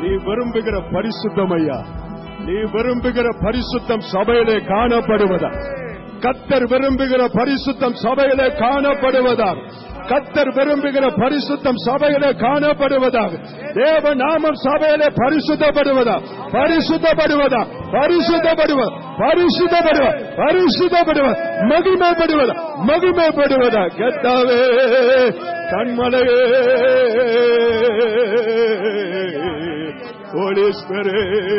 நீ விரும்புகிற பரிசுத்தம் ஐயா நீ விரும்புகிற பரிசுத்தம் சபையிலே காணப்படுவதா கத்தர் விரும்புகிற பரிசுத்தம் சபையிலே காணப்படுவதாக கத்தர் விரும்புகிற பரிசுத்தம் சபையிலே காணப்படுவதாக தேவ நாமம் சபையிலே பரிசுத்தப்படுவதா பரிசுத்தப்படுவதா பரிசுத்தப்படுவ பரிசுத்தப்படுவ பரிசுத்தப்படுவ மகிமைப்படுவதா மகிமைப்படுவதா கத்தாவே கண்மலையே போலீஸ்வரே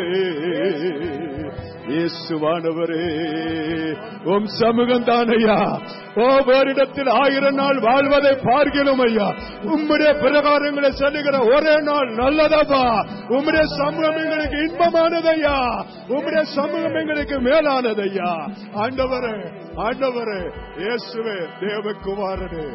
இயேசுவானவரே உம் சமூகம் தானையா ஒவ்வொரிடத்தில் ஆயிரம் நாள் வாழ்வதை பார்க்கிறோம் ஐயா உம்முடைய பிரகாரங்களை சொல்லுகிற ஒரே நாள் நல்லதப்பா உம்முடைய சமூகம் எங்களுக்கு இன்பமானதையா உம்முடைய சமூகம் எங்களுக்கு மேலானதையா ஆண்டவரே ஆண்டவரே இயேசுவே தேவகுமாரனே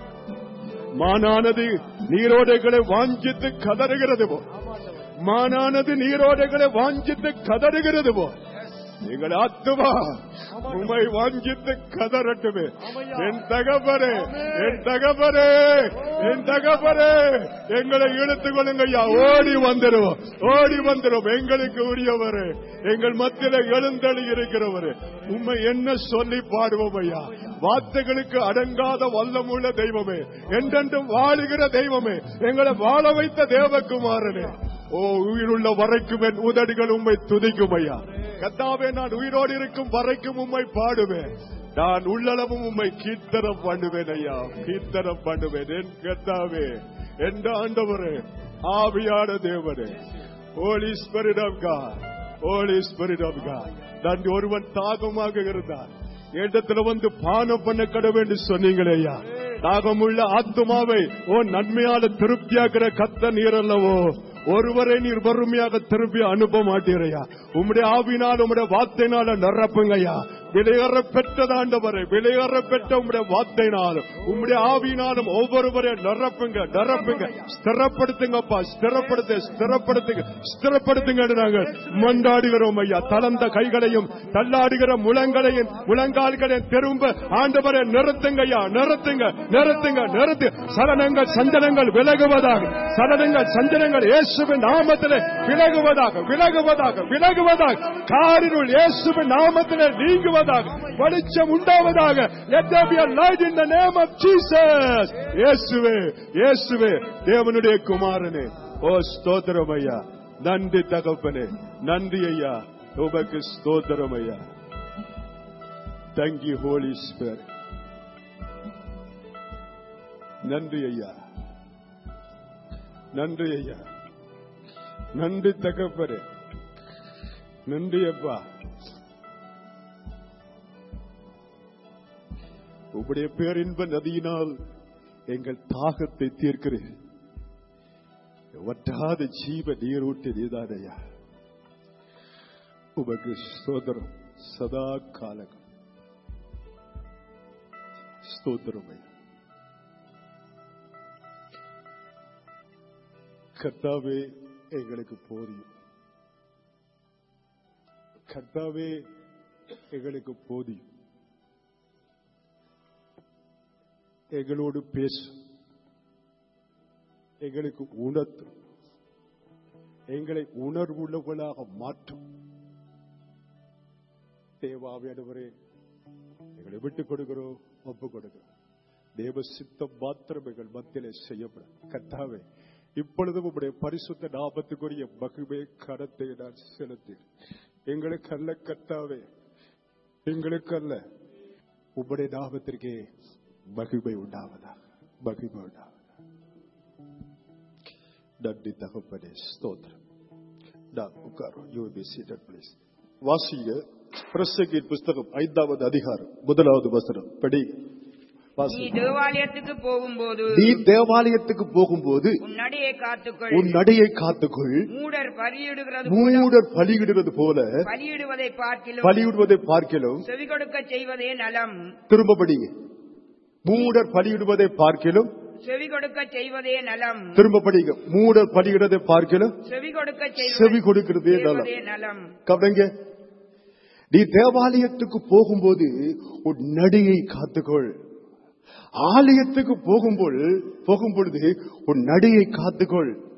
மானானது நீரோடைகளை வாஞ்சித்து கதறுகிறது போ மானானது நீரோடைகளை வாஞ்சித்து கதறுகிறது போ எங்கள் ஆத்துமா உமை வாஞ்சித்து கதறட்டுமே என் தகப்பரே என் தகப்பரே என் தகப்பரே எங்களை இழுத்துக் கொள்ளுங்க ஐயா ஓடி வந்துருவோம் ஓடி வந்துரும் எங்களுக்கு உரியவரே எங்கள் மத்தியில எழுந்தளி இருக்கிறவரே உண்மை என்ன சொல்லி பாடுவோம் ஐயா வார்த்தைகளுக்கு அடங்காத வல்லமுள்ள தெய்வமே என்றென்றும் வாழுகிற தெய்வமே எங்களை வாழ வைத்த தேவகுமாரனே ஓ உயிருள்ள வரைக்கும் என் உதடுகள் உம்மை துதிக்கும் ஐயா கத்தாவே நான் உயிரோடு இருக்கும் வரைக்கும் உம்மை பாடுவேன் நான் உள்ளளவும் உம்மை கீர்த்தனம் பண்ணுவேன் ஐயா கீர்த்தனம் பண்ணுவேன் என் கத்தாவே என் ஆண்டவரே ஆவியான தேவனே holy spirit of God holy spirit of God நான் ஒருவன் தாகமாக இருந்தான் இடத்துல வந்து பானம் பண்ண கடவுள் என்று சொன்னீங்களே ஐயா தாகமுள்ள ஆத்மாவை ஓ நன்மையான திருப்தியாகிற கத்த நீரல்லவோ ஒருவரை நீர் வறுமையாக திருப்பி அனுப்ப மாட்டீரையா உம்முடைய ஆவினால் உம்முடைய வார்த்தையினால நிரப்புங்கய்யா விலையேற பெற்றதாண்டவரை விலையேற பெற்ற உம்முடைய வார்த்தையினாலும் உம்முடைய ஆவியினாலும் ஒவ்வொருவரை நிரப்புங்க நிரப்புங்க ஸ்திரப்படுத்துங்கப்பா ஸ்திரப்படுத்து ஸ்திரப்படுத்துங்க ஸ்திரப்படுத்துங்க நாங்கள் மண்டாடுகிறோம் ஐயா தளர்ந்த கைகளையும் தள்ளாடுகிற முழங்களையும் முழங்கால்களையும் திரும்ப ஆண்டவரை நிறுத்துங்க ஐயா நிறுத்துங்க நிறுத்துங்க நிறுத்து சலனங்கள் சஞ்சலங்கள் விலகுவதாக சலனங்கள் சஞ்சலங்கள் இயேசுவின் நாமத்திலே விலகுவதாக விலகுவதாக விலகுவதாக காரினுள் இயேசுவின் நாமத்திலே நீங்குவதாக வெளிச்சம் உண்டாவதாக let there be a light in the name of Jesus இயேசுவே இயேசுவே தேவனுடைய குமாரனே ஓ ஸ்தோத்திரம் ஐயா நன்றி தகப்பனே நன்றி ஐயா உமக்கு ஸ்தோத்திரம் ஐயா தேங்க்யூ ஹோலி ஸ்பிரிட் நன்றி ஐயா நன்றி ஐயா நன்றி தகப்பரே நன்றி அப்பா உம்முடைய பேரின்ப நதியினால் எங்கள் தாகத்தை தீர்க்கிறேன் வற்றாத ஜீவ நீரூட்டு நீதானையா உமக்கு ஸ்தோத்திரம் சதா காலகம் ஸ்தோத்திரம் ஐயா கர்த்தாவே எங்களுக்கு போதியும் கர்த்தாவே எங்களுக்கு போதியும் எங்களோடு பேசும் எங்களுக்கு உணர்த்தும் எங்களை உணர்வுள்ளவர்களாக மாற்றும் தேவாவியானவரே எங்களை விட்டுக் கொடுக்கிறோம் ஒப்பு கொடுக்கிறோம் தேவ சித்தம் மாத்திரம் எங்கள் மத்தியிலே செய்யப்படும் கர்த்தாவே இப்பொழுதும் உங்களுடைய பரிசுத்த நாபத்துக்குரிய மகிமை கரத்தை நான் செலுத்தி எங்களுக்கு அல்ல கர்த்தாவே எங்களுக்கு அல்ல உம்முடைய நாமத்திற்கே மகிமை உண்டாவதா மகிமை உண்டாவதா நன்றி தகப்பனே ஸ்தோத்திரம் நான் உட்காரோம் யூ பி சீட்டட் பிளீஸ் வாசிங்க பிரசங்கின் புஸ்தகம் ஐந்தாவது அதிகாரம் முதலாவது வசனம் படி நீ வாசிங்க தேவாலயத்துக்கு போகும்போது நீ தேவாலயத்துக்கு போகும்போது உன் நடையை காத்துக்கொள் உன் நடையை காத்துக்கொள் மூடர் பலியிடுகிறது போல மூடர் பலியிடுவது போல பலியிடுவதை பார்க்கிலும் பலியிடுவதை பார்க்கிலும் செவி கொடுக்க செய்வதே நலம் திரும்ப படிங்க மூடர் பலியிடுவதை பார்க்கிலும் செவி கொடுக்க செய்வதே நலம் திரும்ப படிங்க மூடர் பலியிடுவதை பார்க்கிலும் செவி கொடுக்க செவி கொடுக்கிறதே நலம் செய்வதே நலம் கவனிங்க நீ தேவாலயத்துக்கு போகும்போது உன் நடையை காத்துக்கொள் ஆலயத்துக்கு போகும்போது போகும் பொழுது உன் நடையை காத்துக்கொள்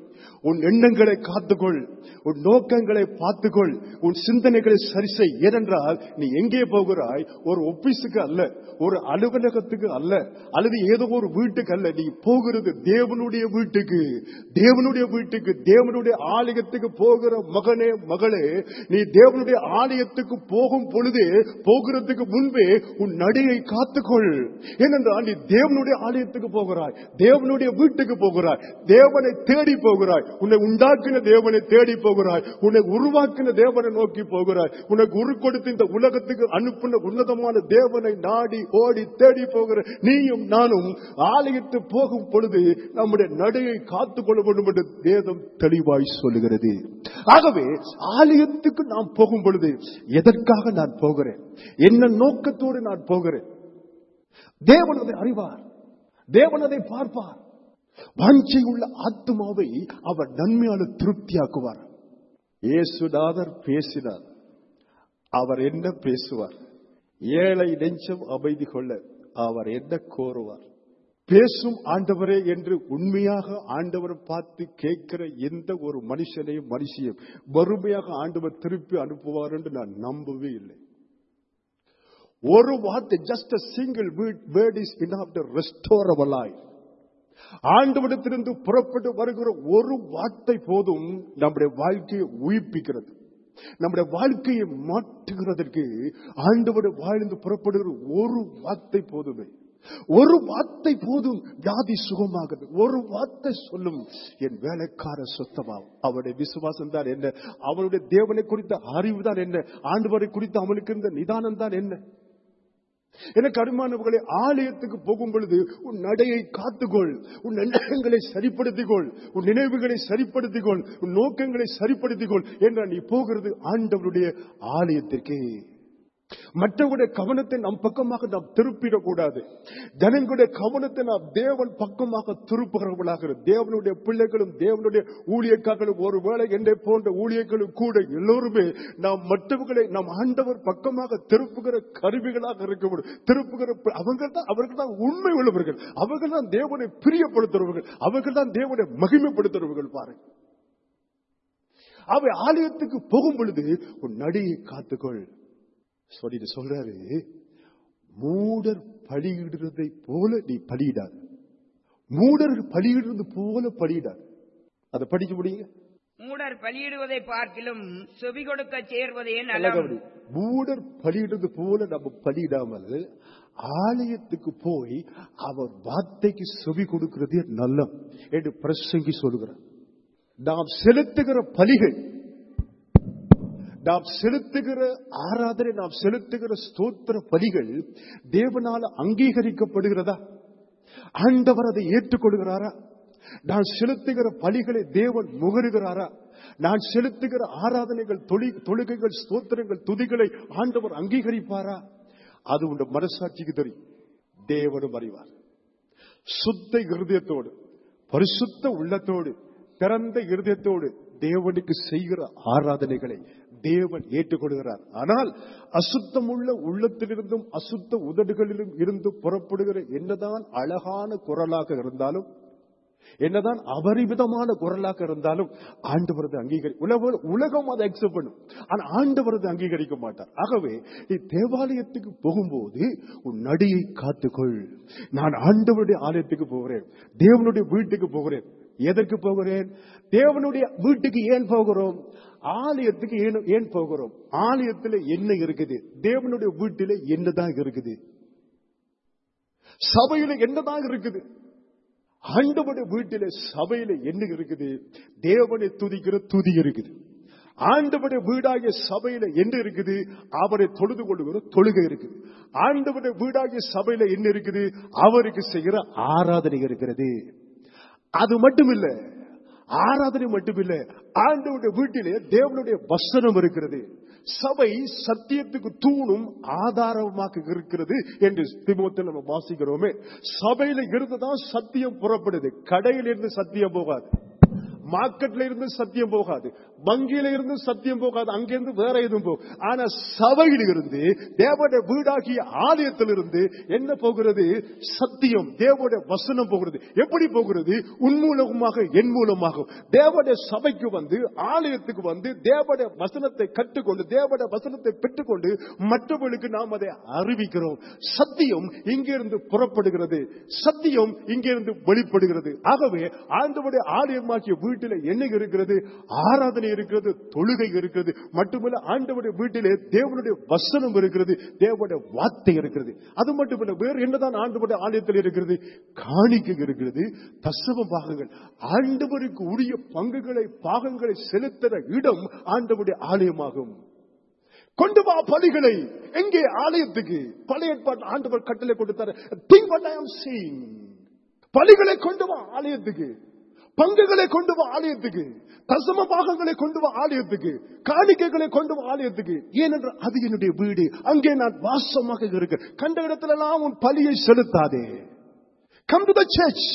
உன் எண்ணங்களை காத்துக்கொள் உன் நோக்கங்களை பார்த்துக்கொள் உன் சிந்தனைகளை சரி செய் ஏனென்றால் நீ எங்கே போகிறாய் ஒரு ஒபீஸுக்கு அல்ல ஒரு அலுவலகத்துக்கு அல்ல அல்லது ஏதோ ஒரு வீட்டுக்கு அல்ல நீ போகிறது தேவனுடைய வீட்டுக்கு தேவனுடைய வீட்டுக்கு தேவனுடைய ஆலயத்துக்கு போகிற மகனே மகளே நீ தேவனுடைய ஆலயத்துக்கு போகும் பொழுது போகிறதுக்கு முன்பே உன் நடையை காத்துக்கொள் ஏனென்றால் நீ தேவனுடைய ஆலயத்துக்கு போகிறாய் தேவனுடைய வீட்டுக்கு போகிறாய் தேவனை தேடி போகிறாய் உன்னை உண்டாக்கின தேவனை தேடி போகிறாய் உன்னை உருவாக்கின தேவனை நோக்கி போகிறாய் உனக்கு உரு கொடுத்து இந்த உலகத்துக்கு அனுப்பின உன்னதமான தேவனை நாடி ஓடி தேடி போகிற நீயும் நானும் ஆலயத்து போகும் பொழுது நம்முடைய நடையை காத்துக் கொள்ள வேண்டும் என்று வேதம் தெளிவாய் சொல்லுகிறது ஆகவே ஆலயத்துக்கு நாம் போகும் பொழுது எதற்காக நான் போகிறேன் என்ன நோக்கத்தோடு நான் போகிறேன் தேவன் அதை அறிவார் தேவன் அதை பார்ப்பார் வாஞ்சை உள்ள ஆத்மாவை அவர் நன்மையால திருப்தியாக்குவார் இயேசுநாதர் பேசினார் அவர் என்ன பேசுவார் ஏழை நெஞ்சம் அமைதி கொள்ள அவர் என்ன கோருவார் பேசும் ஆண்டவரே என்று உண்மையாக ஆண்டவர் பார்த்து கேட்கிற எந்த ஒரு மனுஷனையும் மனுஷியும் வறுமையாக ஆண்டவர் திருப்பி அனுப்புவார் என்று நான் நம்பவே இல்லை ஒரு வார்த்தை just single word is in restore our life ஆண்டவரிடத்திலிருந்து புறப்பட்டு வருகிற ஒரு வார்த்தை போதும் நம்முடைய வாழ்க்கையை உயிர்ப்பிக்கிறது நம்முடைய வாழ்க்கையை மாற்றுகிறதற்கு ஆண்டவருடைய வாழ்ந்து புறப்படுகிற ஒரு வார்த்தை போதுமே ஒரு வார்த்தை போதும் வியாதி சுகமாகுது ஒரு வார்த்தை சொல்லும் என் வேலைக்கார சொத்தமாகும் அவருடைய விசுவாசம் தான் என்ன அவனுடைய தேவனை குறித்த அறிவு தான் என்ன ஆண்டவரை குறித்து அவனுக்கு இருந்த நிதானம் தான் என்ன எனக்கு அருமானவர்களை ஆலயத்துக்கு போகும் பொழுது உன் நடையை காத்துக்கொள் உன் எண்ணங்களை சரிப்படுத்திக்கொள் உன் நினைவுகளை சரிப்படுத்திக்கொள் உன் நோக்கங்களை சரிப்படுத்திக்கொள் என்ற நீ போகிறது ஆண்டவருடைய ஆலயத்திற்கு மற்றவருடைய கவனத்தை நம் பக்கமாக நாம் திருப்பிடக்கூடாது ஜனங்களுடைய கவனத்தை நாம் தேவன் பக்கமாக திருப்புகிறவர்களாக தேவனுடைய பிள்ளைகளும் தேவனுடைய ஊழியக்காரர்களும் ஒருவேளை என்னை போன்ற ஊழியர்களும் கூட எல்லோருமே நாம் மற்றவர்களை நாம் ஆண்டவர் பக்கமாக திருப்புகிற கருவிகளாக இருக்க முடியும் திருப்புகிற அவர்கள் தான் அவர்கள் தான் உண்மை உள்ளவர்கள் அவர்கள் தான் தேவனை பிரியப்படுத்துறவர்கள் அவர்கள் தான் தேவனை மகிமைப்படுத்துறவர்கள் பாருங்க அவை ஆலயத்துக்கு போகும் பொழுது உன் நடியை காத்துக்கொள் சொல்லிட்டு சொல்றாரு மூடர் பலியிடுறதை போல நீ பலியிடாது மூடர் பலியிடுறது போல பலியிடாது அதை படிக்க முடியுங்க மூடர் பலியிடுவதை பார்க்கிலும் செவி கொடுக்க சேர்வதே நல்லா நலம் கவனி. மூடர் பலியிடுறது போல நம்ம பலியிடாமல் ஆலயத்துக்கு போய் அவர் வார்த்தைக்கு செவி கொடுக்கிறதே நல்லம் என்று பிரசங்கி சொல்கிறார் நாம் செலுத்துகிற பலிகள் நாம் செலுத்துகிற ஆராதனை நாம் செலுத்துகிற ஸ்தோத்திர பலிகள் தேவனால அங்கீகரிக்கப்படுகிறதா ஆண்டவர் அதை ஏற்றுக்கொள்கிறாரா நான் செலுத்துகிற பலிகளை தேவன் முகருகிறாரா நான் செலுத்துகிற ஆராதனைகள் தொழி- தொழுகைகள் ஸ்தோத்திரங்கள் துதிகளை ஆண்டவர் அங்கீகரிப்பாரா அது உண்ட மனசாட்சிக்கு தெரியும் தேவனும் அறிவார் சுத்த இருதயத்தோடு பரிசுத்த உள்ளத்தோடு திறந்த இருதயத்தோடு தேவனுக்கு செய்கிற ஆராதனைகளை தேவன் ஏற்றுக்கொள்கிறார் ஆனால் அசுத்தமுள்ள உள்ளத்திலிருந்தும் அசுத்த உதடுகளிலும் இருந்து புறப்படுகிற என்னதான் அழகான குரலாக இருந்தாலும் என்னதான் அபரிமிதமான குரலாக இருந்தாலும் ஆண்டவரது அங்கீகரி உலக உலகம் அதை அக்செப்ட் பண்ணும் ஆனா ஆண்டவரது அங்கீகரிக்க மாட்டார் ஆகவே நீ தேவாலயத்துக்கு போகும்போது உன் நடியை காத்துக்கொள் நான் ஆண்டவருடைய ஆலயத்துக்கு போகிறேன் தேவனுடைய வீட்டுக்கு போகிறேன் எதற்கு போகிறேன் தேவனுடைய வீட்டுக்கு ஏன் போகிறோம் ஆலயத்துக்கு ஏன் ஏன் போகிறோம் ஆலயத்தில் என்ன இருக்குது தேவனுடைய வீட்டில என்னதான் இருக்குது சபையில என்னதான் இருக்குது ஆண்டவருடைய வீட்டில சபையில என்ன இருக்குது தேவனை துதிக்கிற துதி இருக்குது ஆண்டவருடைய வீடாகிய சபையில என்ன இருக்குது அவரை தொழுது கொள்ளுகிற தொழுகை இருக்குது ஆண்டவருடைய வீடாகிய சபையில என்ன இருக்குது அவருக்கு செய்கிற ஆராதனை இருக்கிறது அது மட்டுமில்ல ஆராதனை மட்டுமில்ல ஆண்டவருடைய வீட்டிலே தேவனுடைய வசனம் இருக்கிறது சபை சத்தியத்துக்கு தூணும் ஆதாரமாக இருக்கிறது என்று திமுகத்தில் நம்ம வாசிக்கிறோமே சபையில இருந்துதான் சத்தியம் புறப்படுது கடையில் இருந்து சத்தியம் போகாது மார்க்கெட்ல இருந்து சத்தியம் போகாது வங்கியில இருந்து சத்தியம் போகாது அங்கிருந்து வேற எதுவும் போகும் ஆனா சபையில் இருந்து தேவனுடைய வீடாகிய ஆலயத்தில் இருந்து என்ன போகிறது சத்தியம் தேவனுடைய வசனம் போகிறது எப்படி போகிறது உன் மூலமாக என் மூலமாக தேவனுடைய சபைக்கு வந்து ஆலயத்துக்கு வந்து தேவனுடைய வசனத்தை கற்றுக்கொண்டு தேவனுடைய வசனத்தை பெற்றுக்கொண்டு மற்றவர்களுக்கு நாம் அதை அறிவிக்கிறோம் சத்தியம் இங்கிருந்து புறப்படுகிறது சத்தியம் இங்கிருந்து வெளிப்படுகிறது ஆகவே ஆண்டவருடைய ஆலயமாகிய வீட்டில் என்ன இருக்கிறது ஆராதனை இருக்கிறது தொழுகை இருக்கிறது மட்டுமல்ல ஆண்டவருடைய வீட்டிலே தேவனுடைய வசனம் இருக்கிறது தேவனுடைய வார்த்தை இருக்கிறது அது மட்டுமல்ல வேறு என்னதான் ஆண்டவருடைய ஆலயத்தில் இருக்கிறது காணிக்கை இருக்கிறது தசவ பாகங்கள் ஆண்டவருக்கு உரிய பங்குகளை பாகங்களை செலுத்துற இடம் ஆண்டவருடைய ஆலயமாகும் கொண்டு வா பலிகளை எங்கே ஆலயத்துக்கு பழைய ஏற்பாட்டு ஆண்டவர் கட்டளை கொடுத்தாரு think what I am saying பலிகளை கொண்டு வா ஆலயத்துக்கு பங்குகளை கொண்டு வா ஆலயத்துக்கு தசம பாகங்களை கொண்டு வா ஆலயத்துக்கு காணிக்கைகளை கொண்டு வா ஆலயத்துக்கு ஏனென்றால் அது என்னுடைய வீடு அங்கே நான் வாசமாக இருக்க கண்ட இடத்துல உன் பலியை செலுத்தாதே கம் டு த சர்ச்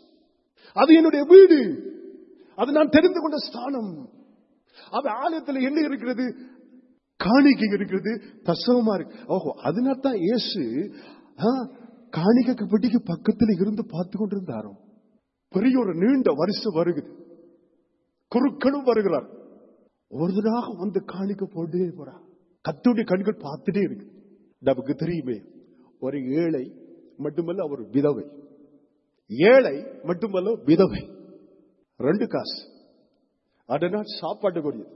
அது என்னுடைய வீடு அது நான் தெரிந்து கொண்ட ஸ்தானம் அது ஆலயத்தில் என்ன இருக்கிறது காணிக்கை இருக்கிறது தசவமா இருக்கு ஓஹோ அதனால தான் இயேசு ஆ, காணிக்கைக்கு பெட்டிக்கு பக்கத்தில் இருந்து பார்த்து கொண்டிருந்தாரோ பெரிய ஒரு நீண்ட வருஷம் வருகுது குருக்களும் வருகிறார் ஒருதராக வந்து காணிக்க போட்டே போறா கத்துடைய கண்கள் பார்த்துட்டே இருக்கு நமக்கு தெரியுமே ஒரு ஏழை மட்டுமல்ல ஒரு விதவை ஏழை மட்டுமல்ல விதவை ரெண்டு காசு அதனால் சாப்பாட்டு கொடியது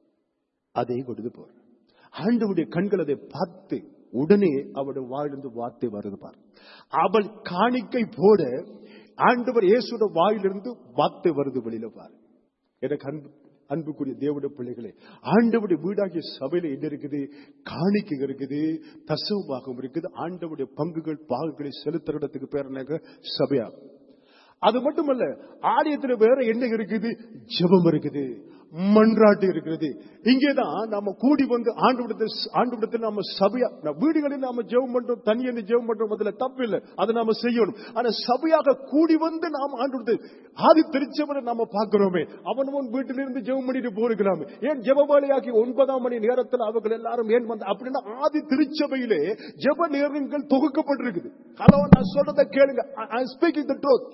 அதை கொடுத்து போற ஆண்டவுடைய கண்கள் அதை பார்த்து உடனே அவருடைய வாயிலிருந்து வார்த்தை வருது பார் அவள் காணிக்கை போட ஆண்டவர் இயேசுட வாயிலிருந்து வார்த்தை வருது வெளியில பாரு எனக்கு அன்பு அன்புக்குரிய தேவனுடைய பிள்ளைகளே ஆண்டவுடைய வீடாகிய சபையில என்ன இருக்குது காணிக்கை இருக்குது தசவமாகவும் இருக்குது ஆண்டவுடைய பங்குகள் பாகங்களை செலுத்துற இடத்துக்கு பேர் என்னங்க சபையாகும் அது மட்டுமல்ல ஆலயத்துல வேற என்ன இருக்குது ஜெபம் இருக்குது மன்றாட்டு இருக்கிறது இங்கேதான் நம்ம கூடி வந்து ஆண்டு ஆண்டு விடத்தில் நம்ம சபையா நம்ம வீடுகளில் நாம ஜெபம் பண்றோம் தனியன்னு ஜெபம் பண்றோம் அதுல தப்பு இல்லை அதை நாம செய்யணும் ஆனா சபையாக கூடி வந்து நாம் ஆண்டு ஆதி திருச்சவரை நாம பார்க்கிறோமே அவன் உன் வீட்டிலிருந்து ஜெபம் பண்ணிட்டு போயிருக்கலாமே ஏன் ஜெப வேலையாகி ஒன்பதாம் மணி நேரத்தில் அவர்கள் எல்லாரும் ஏன் வந்து அப்படின்னா ஆதி திருச்சபையிலே ஜெப நேரங்கள் தொகுக்கப்பட்டிருக்குது ஹலோ நான் சொல்றதை கேளுங்க ஐ ஸ்பீக்கிங் த ட்ரூத்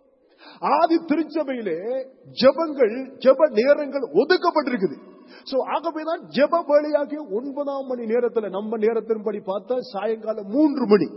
ஆதி திருச்சபையிலே ஜெபங்கள் ஜெப நேரங்கள் ஒதுக்கப்பட்டிருக்குது சோ ஆகவேதான் ஜெப வேலையாகிய ஒன்பதாம் மணி நேரத்துல நம்ம நேரத்தின்படி பார்த்தா சாயங்காலம் மூன்று மணி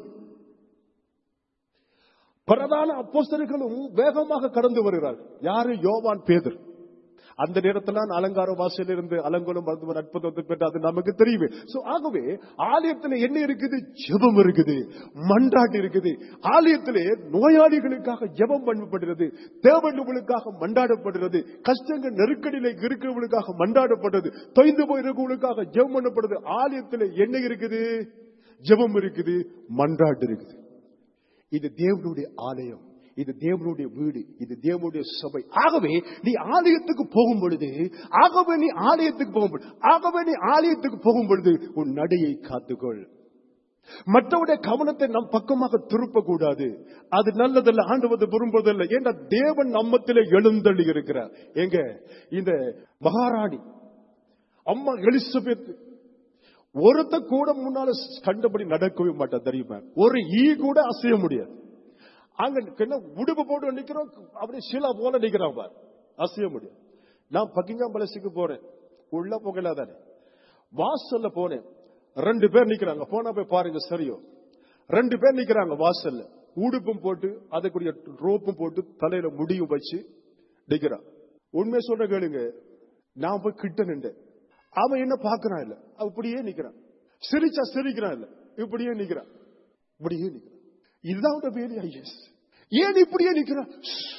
பிரதான அப்போஸ்தலர்களும் வேகமாக கடந்து வருகிறார்கள் யாரு யோவான் பேதர் அந்த நேரத்தில் அலங்கார வாசல் இருந்து அலங்கோலம் மருத்துவ அற்புதத்தை பெற்று அது நமக்கு தெரியுமே சோ ஆகவே ஆலயத்தில் என்ன இருக்குது ஜெபம் இருக்குது மன்றாட்டு இருக்குது ஆலயத்திலே நோயாளிகளுக்காக ஜெபம் பண்ணப்படுகிறது தேவர்களுக்காக மண்டாடப்படுகிறது கஷ்டங்கள் நெருக்கடியில இருக்கிறவர்களுக்காக மண்டாடப்படுறது தொய்ந்து போயிருக்கவங்களுக்காக ஜெபம் பண்ணப்படுது ஆலயத்தில் என்ன இருக்குது ஜெபம் இருக்குது மன்றாட்டு இருக்குது இது தேவனுடைய ஆலயம் இது தேவனுடைய வீடு இது தேவனுடைய சபை ஆகவே நீ ஆலயத்துக்கு போகும் பொழுது ஆகவே நீ ஆலயத்துக்கு போகும் பொழுது ஆகவே நீ ஆலயத்துக்கு போகும் பொழுது உன் நடையை காத்துக்கொள் மற்றவருடைய கவனத்தை நம் பக்கமாக திருப்ப கூடாது அது நல்லதல்ல ஆண்டவது விரும்புவதில்லை ஏன்னா தேவன் நம்மத்திலே எழுந்தள்ளி இருக்கிறார் எங்க இந்த மகாராணி அம்மா எலிசபெத் ஒருத்த கூட முன்னால கண்டபடி நடக்கவே மாட்டா தெரியுமா ஒரு ஈ கூட அசைய முடியாது அங்க என்ன உடுப்பு போட்டு நிக்கிறோம் அப்படியே சிலா போல நிக்கிறான் பார் அசைய முடியும் நான் பக்கிங்காம் பலசுக்கு போறேன் உள்ள போகல தானே வாசல்ல போனேன் ரெண்டு பேர் நிக்கிறாங்க போனா போய் பாருங்க சரியோ ரெண்டு பேர் நிக்கிறாங்க வாசல்ல உடுப்பும் போட்டு அதுக்குரிய ரோப்பும் போட்டு தலையில முடியும் வச்சு நிக்கிறான் உண்மை சொல்ற கேளுங்க நான் போய் கிட்ட நின்றேன் அவன் என்ன பாக்குறான் இல்ல அப்படியே நிக்கிறான் சிரிச்சா சிரிக்கிறான் இல்ல இப்படியே நிக்கிறான் இப்படியே நிக்கிறான் இதுதான் வேலையா எஸ் ஏன் இப்படியே நிக்கிறான்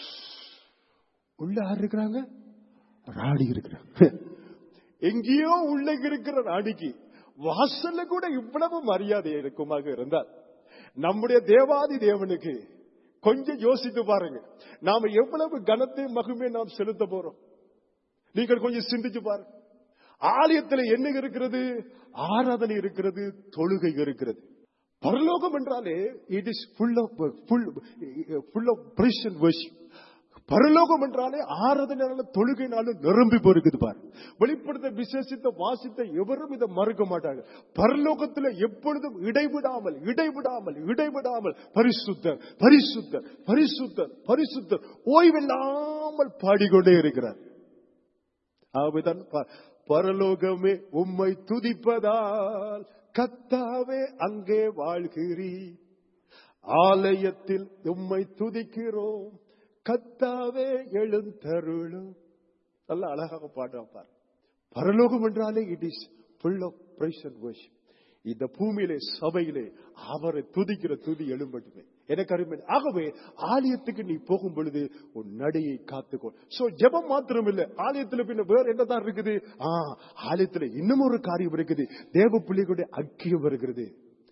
உள்ள யார் இருக்கிறாங்க ராணி இருக்கிறாங்க எங்கேயோ உள்ள இருக்கிற ராணிக்கு வாசல்ல கூட இவ்வளவு மரியாதை இருக்குமாக இருந்தால் நம்முடைய தேவாதி தேவனுக்கு கொஞ்சம் யோசித்து பாருங்க நாம எவ்வளவு கனத்தை மகுமே நாம் செலுத்த போறோம் நீங்கள் கொஞ்சம் சிந்திச்சு பாருங்க ஆலயத்தில் என்ன இருக்கிறது ஆராதனை இருக்கிறது தொழுகை இருக்கிறது பரலோகம் என்றாலே it is full of full full of பிரிஷன் வர்ஷிப் பரலோகம் என்றாலே ஆராதனால தொழுகைனாலும் நிரம்பி போயிருக்குது பாரு வெளிப்படுத்த விசேஷித்த வாசித்த எவரும் இதை மறுக்க மாட்டாங்க பரலோகத்துல எப்பொழுதும் இடைவிடாமல் இடைவிடாமல் இடைவிடாமல் பரிசுத்தர் பரிசுத்தர் பரிசுத்தர் பரிசுத்தர் ஓய்வில்லாமல் பாடிக்கொண்டே இருக்கிறார் ஆகவேதான் ப- பரலோகமே உம்மை துதிப்பதால் கத்தாவே அங்கே வாழ்கிறீர் ஆலயத்தில் உம்மை துதிக்கிறோம் கத்தாவே எழுந்தருளும் நல்ல அழகாக பாடுறாப்பார் பரலோகம் என்றாலே it is full of praise and worship இந்த பூமியிலே சபையிலே அவரை துதிக்கிற துதி எழும்பட்டுமே எனக்கு அருமை ஆகவே ஆலயத்துக்கு நீ போகும் பொழுது உன் நடையை காத்துக்கோ சோ ஜெபம் மாத்திரம் இல்ல ஆலயத்துல பின்ன வேற என்னதான் இருக்குது ஆ ஆலயத்துல இன்னும் ஒரு காரியம் இருக்குது தேவ பிள்ளைகளுடைய ஐக்கியம் வருகிறது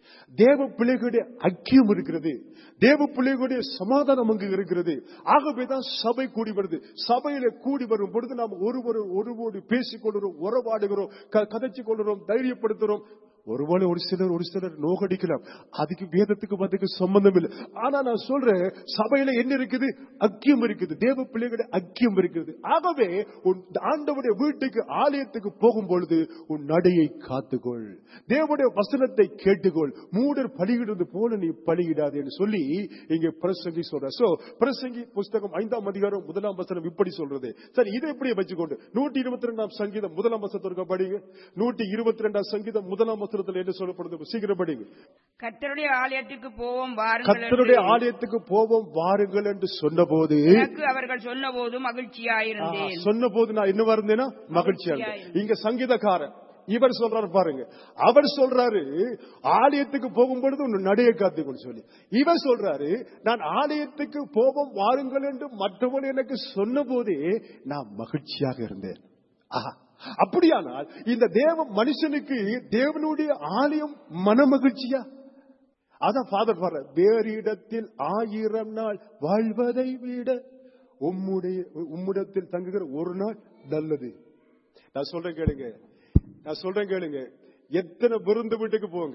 தேவ பிள்ளைகளுடைய ஐக்கியம் இருக்கிறது தேவ பிள்ளைகளுடைய சமாதானம் அங்கு இருக்கிறது ஆகவேதான் சபை கூடி வருது சபையில கூடி வரும் பொழுது நாம் ஒருவர் ஒருவோடு பேசிக் கொள்கிறோம் உறவாடுகிறோம் க- கதைச்சு கொள்கிறோம் தைரியப்படுத்துறோம் ஒருவேளை ஒரு சிலர் ஒரு சிலர் நோகடிக்கலாம் அதுக்கு வேதத்துக்கு அதுக்கு சம்பந்தம் இல்லை ஆனா நான் சொல்றேன் சபையில என்ன இருக்குது ஐக்கியம் இருக்குது தேவ பிள்ளைகளுடைய ஐக்கியம் இருக்குது ஆகவே உன் ஆண்டவருடைய வீட்டுக்கு ஆலயத்துக்கு போகும் பொழுது உன் நடையை காத்துக்கொள் தேவனுடைய வசனத்தை கேட்டுக்கொள் மூடர் பலியிடுவது போல நீ பலியிடாது என்று சொல்லி இங்க பிரசங்கி சொல்ற சோ பிரசங்கி புஸ்தகம் ஐந்தாம் அதிகாரம் முதலாம் வசனம் இப்படி சொல்றது சரி இதை எப்படி வச்சுக்கொண்டு நூற்றி இருபத்தி ரெண்டாம் சங்கீதம் முதலாம் வசனத்திற்கு படிங்க நூற்றி இருபத்தி ரெண்டாம் சங்கீதம் முதலாம் வசனத்தில் என்ன சொல்லப்படுது சீக்கிரம் படிங்க கர்த்தருடைய ஆலயத்துக்கு போவோம் வாருங்கள் கர்த்தருடைய என்று ஆலயத்துக்கு போவோம் வாருங்கள் என்று சொன்னபோது எனக்கு அவர்கள் சொன்னபோது மகிழ்ச்சியாயிருந்தேன் சொன்ன போது நான் என்ன இருந்தேனா மகிழ்ச்சியா இருந்தேன் மகிழ்ச்சியா இங்க சங்கீதக்காரன் இவர் சொல்றாரு பாருங்க அவர் சொல்றாரு ஆலயத்துக்கு போகும்பொழுது உன் நடைய காத்துக்கொண்டு சொல்லி இவர் சொல்றாரு நான் ஆலயத்துக்கு போவோம் வாருங்கள் என்று மற்றவன் எனக்கு சொன்ன போதே நான் மகிழ்ச்சியாக இருந்தேன் ஆஹா அப்படியானால் இந்த தேவ மனுஷனுக்கு தேவனுடைய ஆலயம் மன மகிழ்ச்சியா அதான் ஃபாதர் பாரு வேறு இடத்தில் ஆயிரம் நாள் வாழ்வதை விட உம்முடைய உம்முடத்தில் தங்குகிற ஒரு நாள் நல்லது நான் சொல்றேன் கேளுங்க நான் சொல்றேன் கேளுங்க எத்தனை விருந்து வீட்டுக்கு போங்க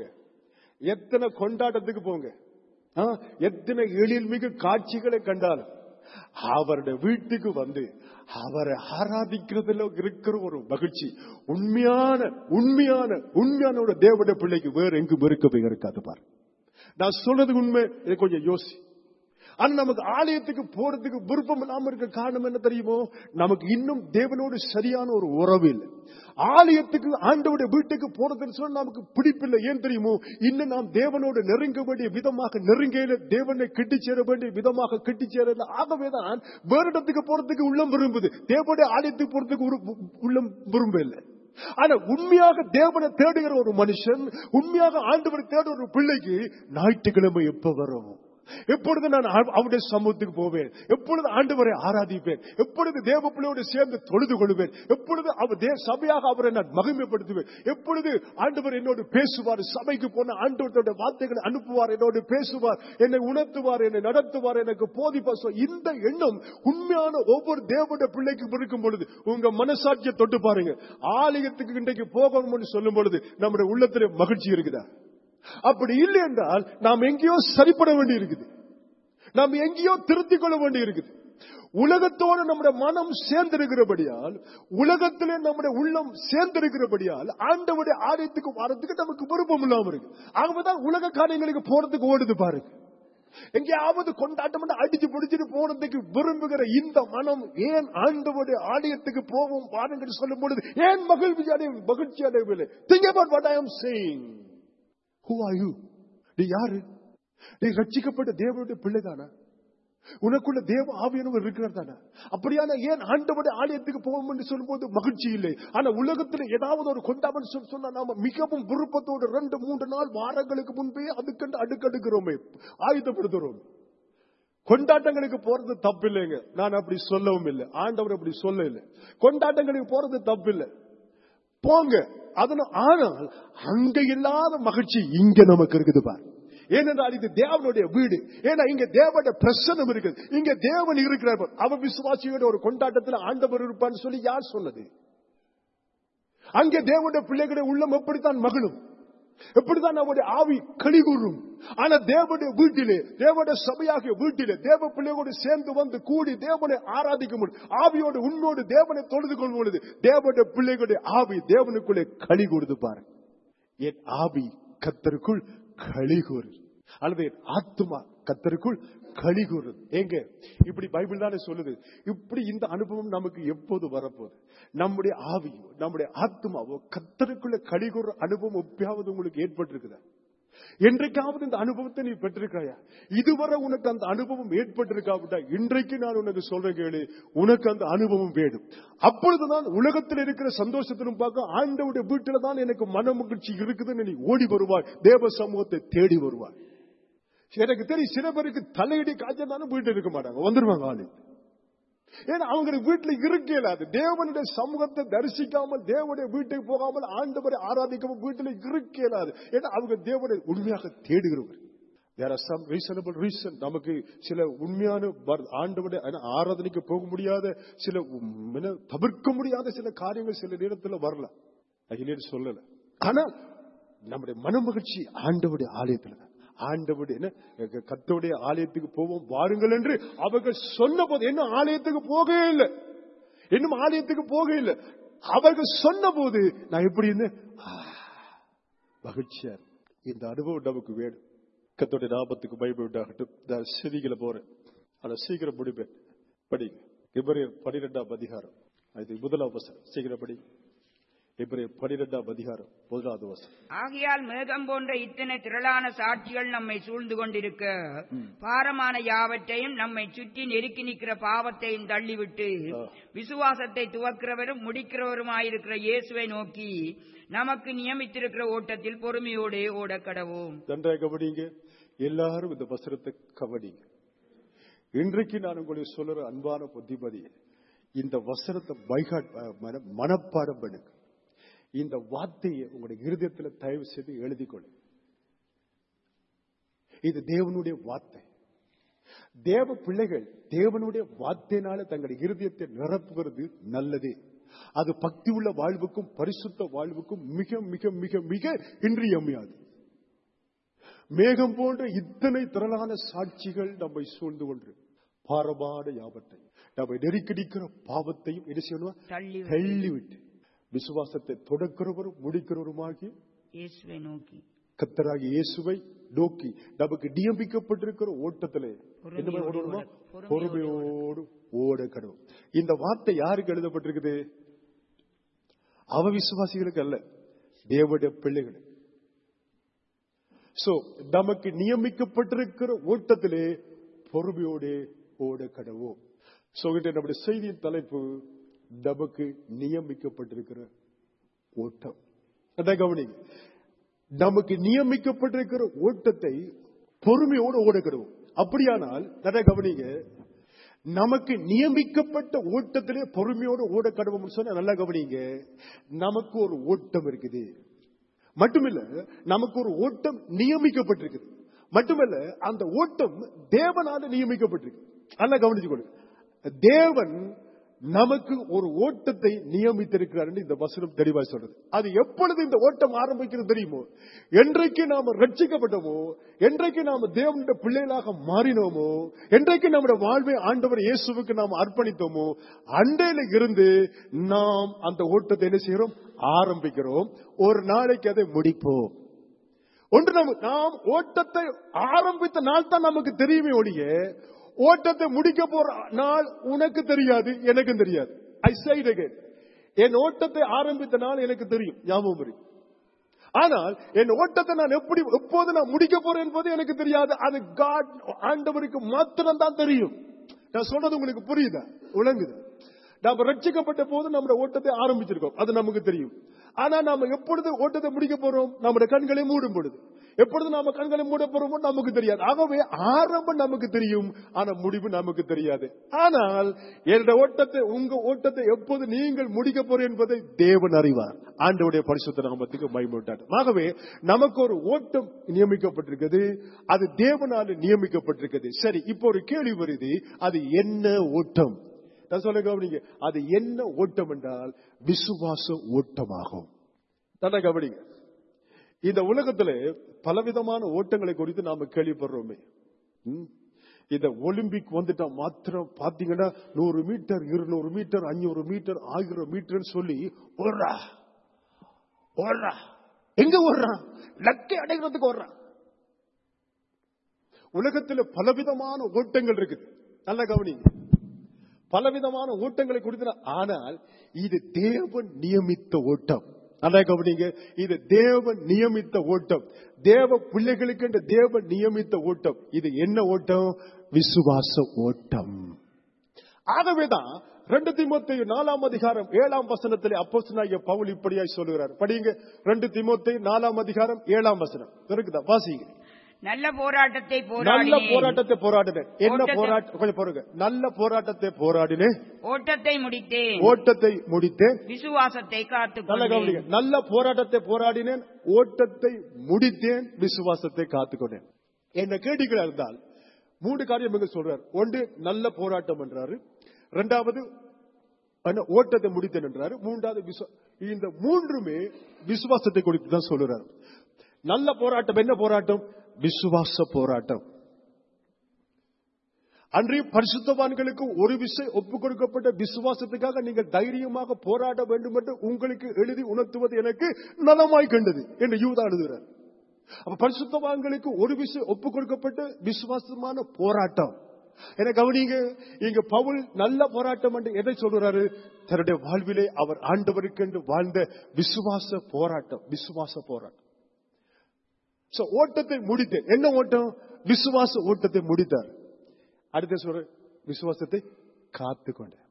எத்தனை கொண்டாட்டத்துக்கு போங்க ஆ, எத்தனை எழில்மிகு காட்சிகளை கண்டாலும் அவருடைய வீட்டுக்கு வந்து அவரை ஆராதிக்கிறதுல இருக்கிற ஒரு மகிழ்ச்சி உண்மையான உண்மையான உண்மையான ஒரு தேவனுடைய பிள்ளைக்கு வேற எங்கும் இருக்கவே இருக்காது பாரு நான் சொல்றது உண்மை இதை கொஞ்சம் யோசி ஆனா நமக்கு ஆலயத்துக்கு போறதுக்கு விருப்பம் இல்லாம இருக்க காரணம் என்ன தெரியுமோ நமக்கு இன்னும் தேவனோடு சரியான ஒரு உறவு இல்லை ஆலயத்துக்கு ஆண்டவுடைய வீட்டுக்கு போறதுன்னு சொன்னா நமக்கு பிடிப்பில்லை ஏன் தெரியுமோ இன்னும் நாம் தேவனோடு நெருங்க வேண்டிய விதமாக நெருங்கையில தேவனை கிட்டி சேர வேண்டிய விதமாக கிட்டி சேரல ஆகவேதான் வேறு இடத்துக்கு போறதுக்கு உள்ளம் விரும்புது தேவனுடைய ஆலயத்துக்கு போறதுக்கு ஒரு- உள்ளம் விரும்ப இல்லை ஆனா உண்மையாக தேவனை தேடுகிற ஒரு மனுஷன் உண்மையாக ஆண்டவரை தேடுகிற ஒரு பிள்ளைக்கு ஞாயிற்றுக்கிழமை எப்ப வரும் எப்பொழுது நான் அவ- அவருடைய சமூகத்துக்கு போவேன் எப்பொழுது ஆண்டவரை ஆராதிப்பேன் எப்பொழுது தேவ பிள்ளையோடு சேர்ந்து தொழுது கொள்வேன் எப்பொழுது அவர் தே- சபையாக அவரை நான் மகிமைப்படுத்துவேன் எப்பொழுது ஆண்டவர் என்னோடு பேசுவார் சபைக்கு போன ஆண்டவருடைய வார்த்தைகளை அனுப்புவார் என்னோடு பேசுவார் என்னை உணர்த்துவார் என்னை நடத்துவார் எனக்கு போதிப்பார் So, இந்த எண்ணம் உண்மையான ஒவ்வொரு தேவனுடைய பிள்ளைக்கும் இருக்கும் பொழுது உங்க மனசாட்சியை தொட்டு பாருங்க ஆலயத்துக்கு இன்றைக்கு போகணும்னு சொல்லும் பொழுது நம்முடைய உள்ளத்திலே மகிழ்ச்சி இருக்குதா அப்படி இல்லை என்றால் நாம் எங்கேயோ சரிப்பட வேண்டி இருக்குது நாம் எங்கேயோ திருத்திக் கொள்ள வேண்டி இருக்குது உலகத்தோடு நம்முடைய மனம் சேர்ந்திருக்கிறபடியால் உலகத்திலே நம்முடைய உள்ளம் சேர்ந்திருக்கிறபடியால் ஆண்டவருடைய ஆலயத்துக்கு வரதுக்கு நமக்கு விருப்பம் இல்லாம இருக்கு ஆகவேதான் உலக காரியங்களுக்கு போறதுக்கு ஓடுது பாருங்க எங்கேயாவது கொண்டாட்டம் அடிச்சு பிடிச்சிட்டு போறதுக்கு விரும்புகிற இந்த மனம் ஏன் ஆண்டவருடைய ஆலயத்துக்கு போவோம் பாருங்கள் சொல்லும் பொழுது ஏன் மகிழ்ச்சி அடைய மகிழ்ச்சி அடையவில்லை think about what I am saying who are you நீ யாரு நீ ரட்சிக்கப்பட்ட தேவனுடைய பிள்ளைதானா உனக்குள்ள தேவ ஆவியானவர் இருக்கிறார் தானே அப்படியான ஏன் ஆண்டவருடைய ஆலயத்துக்கு போவோம் என்று சொல்லும்போது மகிழ்ச்சி இல்லை ஆனா உலகத்தில் ஏதாவது ஒரு கொண்டாமல் சொல்லி சொன்னா நாம மிகவும் விருப்பத்தோடு ரெண்டு மூன்று நாள் வாரங்களுக்கு முன்பே அதுக்கண்டு அடுக்கடுக்கிறோமே ஆயுதப்படுத்துறோம் கொண்டாட்டங்களுக்கு போறது தப்பு இல்லைங்க நான் அப்படி சொல்லவும் இல்லை ஆண்டவர் அப்படி சொல்ல இல்லை கொண்டாட்டங்களுக்கு போறது தப்பு இல்லை போங்க அதனால ஆனால் அங்க இல்லாத மகிழ்ச்சி இங்க நமக்கு இருக்குது பார் ஏனென்றால் இது தேவனுடைய வீடு ஏன்னா இங்க தேவனுடைய பிரசனம் இருக்குது இங்க தேவன் இருக்கிறார் பார். அவ விசுவாசியோட ஒரு கொண்டாட்டத்தில் ஆண்டவர் இருப்பான்னு சொல்லி யார் சொன்னது அங்கே தேவனுடைய பிள்ளைகளுடைய உள்ளம் எப்படித்தான் மகளும் எப்படிதான் நம்முடைய ஆவி கலிகூறும் ஆனா தேவனுடைய வீட்டிலே தேவனுடைய சபையாகிய வீட்டிலே தேவ பிள்ளையோடு சேர்ந்து வந்து கூடி தேவனை ஆராதிக்க முடியும் ஆவியோடு உன்னோடு தேவனை தொழுது கொள்ளும் பொழுது தேவனுடைய பிள்ளைகளுடைய ஆவி தேவனுக்குள்ளே களி கூடுது பாருங்க என் ஆவி கத்தருக்குள் களி கூறு அல்லது என் ஆத்துமா கத்தருக்குள் களி கூறுது எங்க இப்படி பைபிள் தானே சொல்லுது இப்படி இந்த அனுபவம் நமக்கு எப்போது வரப்போகுது நம்முடைய ஆவியோ நம்முடைய ஆத்மாவோ கத்தருக்குள்ள களி கூறுற அனுபவம் எப்பயாவது உங்களுக்கு ஏற்பட்டிருக்குதா என்றைக்காவது இந்த அனுபவத்தை நீ பெற்றிருக்காயா இதுவரை உனக்கு அந்த அனுபவம் ஏற்பட்டிருக்காவிட்டா இன்றைக்கு நான் உனக்கு சொல்றேன் கேளு உனக்கு அந்த அனுபவம் வேணும் அப்பொழுதுதான் உலகத்தில் இருக்கிற சந்தோஷத்திலும் பார்க்க ஆண்டவுடைய வீட்டில தான் எனக்கு மன மகிழ்ச்சி இருக்குதுன்னு நீ ஓடி வருவாய் தேவ சமூகத்தை தேடி வருவாய் எனக்கு தெரியும் சில பேருக்கு தலையடி காய்ச்சல் தானே வீட்டு இருக்க மாட்டாங்க வந்துருவாங்க ஆளு ஏன்னா அவங்க வீட்டுல இருக்க இயலாது தேவனுடைய சமூகத்தை தரிசிக்காமல் தேவனுடைய வீட்டுக்கு போகாமல் ஆண்டவரை ஆராதிக்காமல் வீட்டுல இருக்க இயலாது ஏன்னா அவங்க தேவனை உண்மையாக தேடுகிறவர் There are some reasonable reason நமக்கு சில உண்மையான வர்- ஆண்டவருடைய ஆனா ஆராதனைக்கு போக முடியாத சில உம், என்ன, தவிர்க்க முடியாத சில காரியங்கள் சில நேரத்துல வரலாம் அது இல்லைன்னு சொல்லல ஆனா நம்முடைய மனமகிழ்ச்சி ஆண்டவருடைய ஆலயத்துல தான் ஆண்டவருடைய என்ன கத்தோடைய ஆலயத்துக்கு போவோம் வாருங்கள் என்று அவர்கள் சொன்ன போது இன்னும் ஆலயத்துக்கு போகவே இல்லை இன்னும் ஆலயத்துக்கு போக இல்லை அவர்கள் சொன்ன போது நான் எப்படி இருந்தேன் ஆ, மகிழ்ச்சியா இருக்கு. இந்த அனுபவம் நமக்கு வேணும் கத்தோடைய நாமத்துக்கு பைபிள் உண்டாகட்டும் நான் செவிகளை போறேன் ஆனா சீக்கிரம் முடிப்பேன் படிங்க எபிரேயர் பனிரெண்டாம் அதிகாரம் அது முதலாம் வசனம் சீக்கிரம் படி எபிரேயர் பனிரெண்டாம் அதிகாரம் முதலாவது வசனம் ஆகையால் மேகம் போன்ற இத்தனை திரளான சாட்சிகள் நம்மை சூழ்ந்து கொண்டிருக்க பாரமான யாவற்றையும் நம்மை சுற்றி நெருக்கி நிற்கிற பாவத்தையும் தள்ளிவிட்டு ஆ. விசுவாசத்தை துவக்கிறவரும் முடிக்கிறவருமாயிருக்கிற இயேசுவை நோக்கி நமக்கு நியமித்திருக்கிற ஓட்டத்தில் பொறுமையோடே ஓடக் கடவோம் நன்றாக கவனிங்க எல்லாரும் இந்த வசனத்தை கவனிங்க இன்றைக்கு நான் உங்களுக்கு சொல்ற அன்பான புத்திமதி இந்த வசனத்தை பைகாட் மன மனப்பாடம் பண்ணுங்க இந்த வார்த்தையை உங்களுடைய இருதயத்துல தயவு செய்து எழுதிக் கொள்ளுங்க இது தேவனுடைய வார்த்தை தேவ பிள்ளைகள் தேவனுடைய வார்த்தையினால தங்களுடைய இருதயத்தை நிரப்புகிறது நல்லது அது பக்தி உள்ள வாழ்வுக்கும் பரிசுத்த வாழ்வுக்கும் மிக மிக மிக மிக இன்றியமையாது மேகம் போன்ற இத்தனை திரளான சாட்சிகள் நம்மை சூழ்ந்து கொண்டு பாரமான யாவத்தை நம்மை நெருக்கடிக்கிற பாவத்தையும் என்ன செய்யணும் தள்ளி தள்ளிவிட்டு விசுவாசத்தை தொடக்கிறவரும் முடிக்கிறவருமாகி இயேசுவை நோக்கி கத்தராகி இயேசுவை நோக்கி நமக்கு நியமிக்கப்பட்டிருக்கிற ஓட்டத்திலே என்ன மாதிரி பொறுமையோடு ஓடணுமா ஓட- பொறுமையோடு ஓட கடவுள் இந்த வார்த்தை யாருக்கு எழுதப்பட்டிருக்குது அவ விசுவாசிகளுக்கு அல்ல தேவனுடைய பிள்ளைகளுக்கு சோ நமக்கு நியமிக்கப்பட்டிருக்கிற ஓட்டத்திலே பொறுமையோடு ஓட கடவோம் சோ இன்றைய நம்முடைய செய்தியின் தலைப்பு நமக்கு நியமிக்கப்பட்டிருக்கிற ஓட்டம் அதான் கவனிங்க நமக்கு நியமிக்கப்பட்டிருக்கிற ஓட்டத்தை பொறுமையோடு ஓடுகிறோம் அப்படியானால் நல்லா கவனிங்க நமக்கு நியமிக்கப்பட்ட ஓட்டத்திலே பொறுமையோடு ஓட கடவும்னு சொன்னா நல்லா கவனிங்க நமக்கு ஒரு ஓட்டம் இருக்குது மட்டுமில்ல நமக்கு ஒரு ஓட்டம் நியமிக்கப்பட்டிருக்குது மட்டுமல்ல அந்த ஓட்டம் தேவனால நியமிக்கப்பட்டிருக்கு நல்லா கவனிச்சுக்கொள்ளுங்க தேவன் நமக்கு ஒரு ஓட்டத்தை நியமித்திருக்கிறார் என்று இந்த வசனம் தெளிவா சொல்றது அது எப்பொழுது இந்த ஓட்டம் ஆரம்பிக்கிறது தெரியுமோ என்றைக்கு நாம ரட்சிக்கப்பட்டோமோ என்றைக்கு நாம தேவனுடைய பிள்ளைகளாக மாறினோமோ என்றைக்கு நம்முடைய வாழ்வை ஆண்டவர் இயேசுவுக்கு நாம் அர்ப்பணித்தோமோ அண்டையில இருந்து நாம் அந்த ஓட்டத்தை என்ன செய்கிறோம் ஆரம்பிக்கிறோம் ஒரு நாளைக்கு அதை முடிப்போம் ஒன்று நம்ம நாம் ஓட்டத்தை ஆரம்பித்த நாள் தான் நமக்கு தெரியுமே ஒழிய ஓட்டத்தை முடிக்க போற நாள் உனக்கு தெரியாது எனக்கும் தெரியாது ஐ சைட் அகைன் என் ஓட்டத்தை ஆரம்பித்த நாள் எனக்கு தெரியும் ஞாபகம் இருக்கு ஆனால் என் ஓட்டத்தை நான் எப்படி எப்போது நான் முடிக்க போறேன் என்பது எனக்கு தெரியாது அது காட் ஆண்டவருக்கு மாத்திரம் தான் தெரியும் நான் சொல்றது உங்களுக்கு புரியுதா விளங்குது நாம ரட்சிக்கப்பட்ட போது நம்முடைய ஓட்டத்தை ஆரம்பிச்சிருக்கோம் அது நமக்கு தெரியும் ஆனா நாம எப்பொழுது ஓட்டத்தை முடிக்க போறோம் நம்முடைய கண்களை மூடும் பொழுது எப்பொழுது நாம கண்களை மூட போறோமோ நமக்கு தெரியாது ஆகவே ஆரம்பம் நமக்கு தெரியும் ஆனா முடிவு நமக்கு தெரியாது ஆனால் என்னுடைய ஓட்டத்தை உங்க ஓட்டத்தை எப்போது நீங்கள் முடிக்க போறீங்க என்பதை தேவன் அறிவார் ஆண்டவுடைய பரிசுத்த நாமத்துக்கு மயமிட்டார் ஆகவே நமக்கு ஒரு ஓட்டம் நியமிக்கப்பட்டிருக்கிறது அது தேவனால நியமிக்கப்பட்டிருக்கிறது சரி இப்போ ஒரு கேள்வி வருது அது என்ன ஓட்டம் நான் சொல்ல கவனிங்க அது என்ன ஓட்டம் என்றால் விசுவாச ஓட்டமாகும் நல்லா கவனிங்க இந்த உலகத்துல பலவிதமான ஓட்டங்களை குறித்து நாம கேள்விப்படுறோமே ம். இந்த ஒலிம்பிக் வந்துட்டா மாத்திரம் பாத்தீங்கன்னா நூறு மீட்டர் இருநூறு மீட்டர் அஞ்சூறு மீட்டர் ஆயிரம் மீட்டர் சொல்லி ஓடுறா ஓடுறா எங்க ஓடுறான் லக்கை அடைகிறதுக்கு ஓடுறான் உலகத்துல பலவிதமான ஓட்டங்கள் இருக்குது நல்ல கவனிங்க பலவிதமான ஓட்டங்களை கொடுத்த ஆனால் இது தேவன் நியமித்த ஓட்டம் நல்லா கவனிங்க இது தேவன் நியமித்த ஓட்டம் தேவ பிள்ளைகளுக்கு என்ற தேவன் நியமித்த ஓட்டம் இது என்ன ஓட்டம் விசுவாச ஓட்டம் ஆகவேதான் ரெண்டு திமுத்தையும் நாலாம் அதிகாரம் ஏழாம் வசனத்திலே அப்போஸ்தலனாகிய பவுல் இப்படியாய் சொல்லுகிறார் படிங்க ரெண்டு திமுத்தையும் நாலாம் அதிகாரம் ஏழாம் வசனம் இருக்குதா வாசிங்க நல்ல போராட்டத்தை நல்ல போராடினேன் போராட்டத்தை போராடினேன் என்ன ஓட்டத்தை- போராட்டம் கொஞ்சம் பாருங்க நல்ல போராட்டத்தை போராடினேன் ஓட்டத்தை முடித்தேன் ஓட்டத்தை முடித்தேன் விசுவாசத்தை நல்ல கவனிங்க காத்துக்கொண்டேன் நல்ல போராட்டத்தை போராடினேன் ஓட்டத்தை முடித்தேன் விசுவாசத்தை காத்துக்கொண்டேன் என்ன கேட்டீங்களா இருந்தால் மூன்று காரியம் இங்க சொல்றார் ஒன்று நல்ல போராட்டம் என்றாரு இரண்டாவது என்ன, ஓட்டத்தை முடித்தேன் என்றாரு மூன்றாவது விசுவா- இந்த மூன்றுமே விசுவாசத்தை குறித்து தான் சொல்லுறாரு நல்ல போராட்டம் என்ன போராட்டம் விசுவாச போராட்டம் அன்றைய பரிசுத்தவான்களுக்கு ஒரு விஷயம் ஒப்புக் கொடுக்கப்பட்ட விசுவாசத்துக்காக நீங்கள் தைரியமாக போராட வேண்டும் என்று உங்களுக்கு எழுதி உணர்த்துவது எனக்கு நலமாய் கண்டது என்று யூதா எழுதுகிறார் அப்ப பரிசுத்தவான்களுக்கு ஒரு விஷயம் ஒப்புக் கொடுக்கப்பட்ட விசுவாசமான போராட்டம் என கவனிங்க இங்க பவுல் நல்ல போராட்டம் என்று எதை சொல்றாரு தன்னுடைய வாழ்விலே அவர் ஆண்டவருக்கு என்று வாழ்ந்த விசுவாச போராட்டம் விசுவாச போராட்டம் So, ஓட்டத்தை முடித்தேன் என்ன ஓட்டம் விசுவாச ஓட்டத்தை முடித்தார் அடுத்த சொல்ற விசுவாசத்தை காத்து கொண்டேன்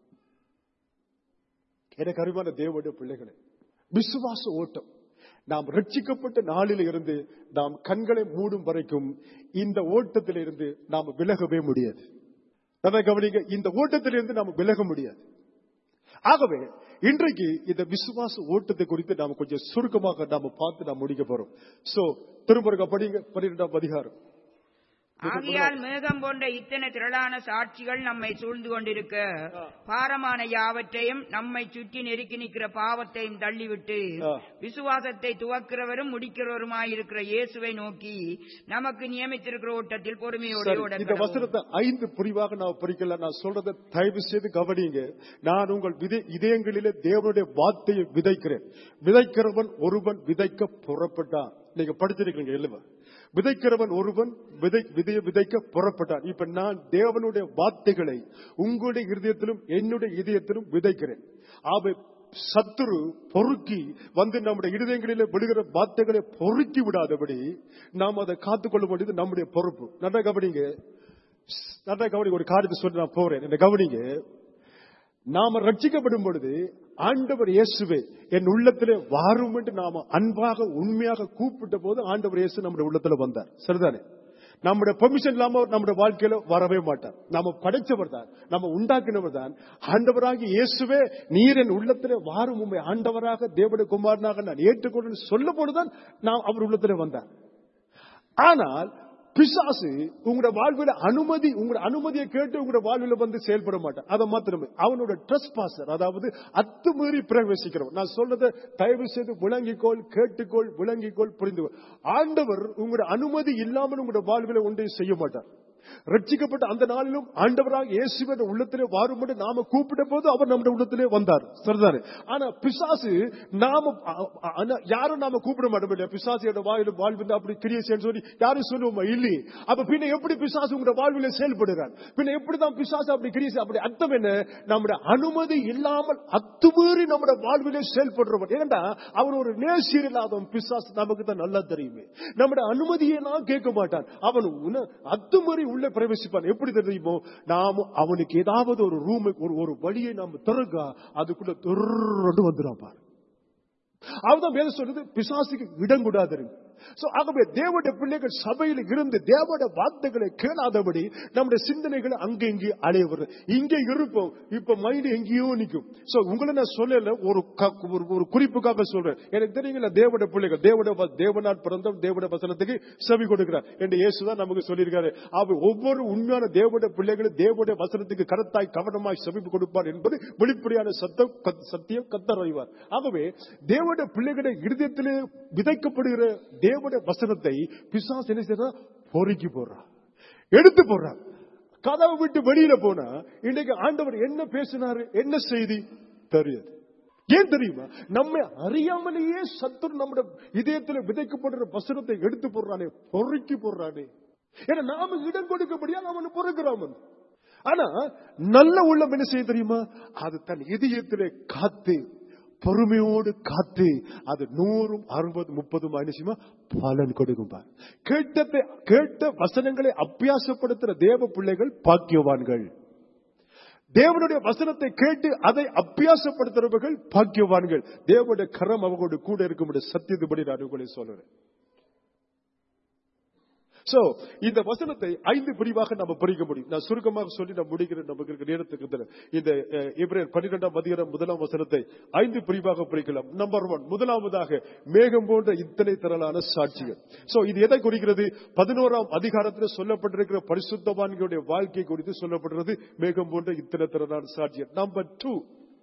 எனக்கு அறிவான தேவனுடைய பிள்ளைகளே விசுவாச ஓட்டம் நாம் ரட்சிக்கப்பட்ட நாளில் இருந்து நாம் கண்களை மூடும் வரைக்கும் இந்த ஓட்டத்தில் இருந்து நாம் விலகவே முடியாது நல்லா கவனிங்க இந்த ஓட்டத்திலிருந்து நாம் விலக முடியாது ஆகவே இன்றைக்கு இந்த விசுவாச ஓட்டத்தை குறித்து நாம கொஞ்சம் சுருக்கமாக நாம பார்த்து நாம் முடிக்க போறோம் சோ திரும்ப படிங்க பன்னிரெண்டாம் அதிகாரம் ஆகையால் மேகம் போன்ற இத்தனை திரளான சாட்சிகள் நம்மை சூழ்ந்து கொண்டிருக்க பாரமான யாவற்றையும் நம்மை சுற்றி நெருக்கி நிற்கிற பாவத்தையும் தள்ளிவிட்டு ஆ. விசுவாசத்தை துவக்கிறவரும் முடிக்கிறவருமாயிருக்கிற இயேசுவை நோக்கி நமக்கு நியமித்திருக்கிற ஓட்டத்தில் பொறுமையோடு சரி, ஓட இந்த கடவோம். வசனத்தை ஐந்து பிரிவாக நான் பிரிக்கல நான் சொல்றதை தயவு செய்து கவனிங்க நான் உங்கள் விதை இதயங்களிலே தேவனுடைய வார்த்தையை விதைக்கிறேன் விதைக்கிறவன் ஒருவன் விதைக்க புறப்பட்டான் நீங்க படிச்சிருக்கீங்க இல்லவா விதைக்கிறவன் ஒருவன் விதை விதைய விதைக்க புறப்பட்டான் இப்ப நான் தேவனுடைய வார்த்தைகளை உங்களுடைய இருதயத்திலும் என்னுடைய இதயத்திலும் விதைக்கிறேன் ஆவை சத்துரு பொறுக்கி வந்து நம்முடைய இருதயங்களிலே விழுகிற வார்த்தைகளை பொறுக்கி விடாதபடி நாம் அதை காத்துக்கொள்ள வேண்டியது நம்முடைய பொறுப்பு நல்லா கவனிங்க நல்லா கவனிங்க ஒரு காரியத்தை சொல்லி நான் போறேன் என்ன கவனிங்க நாம ரட்சிக்கப்படும் பொழுது ஆண்டவர் இயேசுவே என் உள்ளத்திலே வாரும் என்று நாம அன்பாக உண்மையாக கூப்பிட்ட போது ஆண்டவர் இயேசு நம்முடைய உள்ளத்துல வந்தார் சரிதானே நம்முடைய பெர்மிஷன் இல்லாம அவர் நம்முடைய வாழ்க்கையில வரவே மாட்டார் நாம படைச்சவர் தான் நம்ம உண்டாக்கினவர் தான் ஆண்டவராகி இயேசுவே நீர் என் உள்ளத்திலே வாரும் உண்மை ஆண்டவராக தேவனுடைய குமாரனாக நான் ஏற்றுக்கொண்டு சொல்ல போதுதான் நான் அவர் உள்ளத்திலே வந்தார் ஆனால் பிசாசு உங்களோட வாழ்வில அனுமதி உங்களோட அனுமதியை கேட்டு உங்களோட வாழ்வில வந்து செயல்பட மாட்டான் அதை மாத்திரமே அவனோட ட்ரெஸ் பாசர் அதாவது அத்துமீறி பிரவேசிக்கிறவன் நான் சொல்றதை தயவு செய்து விளங்கிக்கோள் கேட்டுக்கோள் விளங்கிக்கோள் புரிந்து கொள். ஆண்டவர் உங்களோட அனுமதி இல்லாமல் உங்களோட வாழ்வில ஒன்றையும் செய்ய மாட்டார் ரட்சிக்கப்பட்ட அந்த நாளிலும் ஆண்டவராக இயேசுவின் உள்ளத்திலே வாரும்படி நாம கூப்பிட்ட போது அவர் நம்முடைய உள்ளத்திலே வந்தார் சரிதானே ஆனா பிசாசு நாம அ- அ- ஆனா யாரும் நாம கூப்பிட மாட்டோம் இல்லையா பிசாசியோட வாயிலும் வாழ்வு அப்படி கிரியை செய்யணும் சொல்லி யாரும் சொல்லுவோமா இல்லையே அப்ப பின்ன எப்படி பிசாசு உங்களோட வாழ்வில செயல்படுகிறார் பின்ன எப்படிதான் பிசாசு அப்படி கிரியை செய்ய- அப்படி அர்த்தம் என்ன நம்முடைய அனுமதி இல்லாமல் அத்துமீறி நம்முடைய வாழ்விலே செயல்படுறவன் ஏன்டா அவன் ஒரு நேசியர் இல்லாதவன் பிசாசு நமக்கு தான் நல்லா தெரியுமே நம்முடைய அனுமதியை நான் கேட்க மாட்டான் அவன் உன- அத்துமீறி உள்ள பிரவேசிப்பான் எப்படி தெரியுமோ நாம அவனுக்கு ஏதாவது ஒரு ரூம் ஒரு ஒரு வழியை நாம திறக்க அதுக்குள்ள தொர்ன்னு வந்துடும் பாரு அவதான் வேதம் சொல்றது பிசாசுக்கு இடம் கூடாது So, ஆகவே தேவனுடைய பிள்ளைகள் சபையில் இருந்து தேவனுடைய வார்த்தைகளை கேளாதபடி நம்முடைய சிந்தனைகள் அங்கே இங்கே அலைய வருது இங்கே இருப்போம் இப்ப மைண்ட் எங்கேயோ நிக்கும் சோ உங்களை நான் சொல்லல ஒரு க- ஒரு- ஒரு குறிப்புக்காக சொல்றேன் எனக்கு தெரியுங்களா தேவனுடைய பிள்ளைகள் தேவனுடைய வ- தேவனால் பிறந்தோம் தேவனுடைய வசனத்துக்கு செவி கொடுக்கிறார் என்று இயேசுதான் நமக்கு சொல்லியிருக்காரு அவர் ஒவ்வொரு உண்மையான தேவனுடைய பிள்ளைகளும் தேவனுடைய வசனத்துக்கு கருத்தாய் கவனமாய் செவி கொடுப்பார் என்பது வெளிப்படையான சத்தம் கத்- சத்தியம் கத்தர் அறிவார் ஆகவே தேவனுடைய பிள்ளைகளுடைய இருதயத்திலே விதைக்கப்படுகிற தேவனுடைய வசனத்தை பிசாசு என்ன செய்யறான் பொறுக்கி போடுறான் எடுத்து போடுறான் கதவை விட்டு வெளியில போனா இன்னைக்கு ஆண்டவர் என்ன பேசினாரு என்ன செய்தி தெரியாது ஏன் தெரியுமா நம்மை அறியாமலேயே சத்துரு நம்முடைய இதயத்தில் விதைக்கப்படுற வசனத்தை எடுத்து போடுறானே பொறுக்கி போடுறானே ஏன்னா நாம இடம் கொடுக்கபடியா அவன் பொறுக்கிறான் ஆனா நல்ல உள்ளம் என்ன செய்ய தெரியுமா அது தன் இதயத்திலே காத்து பொறுமையோடு காத்து அது நூறும் அறுபது முப்பதும் அனுசியமா பலன் கொடுக்கும் பார். கேட்டதை கேட்ட வசனங்களை அபியாசப்படுத்துற தேவ பிள்ளைகள் பாக்கியவான்கள் தேவனுடைய வசனத்தை கேட்டு அதை அபியாசப்படுத்துறவர்கள் பாக்கியவான்கள் தேவனுடைய கரம் அவர்களோடு கூட இருக்கும் சத்தியத்துபடி நான் உங்களை சொல்றேன் சோ இந்த வசனத்தை ஐந்து பிரிவாக நம்ம பிரிக்க முடியும் நான் சுருக்கமாக சொல்லி நான் முடிக்கிறேன் நமக்கு இருக்கிற நேரத்துக்கு தரேன். இந்த இப்ரேல் பன்னிரெண்டாம் அதிகாரம் முதலாம் வசனத்தை ஐந்து பிரிவாக பிரிக்கலாம் நம்பர் ஒன் முதலாவதாக மேகம் போன்ற இத்தனை திரளான சாட்சிகள் சோ இது எதை குறிக்கிறது பதினோராம் அதிகாரத்தில் சொல்லப்பட்டிருக்கிற பரிசுத்தவான்களுடைய வாழ்க்கை குறித்து சொல்லப்படுறது மேகம் போன்ற இத்தனை திரளான சாட்சிகள் நம்பர் டூ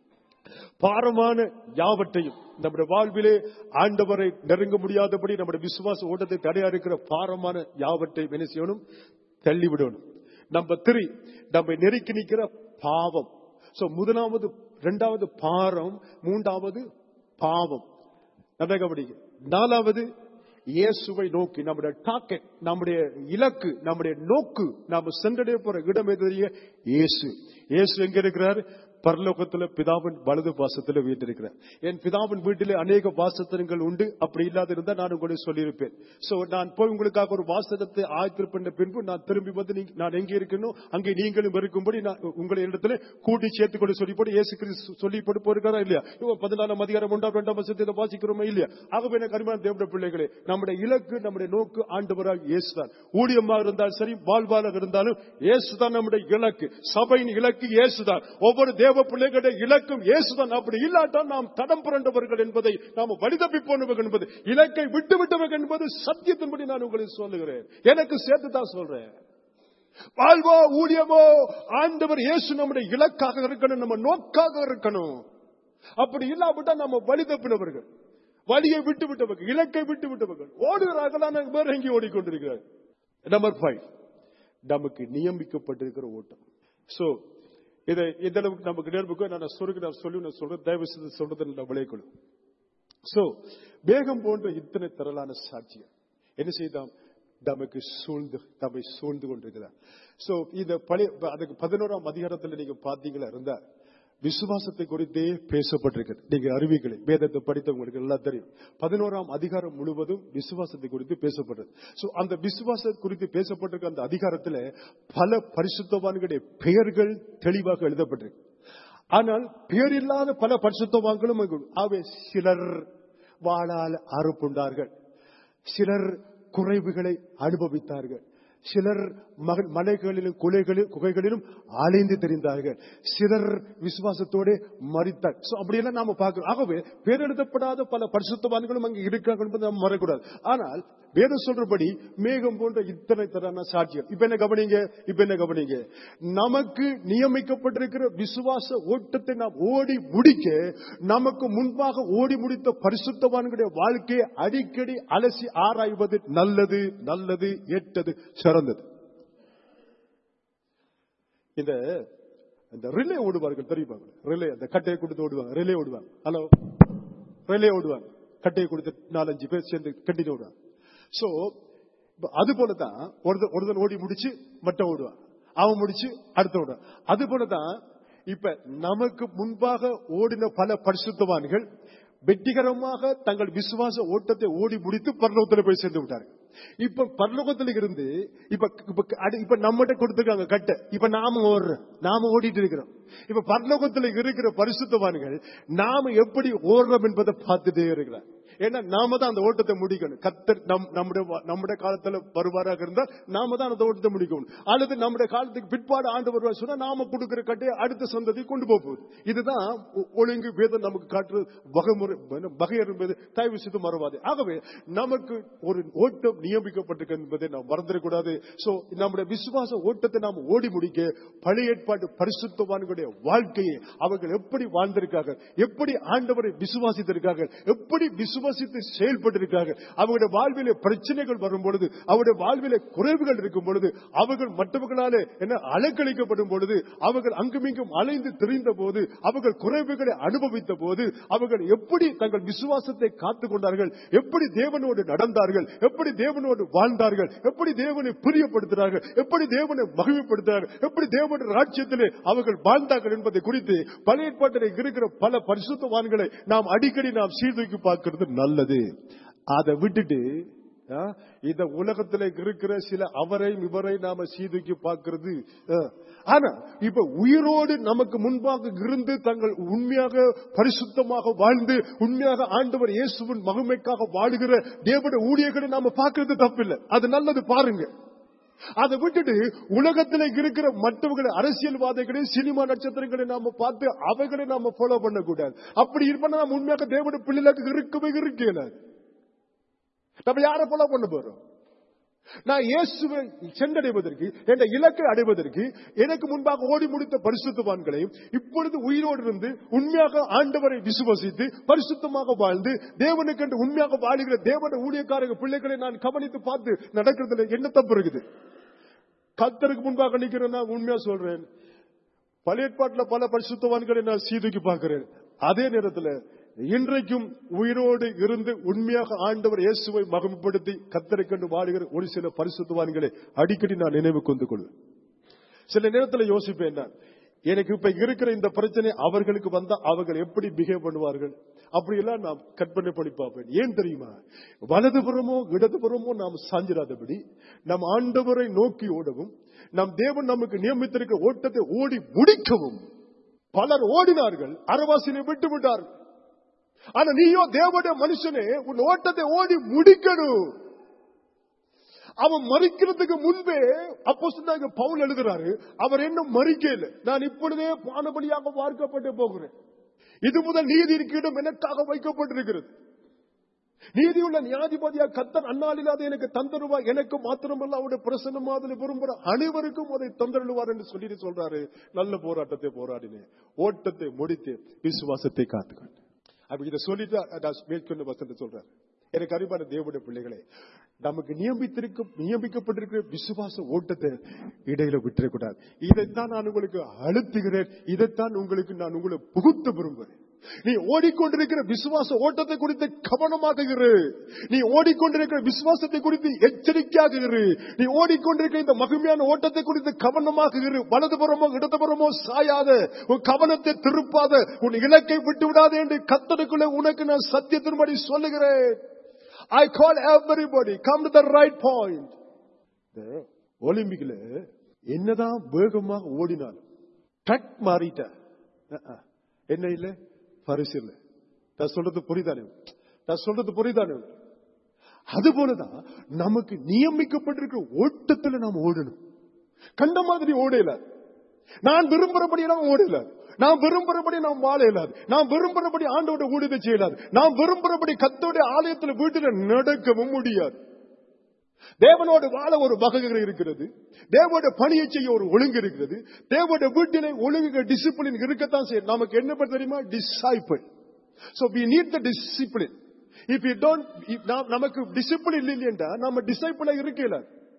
பாரமான யாவற்றையும் நம்முடைய வாழ்விலே ஆண்டவரை நெருங்க முடியாதபடி நம்முடைய விசுவாச ஓட்டத்தை தடையா இருக்கிற பாரமான யாவற்றையும் என்ன செய்யணும் தள்ளிவிடணும் நம்பர் த்ரீ நம்மை நெருக்கி நிற்கிற பாவம் சோ முதலாவது இரண்டாவது பாரம் மூன்றாவது பாவம் நல்லா கவனிங்க நாலாவது இயேசுவை நோக்கி நம்முடைய டாக்கெட் நம்முடைய இலக்கு நம்முடைய நோக்கு நாம சென்றடைய போற இடம் எது தெரியுங்க? இயேசு இயேசு எங்க இருக்கிறார் பரலோகத்துல பிதாவின் வலது பாசத்துல வீட்டிருக்கிறார் என் பிதாவின் வீட்டிலே அநேக வாசத்தனங்கள் உண்டு அப்படி இல்லாத இருந்தா நான் உங்களுக்கு சொல்லியிருப்பேன் சோ நான் போய் உங்களுக்காக ஒரு வாசகத்தை ஆயத்திருப்பேன் பின்பு நான் திரும்பி வந்து நீங்க- நான் எங்கே இருக்கணும் அங்கே நீங்களும் இருக்கும்படி நான் உங்களை இடத்துல கூட்டி சேர்த்து கொண்டு சொல்லி போட்டு இயேசு கிறிஸ்து சொல்லி போட்டு போயிருக்காரா இல்லையா இவன் பதினாலாம் அதிகாரம் ஒன்றாம் இரண்டாம் வருஷத்தை வாசிக்கிறோமா இல்லையா ஆகவே எனக்கு அருமையான தேவனுடைய பிள்ளைகளே நம்முடைய இலக்கு நம்முடைய நோக்கு ஆண்டவராக இயேசுதான் ஊழியமாக இருந்தாலும் சரி வாழ்வாளர் இருந்தாலும் இயேசுதான் நம்முடைய இலக்கு சபையின் இலக்கு இயேசுதான் ஒவ்வொரு தேவ பிள்ளைகளுடைய இலக்கும் இயேசுதான் அப்படி இல்லாட்டால் நாம் தடம் புரண்டவர்கள் என்பதை நாம் வழிதப்பி போனவர்கள் என்பது இலக்கை விட்டு விட்டவர்கள் என்பது சத்தியத்தின்படி நான் உங்களுக்கு சொல்லுகிறேன் எனக்கு சேர்த்து தான் சொல்றேன் வாழ்வோ ஊழியமோ ஆண்டவர் இயேசு நம்முடைய இலக்காக இருக்கணும் நம்ம நோக்காக இருக்கணும் அப்படி இல்லாவிட்டா நம்ம வழி தப்பினவர்கள் வழியை விட்டு விட்டவர்கள் இலக்கை விட்டு விட்டவர்கள் ஓடுகிறார்கள் ஆனால் வேற எங்கே ஓடிக்கொண்டிருக்கிறார் நம்பர் ஃபைவ் நமக்கு நியமிக்கப்பட்டிருக்கிற ஓட்டம் சோ இதை எந்த அளவுக்கு நமக்கு நேர்முக நான் சுருக்கு நான் சொல்லி நான் சொல்றேன் தயவு செய்து சொல்றதை நான் விளையக்கொள்ளும் சோ வேகம் போன்ற இத்தனை திரளான சாட்சியம் என்ன செய்தாம் நமக்கு சூழ்ந்து நம்மை சூழ்ந்து கொண்டிருக்கிறார் சோ இந்த பழைய அதுக்கு பதினோராம் அதிகாரத்துல நீங்க பாத்தீங்களா இருந்தா விசுவாசத்தை குறித்தே பேசப்பட்டிருக்கிறது நீங்க அறிவிக்கலை வேதத்தை படித்தவங்களுக்கு எல்லாம் தெரியும் பதினோராம் அதிகாரம் முழுவதும் விசுவாசத்தை குறித்து பேசப்பட்டது சோ அந்த விசுவாசம் குறித்து பேசப்பட்டிருக்க அந்த அதிகாரத்துல பல பரிசுத்தவான்களுடைய பெயர்கள் தெளிவாக எழுதப்பட்டிருக்கு ஆனால் பேர் இல்லாத பல பரிசுத்தவான்களும் அங்கு உண்டு. ஆகவே சிலர் வாளால் அறுப்புண்டார்கள் சிலர் குறைவுகளை அனுபவித்தார்கள் சிலர் மக- மலைகளிலும் குலைகளிலும் குகைகளிலும் அலைந்து தெரிந்தார்கள் சிலர் விசுவாசத்தோடு மறித்தார் So, அப்படியெல்லாம் நாம பார்க்கிறோம் ஆகவே பேரெழுதப்படாத பல பரிசுத்தவான்களும் அங்கு இருக்காங்க என்பதை நாம் மறக்கூடாது ஆனால் வேதம் சொல்றபடி மேகம் போன்ற இத்தனை தரான சாட்சியம் இப்ப என்ன கவனிங்க இப்ப என்ன கவனிங்க நமக்கு நியமிக்கப்பட்டிருக்கிற விசுவாச ஓட்டத்தை நாம் ஓடி முடிக்க நமக்கு முன்பாக ஓடி முடித்த பரிசுத்தவான்களுடைய வாழ்க்கையை அடிக்கடி அலசி ஆராய்வது நல்லது நல்லது ஏற்றது சிறந்தது இந்த இந்த ரிலே ஓடுவார்கள் தெரியுமா ரிலே அந்த கட்டையை கொடுத்து ஓடுவாங்க ரிலே ஓடுவாங்க ஹலோ ரிலே ஓடுவாங்க கட்டையை கொடுத்து நாலஞ்சு பேர் சேர்ந்து கண்டினியூ ஓடுவாங்க சோ அது போலதான் ஒருத்தன் ஒருத்தன் ஓடி முடிச்சு மட்ட ஓடுவான் அவன் முடிச்சு அடுத்த ஓடுவான் அது போலதான் இப்ப நமக்கு முன்பாக ஓடின பல பரிசுத்தவான்கள் வெற்றிகரமாக தங்கள் விசுவாச ஓட்டத்தை ஓடி முடித்து பரலோகத்தில் போய் சேர்ந்து விட்டார்கள் இப்ப பரலோகத்தில் இருந்து இப்ப இப்ப அடி- இப்ப நம்மகிட்ட கொடுத்துருக்காங்க கட்டை இப்ப நாம ஓடுறோம் நாம ஓடிட்டு இருக்கிறோம் இப்ப பரலோகத்தில் இருக்கிற பரிசுத்தவான்கள் நாம எப்படி ஓடுறோம் என்பதை பார்த்துட்டே இருக்கிறார் ஏன்னா நாம தான் அந்த ஓட்டத்தை முடிக்கணும் கத்தர் நம் நம்முடைய வா- நம்முடைய காலத்துல வருவாராக இருந்தால் நாம தான் அந்த ஓட்டத்தை முடிக்கணும் அல்லது நம்முடைய காலத்துக்கு பிற்பாடு ஆண்டு வருவார் சொன்னா நாம கொடுக்கிற கட்டையை அடுத்த சந்ததி கொண்டு போக போகுது இதுதான் ஒ- ஒழுங்கு வேதம் நமக்கு காட்டுறது வகைமுறை வகையர் என்பது தயவு செய்து மறவாது ஆகவே நமக்கு ஒரு ஓட்டம் நியமிக்கப்பட்டிருக்கு என்பதை நாம் மறந்துடக்கூடாது சோ நம்முடைய விசுவாச ஓட்டத்தை நாம் ஓடி முடிக்க பழைய ஏற்பாட்டு பரிசுத்தவான்களுடைய வாழ்க்கையை அவர்கள் எப்படி வாழ்ந்திருக்கார்கள் எப்படி ஆண்டவரை விசுவாசித்திருக்கார்கள் எப்படி விசுவாசித்து செயல்பட்டிருக்கார்கள் அவருடைய வாழ்விலே பிரச்சனைகள் வரும் பொழுது அவருடைய வாழ்விலே குறைவுகள் இருக்கும் பொழுது அவர்கள் மற்றவர்களாலே என்ன அலக்களிக்கப்படும் பொழுது அவர்கள் அங்குமிங்கும் அலைந்து திரிந்த போது அவர்கள் குறைவுகளை அனுபவித்த போது அவர்கள் எப்படி தங்கள் விசுவாசத்தை காத்துக் கொண்டார்கள் எப்படி தேவனோடு நடந்தார்கள் எப்படி தேவனோடு வாழ்ந்தார்கள் எப்படி தேவனை பிரியப்படுத்தினார்கள் எப்படி தேவனை மகிமைப்படுத்தினார்கள் எப்படி தேவனுடைய ராஜ்யத்திலே அவர்கள் வாழ்ந்தார்கள் என்பதை குறித்து பழைய ஏற்பாட்டில் இருக்கிற பல பரிசுத்தவான்களை நாம் அடிக்கடி நாம் சீர்தூக்கி பார்க்கிறது நல்லது அதை விட்டுட்டு ஆ, இந்த உலகத்துல இருக்கிற சில அவரையும் இவரை நாம சீதூக்கி பார்க்கிறது ஆ. ஆனா இப்ப உயிரோடு நமக்கு முன்பாக இருந்து தங்கள் உண்மையாக பரிசுத்தமாக வாழ்ந்து உண்மையாக ஆண்டவர் இயேசுவின் மகிமைக்காக வாழுகிற தேவனுடைய ஊழியர்களை நாம பார்க்கிறது தப்பில்லை அது நல்லது பாருங்க அதை விட்டுட்டு உலகத்துல இருக்கிற மற்றவர்களை அரசியல்வாதிகளை சினிமா நட்சத்திரங்களை நாம பார்த்து அவைகளை நாம ஃபாலோ பண்ணக்கூடாது அப்படி இருப்பா நம்ம உண்மையாக தேவனுடைய பிள்ளைகளுக்கு இருக்கவே இருக்கல நம்ம யாரை ஃபாலோ பண்ண போறோம் நான் இயேசுவை சென்றடைவதற்கு என்ற இலக்கை அடைவதற்கு எனக்கு முன்பாக ஓடி முடித்த பரிசுத்தவான்களையும் இப்பொழுது உயிரோடு இருந்து உண்மையாக ஆண்டவரை விசுவசித்து பரிசுத்தமாக வாழ்ந்து தேவனுக்கு என்று உண்மையாக வாழுகிற தேவன ஊழியக்காரங்க பிள்ளைகளை நான் கவனித்து பார்த்து நடக்கிறதுல என்ன தப்பு இருக்குது கத்தருக்கு முன்பாக நிக்கிறேன் நான் உண்மையா சொல்றேன் பழைய ஏற்பாட்டுல பல பரிசுத்தவான்களை நான் சீதுக்கி பார்க்கிறேன் அதே நேரத்தில் இன்றைக்கும் உயிரோடு இருந்து உண்மையாக ஆண்டவர் இயேசுவை மகிமைப்படுத்தி கத்தரைக்கண்டு வாழுகிற ஒரு சில பரிசுத்தவான்களை அடிக்கடி நான் நினைவு கொண்டு கொள்வேன் சில நேரத்தில் யோசிப்பேன் நான் எனக்கு இப்ப இருக்கிற இந்த பிரச்சனை அவர்களுக்கு வந்தா அவர்கள் எப்படி பிஹேவ் பண்ணுவார்கள் அப்படி எல்லாம் நான் கற்பனை பண்ணி பார்ப்பேன் ஏன் தெரியுமா வலதுபுறமோ இடதுபுறமோ நாம் சாஞ்சிராதபடி நம் ஆண்டவரை நோக்கி ஓடவும் நம் தேவன் நமக்கு நியமித்திருக்க ஓட்டத்தை ஓடி முடிக்கவும் பலர் ஓடினார்கள் அரவாசினை விட்டு விட்டார்கள் ஆனா நீயோ தேவனுடைய மனுஷனே உன் ஓட்டத்தை ஓடி முடிக்கணும் அவன் மறிக்கிறதுக்கு முன்பே அப்போ சொன்னாங்க பவுல் எழுதுறாரு அவர் இன்னும் மறிக்கல நான் இப்பொழுதே பானபலியாக பார்க்கப்பட்டு போகிறேன் இது முதல் நீதி இருக்கிடம் எனக்காக வைக்கப்பட்டிருக்கிறது நீதியுள்ள நியாதிபதியா கத்தன் அண்ணாலில்லாத எனக்கு தந்தருவா எனக்கு மாத்திரமல்ல அவருடைய பிரசன்னமாதலை விரும்புற அனைவருக்கும் அதை தந்தருவார் என்று சொல்லிட்டு சொல்றாரு நல்ல போராட்டத்தை போராடினேன் ஓட்டத்தை முடித்து விசுவாசத்தை காத்துக்கொண்டு அப்ப இதை சொல்லிட்டு நான் மேற்கொண்டு வசந்த சொல்றாரு எனக்கு அறிவான தேவனுடைய பிள்ளைகளே நமக்கு நியமித்திருக்க நியமிக்கப்பட்டிருக்கிற விசுவாச ஓட்டத்தை இடையில விட்டுறக்கூடாது இதைத்தான் நான் உங்களுக்கு அழுத்துகிறேன் இதைத்தான் உங்களுக்கு நான் உங்களை புகுத்த விரும்புகிறேன் நீ ஓடிக்கொண்டிருக்கிற விசுவாச ஓட்டத்தை குறித்து கவனமாக இரு நீ ஓடிக்கொண்டிருக்கிற விசுவாசத்தை குறித்து எச்சரிக்கையாக இரு நீ ஓடிக்கொண்டிருக்கிற இந்த மகிமையான ஓட்டத்தை குறித்து கவனமாக இரு வலதுபுறமோ இடதுபுறமோ சாயாத உன் கவனத்தை திருப்பாத உன் இலக்கை விட்டு விடாதே என்று கத்தனுக்குள்ள உனக்கு நான் சத்தியத்தின்படி சொல்லுகிறேன் I call everybody come to the right point ஒலிம்பிக்ல என்னதான் வேகமாக ஓடினாலும் ட்ரக் மாறிட்ட அஹ், என்ன இல்ல பரிசு இல்ல நான் சொல்றது புரிதானே நான் சொல்றது புரிதானே அது போலதான் நமக்கு நியமிக்கப்பட்டிருக்கிற ஓட்டத்துல நாம் ஓடணும் கண்ட மாதிரி ஓடல நான் விரும்புறபடி எல்லாம் ஓடல நான் விரும்புறபடி நாம் வாழ இயலாது நான் விரும்புறபடி ஆண்டோட ஊழியத்தை செய்யலாது நான் விரும்புறபடி கத்தோட ஆலயத்துல வீட்டுல நடக்கவும் முடியாது தேவனோடு வாழ ஒரு வகைகள் இருக்கிறது தேவோட பணியை செய்ய ஒரு ஒழுங்கு இருக்கிறது தேவோட வீட்டிலே ஒழுங்கு டிசிப்ளின் இருக்கத்தான் செய்யும் நமக்கு என்ன பண்ண தெரியுமா disciple so we need the discipline if you don't நமக்கு டிசிப்ளின் இல்லையா நம்ம டிசைபிளா இருக்கல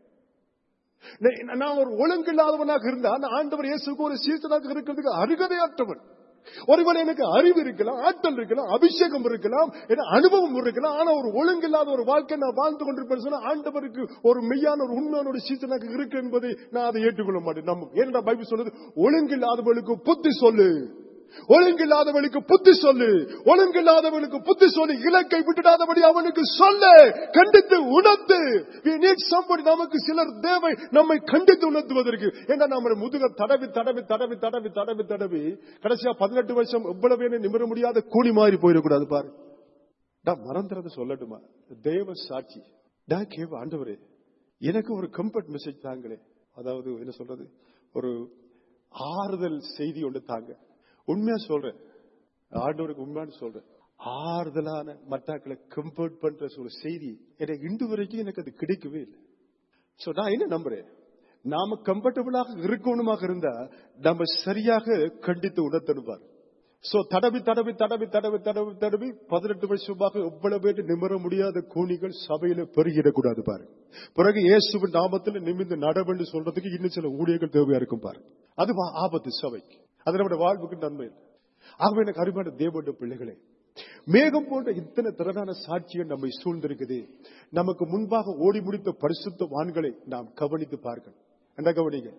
நான் ஒரு ஒழுங்கு இல்லாதவனாக இருந்தா நான் ஆண்டவர் இயேசுக்கு ஒரு சீர்த்தனாக இருக்கிறதுக்கு அருகதையற்றவன் ஒருவேளை எனக்கு அறிவு இருக்கலாம் ஆற்றல் இருக்கலாம் அபிஷேகம் இருக்கலாம் என அனுபவம் இருக்கலாம் ஆனா ஒரு ஒழுங்கு இல்லாத ஒரு வாழ்க்கை நான் வாழ்ந்து கொண்டிருப்பேன் சொன்னா ஆண்டவருக்கு ஒரு மெய்யான ஒரு உண்மையான ஒரு சீசனாக இருக்கு என்பதை நான் அதை ஏற்றுக்கொள்ள மாட்டேன் நம்ம ஏன்னா பைபிள் சொல்லுது ஒழுங்கு இல்லாதவர்களுக்கு புத்தி சொல்லு ஒழுங்கில்லாதவனுக்கு புத்தி சொல்லு ஒழுங்கில்லாதவனுக்கு புத்தி சொல்லி இலக்கை விட்டுடாதபடி அவனுக்கு சொல்ல கண்டித்து உணர்த்து We need somebody நமக்கு சிலர் தேவை நம்மை கண்டித்து உணர்த்துவதற்கு ஏன்னா நம்ம முதுக தடவி தடவி தடவி தடவி தடவி தடவி கடைசியா பதினெட்டு வருஷம் எவ்வளவு நிமிர முடியாத கூலி மாறி போயிடக்கூடாது பாரு நான் மறந்துறது சொல்லட்டுமா தேவ சாட்சி நான் கேவ ஆண்டவரே எனக்கு ஒரு கம்ஃபர்ட் மெசேஜ் தாங்களே அதாவது என்ன சொல்றது ஒரு ஆறுதல் செய்தி ஒன்று தாங்க உண்மையா சொல்றேன் ஆண்டவருக்கு உண்மையான சொல்றேன் ஆறுதலான மட்டாக்களை கம்ஃபர்ட் பண்ற ஒரு செய்தி எனக்கு இன்று வரைக்கும் எனக்கு அது கிடைக்கவே இல்லை சோ நான் என்ன நம்புறேன் நாம கம்ஃபர்டபுளாக இருக்கணுமாக இருந்தா நம்ம சரியாக கண்டித்து உணர்த்தணுவார் சோ தடவி தடவி தடவி தடவி தடவி தடவி பதினெட்டு வருஷமாக எவ்வளவு பேர் நிமிர முடியாத கூனிகள் சபையில பெருகிடக்கூடாது பாரு பிறகு இயேசுவின் நாமத்தில் நிமிந்து நடவென்று சொல்றதுக்கு இன்னும் சில ஊழியர்கள் தேவையா இருக்கும் பாரு அது வா- ஆபத்து சபைக்கு அது நம்முடைய வாழ்வுக்கு நன்மை இல்லை ஆகவே எனக்கு அருமையான தேவனுடைய பிள்ளைகளே மேகம் போன்ற இத்தனை திறனான சாட்சிகள் நம்மை சூழ்ந்திருக்குது நமக்கு முன்பாக ஓடி முடித்த பரிசுத்த வான்களை நாம் கவனித்து பார்க்கணும் என்ன கவனிங்க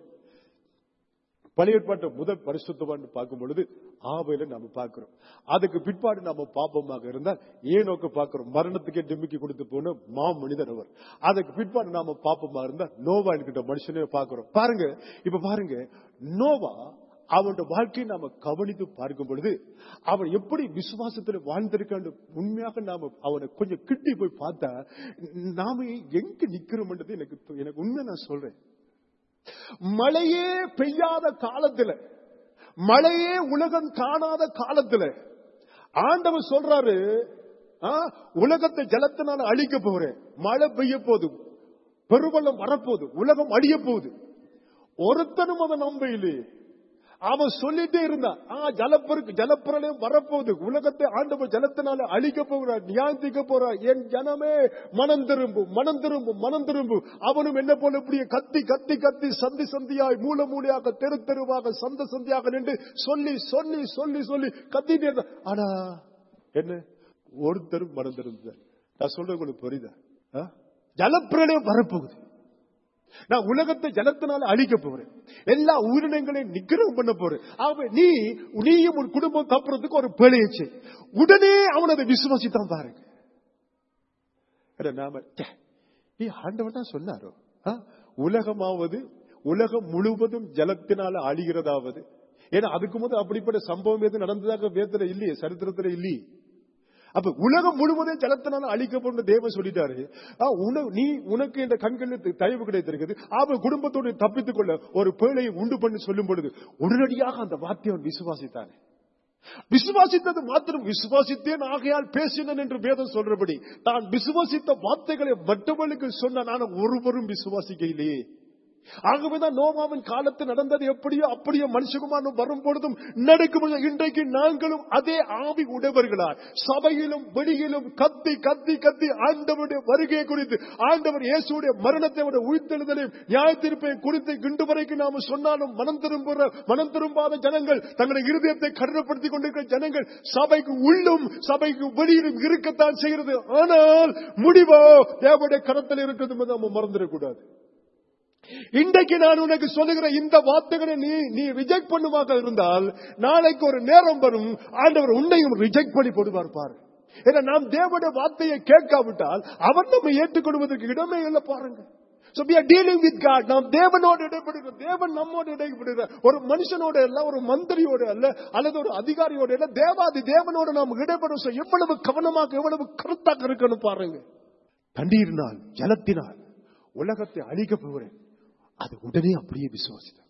பழைய ஏற்பாட்டு முதல் பரிசுத்தவான் பார்க்கும் பொழுது ஆவையில நாம பார்க்கிறோம் அதுக்கு பிற்பாடு நாம பாப்பமாக இருந்தால் ஏனோக்கு பார்க்கிறோம் மரணத்துக்கே டிமிக்கி கொடுத்து போன மா மனிதர் அவர் அதுக்கு பிற்பாடு நாம பாப்பமா இருந்தா நோவா என்கிட்ட மனுஷனே பார்க்கிறோம் பாருங்க இப்ப பாருங்க நோவா அவனுடைய வாழ்க்கையை நாம கவனித்து பார்க்கும் பொழுது அவன் எப்படி விசுவாசத்துல வாழ்ந்திருக்கான்னு உண்மையாக நாம அவனை கொஞ்சம் கிட்டி போய் பார்த்தா நாம எங்க நிக்கிறோம்ன்றது எனக்கு எனக்கு உண்மை நான் சொல்றேன் மழையே பெய்யாத காலத்துல மழையே உலகம் காணாத காலத்துல ஆண்டவர் சொல்றாரு ஆ, உலகத்தை ஜலத்தினால அழிக்க போறேன் மழை பெய்ய போகுது பெருவெள்ளம் வரப்போகுது உலகம் அழிய போகுது ஒருத்தனும் அதை நம்ப இல்லையே அவன் சொல்லிட்டே இருந்தான் ஆ ஜலப்பெருக்கு ஜலப்பிரளயம் வரப்போகுது உலகத்தை ஆண்டவர் ஜலத்தினால அழிக்க போகிறார் நியாயத்திக்க போறார் என் ஜனமே மனம் திரும்பும் மனம் திரும்பும் மனம் திரும்பும் அவனும் என்ன போல இப்படியே கத்தி கத்தி கத்தி சந்தி சந்தியாய் மூல மூலையாக தெரு தெருவாக சந்த சந்தியாக நின்று சொல்லி சொல்லி சொல்லி சொல்லி கத்திட்டே இருந்தான் ஆனா என்ன ஒருத்தரும் மனம் திரும்ப நான் சொல்றது உங்களுக்கு புரியுதா ஆ? ஜலப்பிரளயம் வரப்போகுது நான் உலகத்தை ஜலத்தினால அழிக்க போறேன் எல்லா உயிரினங்களையும் நிக்கிரம் பண்ண போறேன் ஆகவே நீ நீயும் உன் குடும்பம் தப்புறதுக்கு ஒரு பிழையச்சு உடனே அவன் அதை விசுவாசித்தான் பாருங்க அட நாம ச்சே, ஏ, ஆண்டவன் தான் சொன்னாரோ ஆ? உலகமாவது உலகம் முழுவதும் ஜலத்தினால அழிகிறதாவது ஏன்னா அதுக்கு முதல் அப்படிப்பட்ட சம்பவம் எதுவும் நடந்ததாக வேதத்துல இல்லையே சரித்திரத்துல இல்லையே அப்ப உலகம் முழுவதும் ஜலத்தினால அழிக்கப்படும் தேவன் சொல்லிட்டாரு ஆ, உன- நீ உனக்கு இந்த கண்களில் தயவு கிடைத்திருக்குது அவன் குடும்பத்தோடு தப்பித்துக் கொள்ள ஒரு பேழையை உண்டு பண்ணி சொல்லும் பொழுது உடனடியாக அந்த வார்த்தையை அவன் விசுவாசித்தானே விசுவாசித்தது மாத்திரம் விசுவாசித்தேன் ஆகையால் பேசினேன் என்று வேதம் சொல்றபடி நான் விசுவாசித்த வார்த்தைகளை மற்றவர்களுக்கு சொன்ன நான் ஒருவரும் விசுவாசிக்க இல்லையே ஆகவேதான் நோமாவின் காலத்தில் நடந்தது எப்படியோ அப்படியே மனுஷகுமாரன் வரும் பொழுதும் நடக்கும் இன்றைக்கு நாங்களும் அதே ஆவி உடையவர்களாய் சபையிலும் வெளியிலும் கத்தி கத்தி கத்தி ஆண்டவருடைய வருகையை குறித்து ஆண்டவர் இயேசுடைய மரணத்தை விட உயிர்த்தெழுதலையும் நியாயத்தீர்ப்பையும் குறித்து இன்று வரைக்கும் நாம சொன்னாலும் மனம் திரும்புற மனம் திரும்பாத ஜனங்கள் தங்களுடைய இருதயத்தை கடினப்படுத்திக் கொண்டிருக்கிற ஜனங்கள் சபைக்கு உள்ளும் சபைக்கு வெளியிலும் இருக்கத்தான் செய்கிறது ஆனால் முடிவோ தேவனுடைய கரத்தில் இருக்கிறது என்பதை நம்ம மறந்துடக்கூடாது இன்றைக்கு நான் உனக்கு சொல்லுகிற இந்த வார்த்தைகளை நீ நீ ரிஜெக்ட் பண்ணுமாக இருந்தால் நாளைக்கு ஒரு நேரம் வரும் ஆண்டவர் உன்னையும் ரிஜெக்ட் பண்ணி போடுவார் பாரு ஏன்னா நாம் தேவனுடைய வார்த்தையை கேட்காவிட்டால் அவர் நம்ம ஏற்றுக்கொள்வதற்கு இடமே இல்லை பாருங்க So we are dealing with God. நாம் தேவனோடு இடைப்படுகிறோம் தேவன் நம்மோடு இடைப்படுகிறார் ஒரு மனுஷனோட அல்ல ஒரு மந்திரியோட அல்ல அல்லது ஒரு அதிகாரியோட அல்ல தேவாதி தேவனோடு நாம் இடைப்படும் So எவ்வளவு கவனமாக எவ்வளவு கருத்தாக இருக்கணும் பாருங்க தண்ணீரினால் ஜலத்தினால் உலகத்தை அழிக்க போகிறேன் அது உடனே அப்படியே விசுவாசித்தார்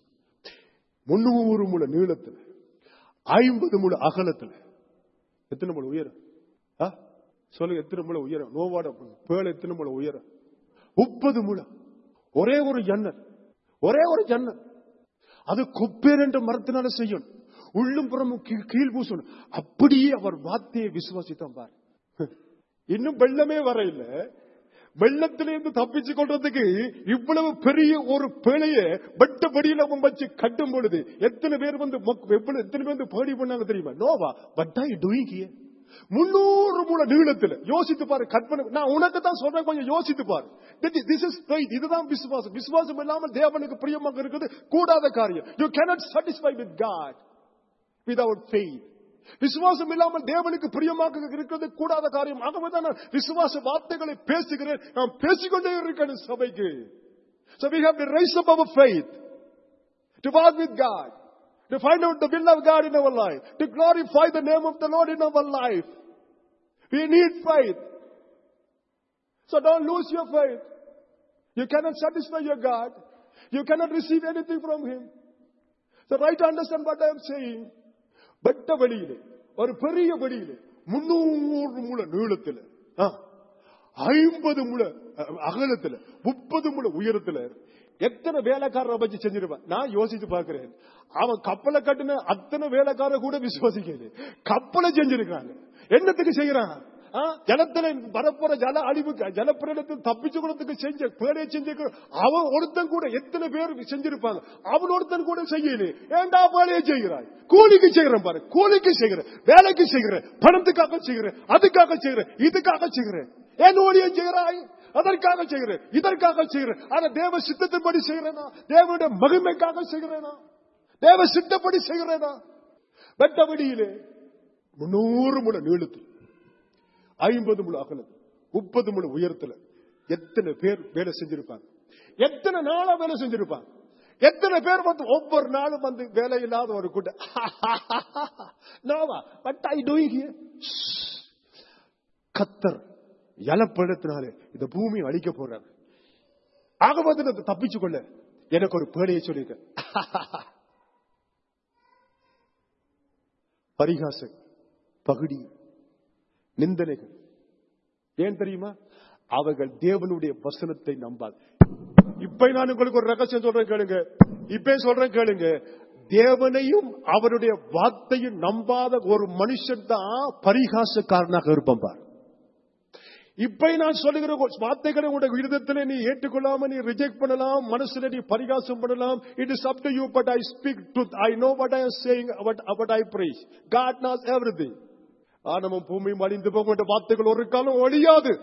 முன்னூறு முழ நீளத்தில் ஐம்பது முழ அகலத்தில் எத்தனை முழ உயரம் ஆ? சொல்லுங்க எத்தனை முழ உயரம் நோவாட பேழ எத்தனை முழ உயரம் முப்பது முழம் ஒரே ஒரு ஜன்னல் ஒரே ஒரு ஜன்னல் அது கொப்பேர் என்ற மரத்தினால செய்யும் உள்ளும் புறமும் கீழ் கீழ் பூசணும் அப்படியே அவர் வார்த்தையை விசுவாசித்தான் பார் இன்னும் வெள்ளமே வர இல்ல வெள்ளத்திலிருந்து தப்பிச்சு கொள்றதுக்கு இவ்வளவு பெரிய ஒரு பிழைய வெட்ட படியில அவன் வச்சு கட்டும் பொழுது எத்தனை பேர் வந்து மொக்- எவ்வளவு எத்தனை பேர் வந்து பேடி பண்ணாங்க தெரியுமா Noah but I doing here முன்னூறு முழ நீளத்துல யோசித்து பாரு கற்பனை நான் உனக்கு தான் சொல்றேன் கொஞ்சம் யோசித்து பாரு திஸ் இஸ் இதுதான் விசுவாசம் விசுவாசம் இல்லாமல் தேவனுக்கு பிரியமாக இருக்குது கூடாத காரியம் you cannot satisfy with God without faith விசுவாசம் இல்லாமல் தேவனுக்கு பிரியமாக இருக்கிறது கூடாத காரியம் ஆகவே தான் நான் விசுவாச வார்த்தைகளை பேசுகிறேன் நான் பேசிக்கொண்டே இருக்கேன் சபைக்கு So we have to raise up our faith to walk with God, to find out the will of God in our life, to glorify the name of the Lord in our life, We need faith. So don't lose your faith. You cannot satisfy your God. You cannot receive anything from Him. So try to understand what I am saying. வெட்ட வெளியிலே ஒரு பெரிய வெளியிலே முன்னூறு முழ நீளத்தில் ஐம்பது முழ அஹ், அகலத்துல முப்பது முழ உயரத்துல எத்தனை வேலைக்காரரை வச்சு செஞ்சிருப்பான் நான் யோசிச்சு பார்க்கிறேன் அவன் கப்பலை கட்டின அத்தனை வேலைக்காரர் கூட விசுவாசிக்கிறது கப்பலை செஞ்சிருக்காங்க என்னத்துக்கு செய்யறான் ஆ, ஜலத்துல வரப்போற ஜல அழிவுக்கு ஜலப்பிரளத்தில் தப்பிச்சு கொடுத்துக்கு செஞ்ச பேரை செஞ்சிருக்க அவன் ஒருத்தன் கூட எத்தனை பேர் செஞ்சிருப்பாங்க அவன் ஒருத்தன் கூட செய்யல ஏண்டா வேலையை செய்கிறாய் கூலிக்கு செய்கிறேன் பாரு கூலிக்கு செய்கிறேன் வேலைக்கு செய்கிறேன் பணத்துக்காக செய்கிறேன் அதுக்காக செய்கிறேன் இதுக்காக செய்கிறேன் ஏன் ஊழியம் செய்கிறாய் அதற்காக செய்கிறேன் இதற்காக செய்கிறேன் ஆனா தேவ சித்தத்தின்படி செய்கிறேனா தேவனுடைய மகிமைக்காக செய்கிறேனா தேவ சித்தப்படி செய்கிறேனா வெட்டபடியிலே முன்னூறு முழ நீளத்தில் ஐம்பது முழு அகலத்தில் முப்பது முழு உயரத்துல எத்தனை பேர் வேலை செஞ்சிருப்பாங்க எத்தனை நாளா வேலை செஞ்சிருப்பாங்க எத்தனை பேர் வந்து ஒவ்வொரு நாளும் வந்து வேலை இல்லாத ஒரு கூட்டம் Noah but I doing here கத்தர் இலப்பழத்தினாலே இந்த பூமியை அழிக்க போறாங்க ஆகமத்தில் தப்பிச்சு கொள்ள எனக்கு ஒரு பேழையை சொல்லியிருக்க பரிகாசம் பகுடி நிந்தனைகள் ஏன் தெரியுமா அவர்கள் தேவனுடைய வசனத்தை நம்பாது இப்ப நான் உங்களுக்கு ஒரு ரகசியம் சொல்றேன் கேளுங்க இப்ப சொல்றேன் கேளுங்க தேவனையும் அவருடைய வார்த்தையும் நம்பாத ஒரு மனுஷன் தான் பரிகாசக்காரனாக இருப்பான் பார் இப்ப நான் சொல்லுகிற வார்த்தைகளை உங்களுடைய விருதத்தில் நீ ஏற்றுக்கொள்ளாம நீ ரிஜெக்ட் பண்ணலாம் மனசுல நீ பரிகாசம் பண்ணலாம் it is up to you but I speak truth I know but I saying but I praise God knows everything ஆனமும் பூமியும் அழிந்து போகின்ற வார்த்தைகள் ஒரு காலம் ஒழியாது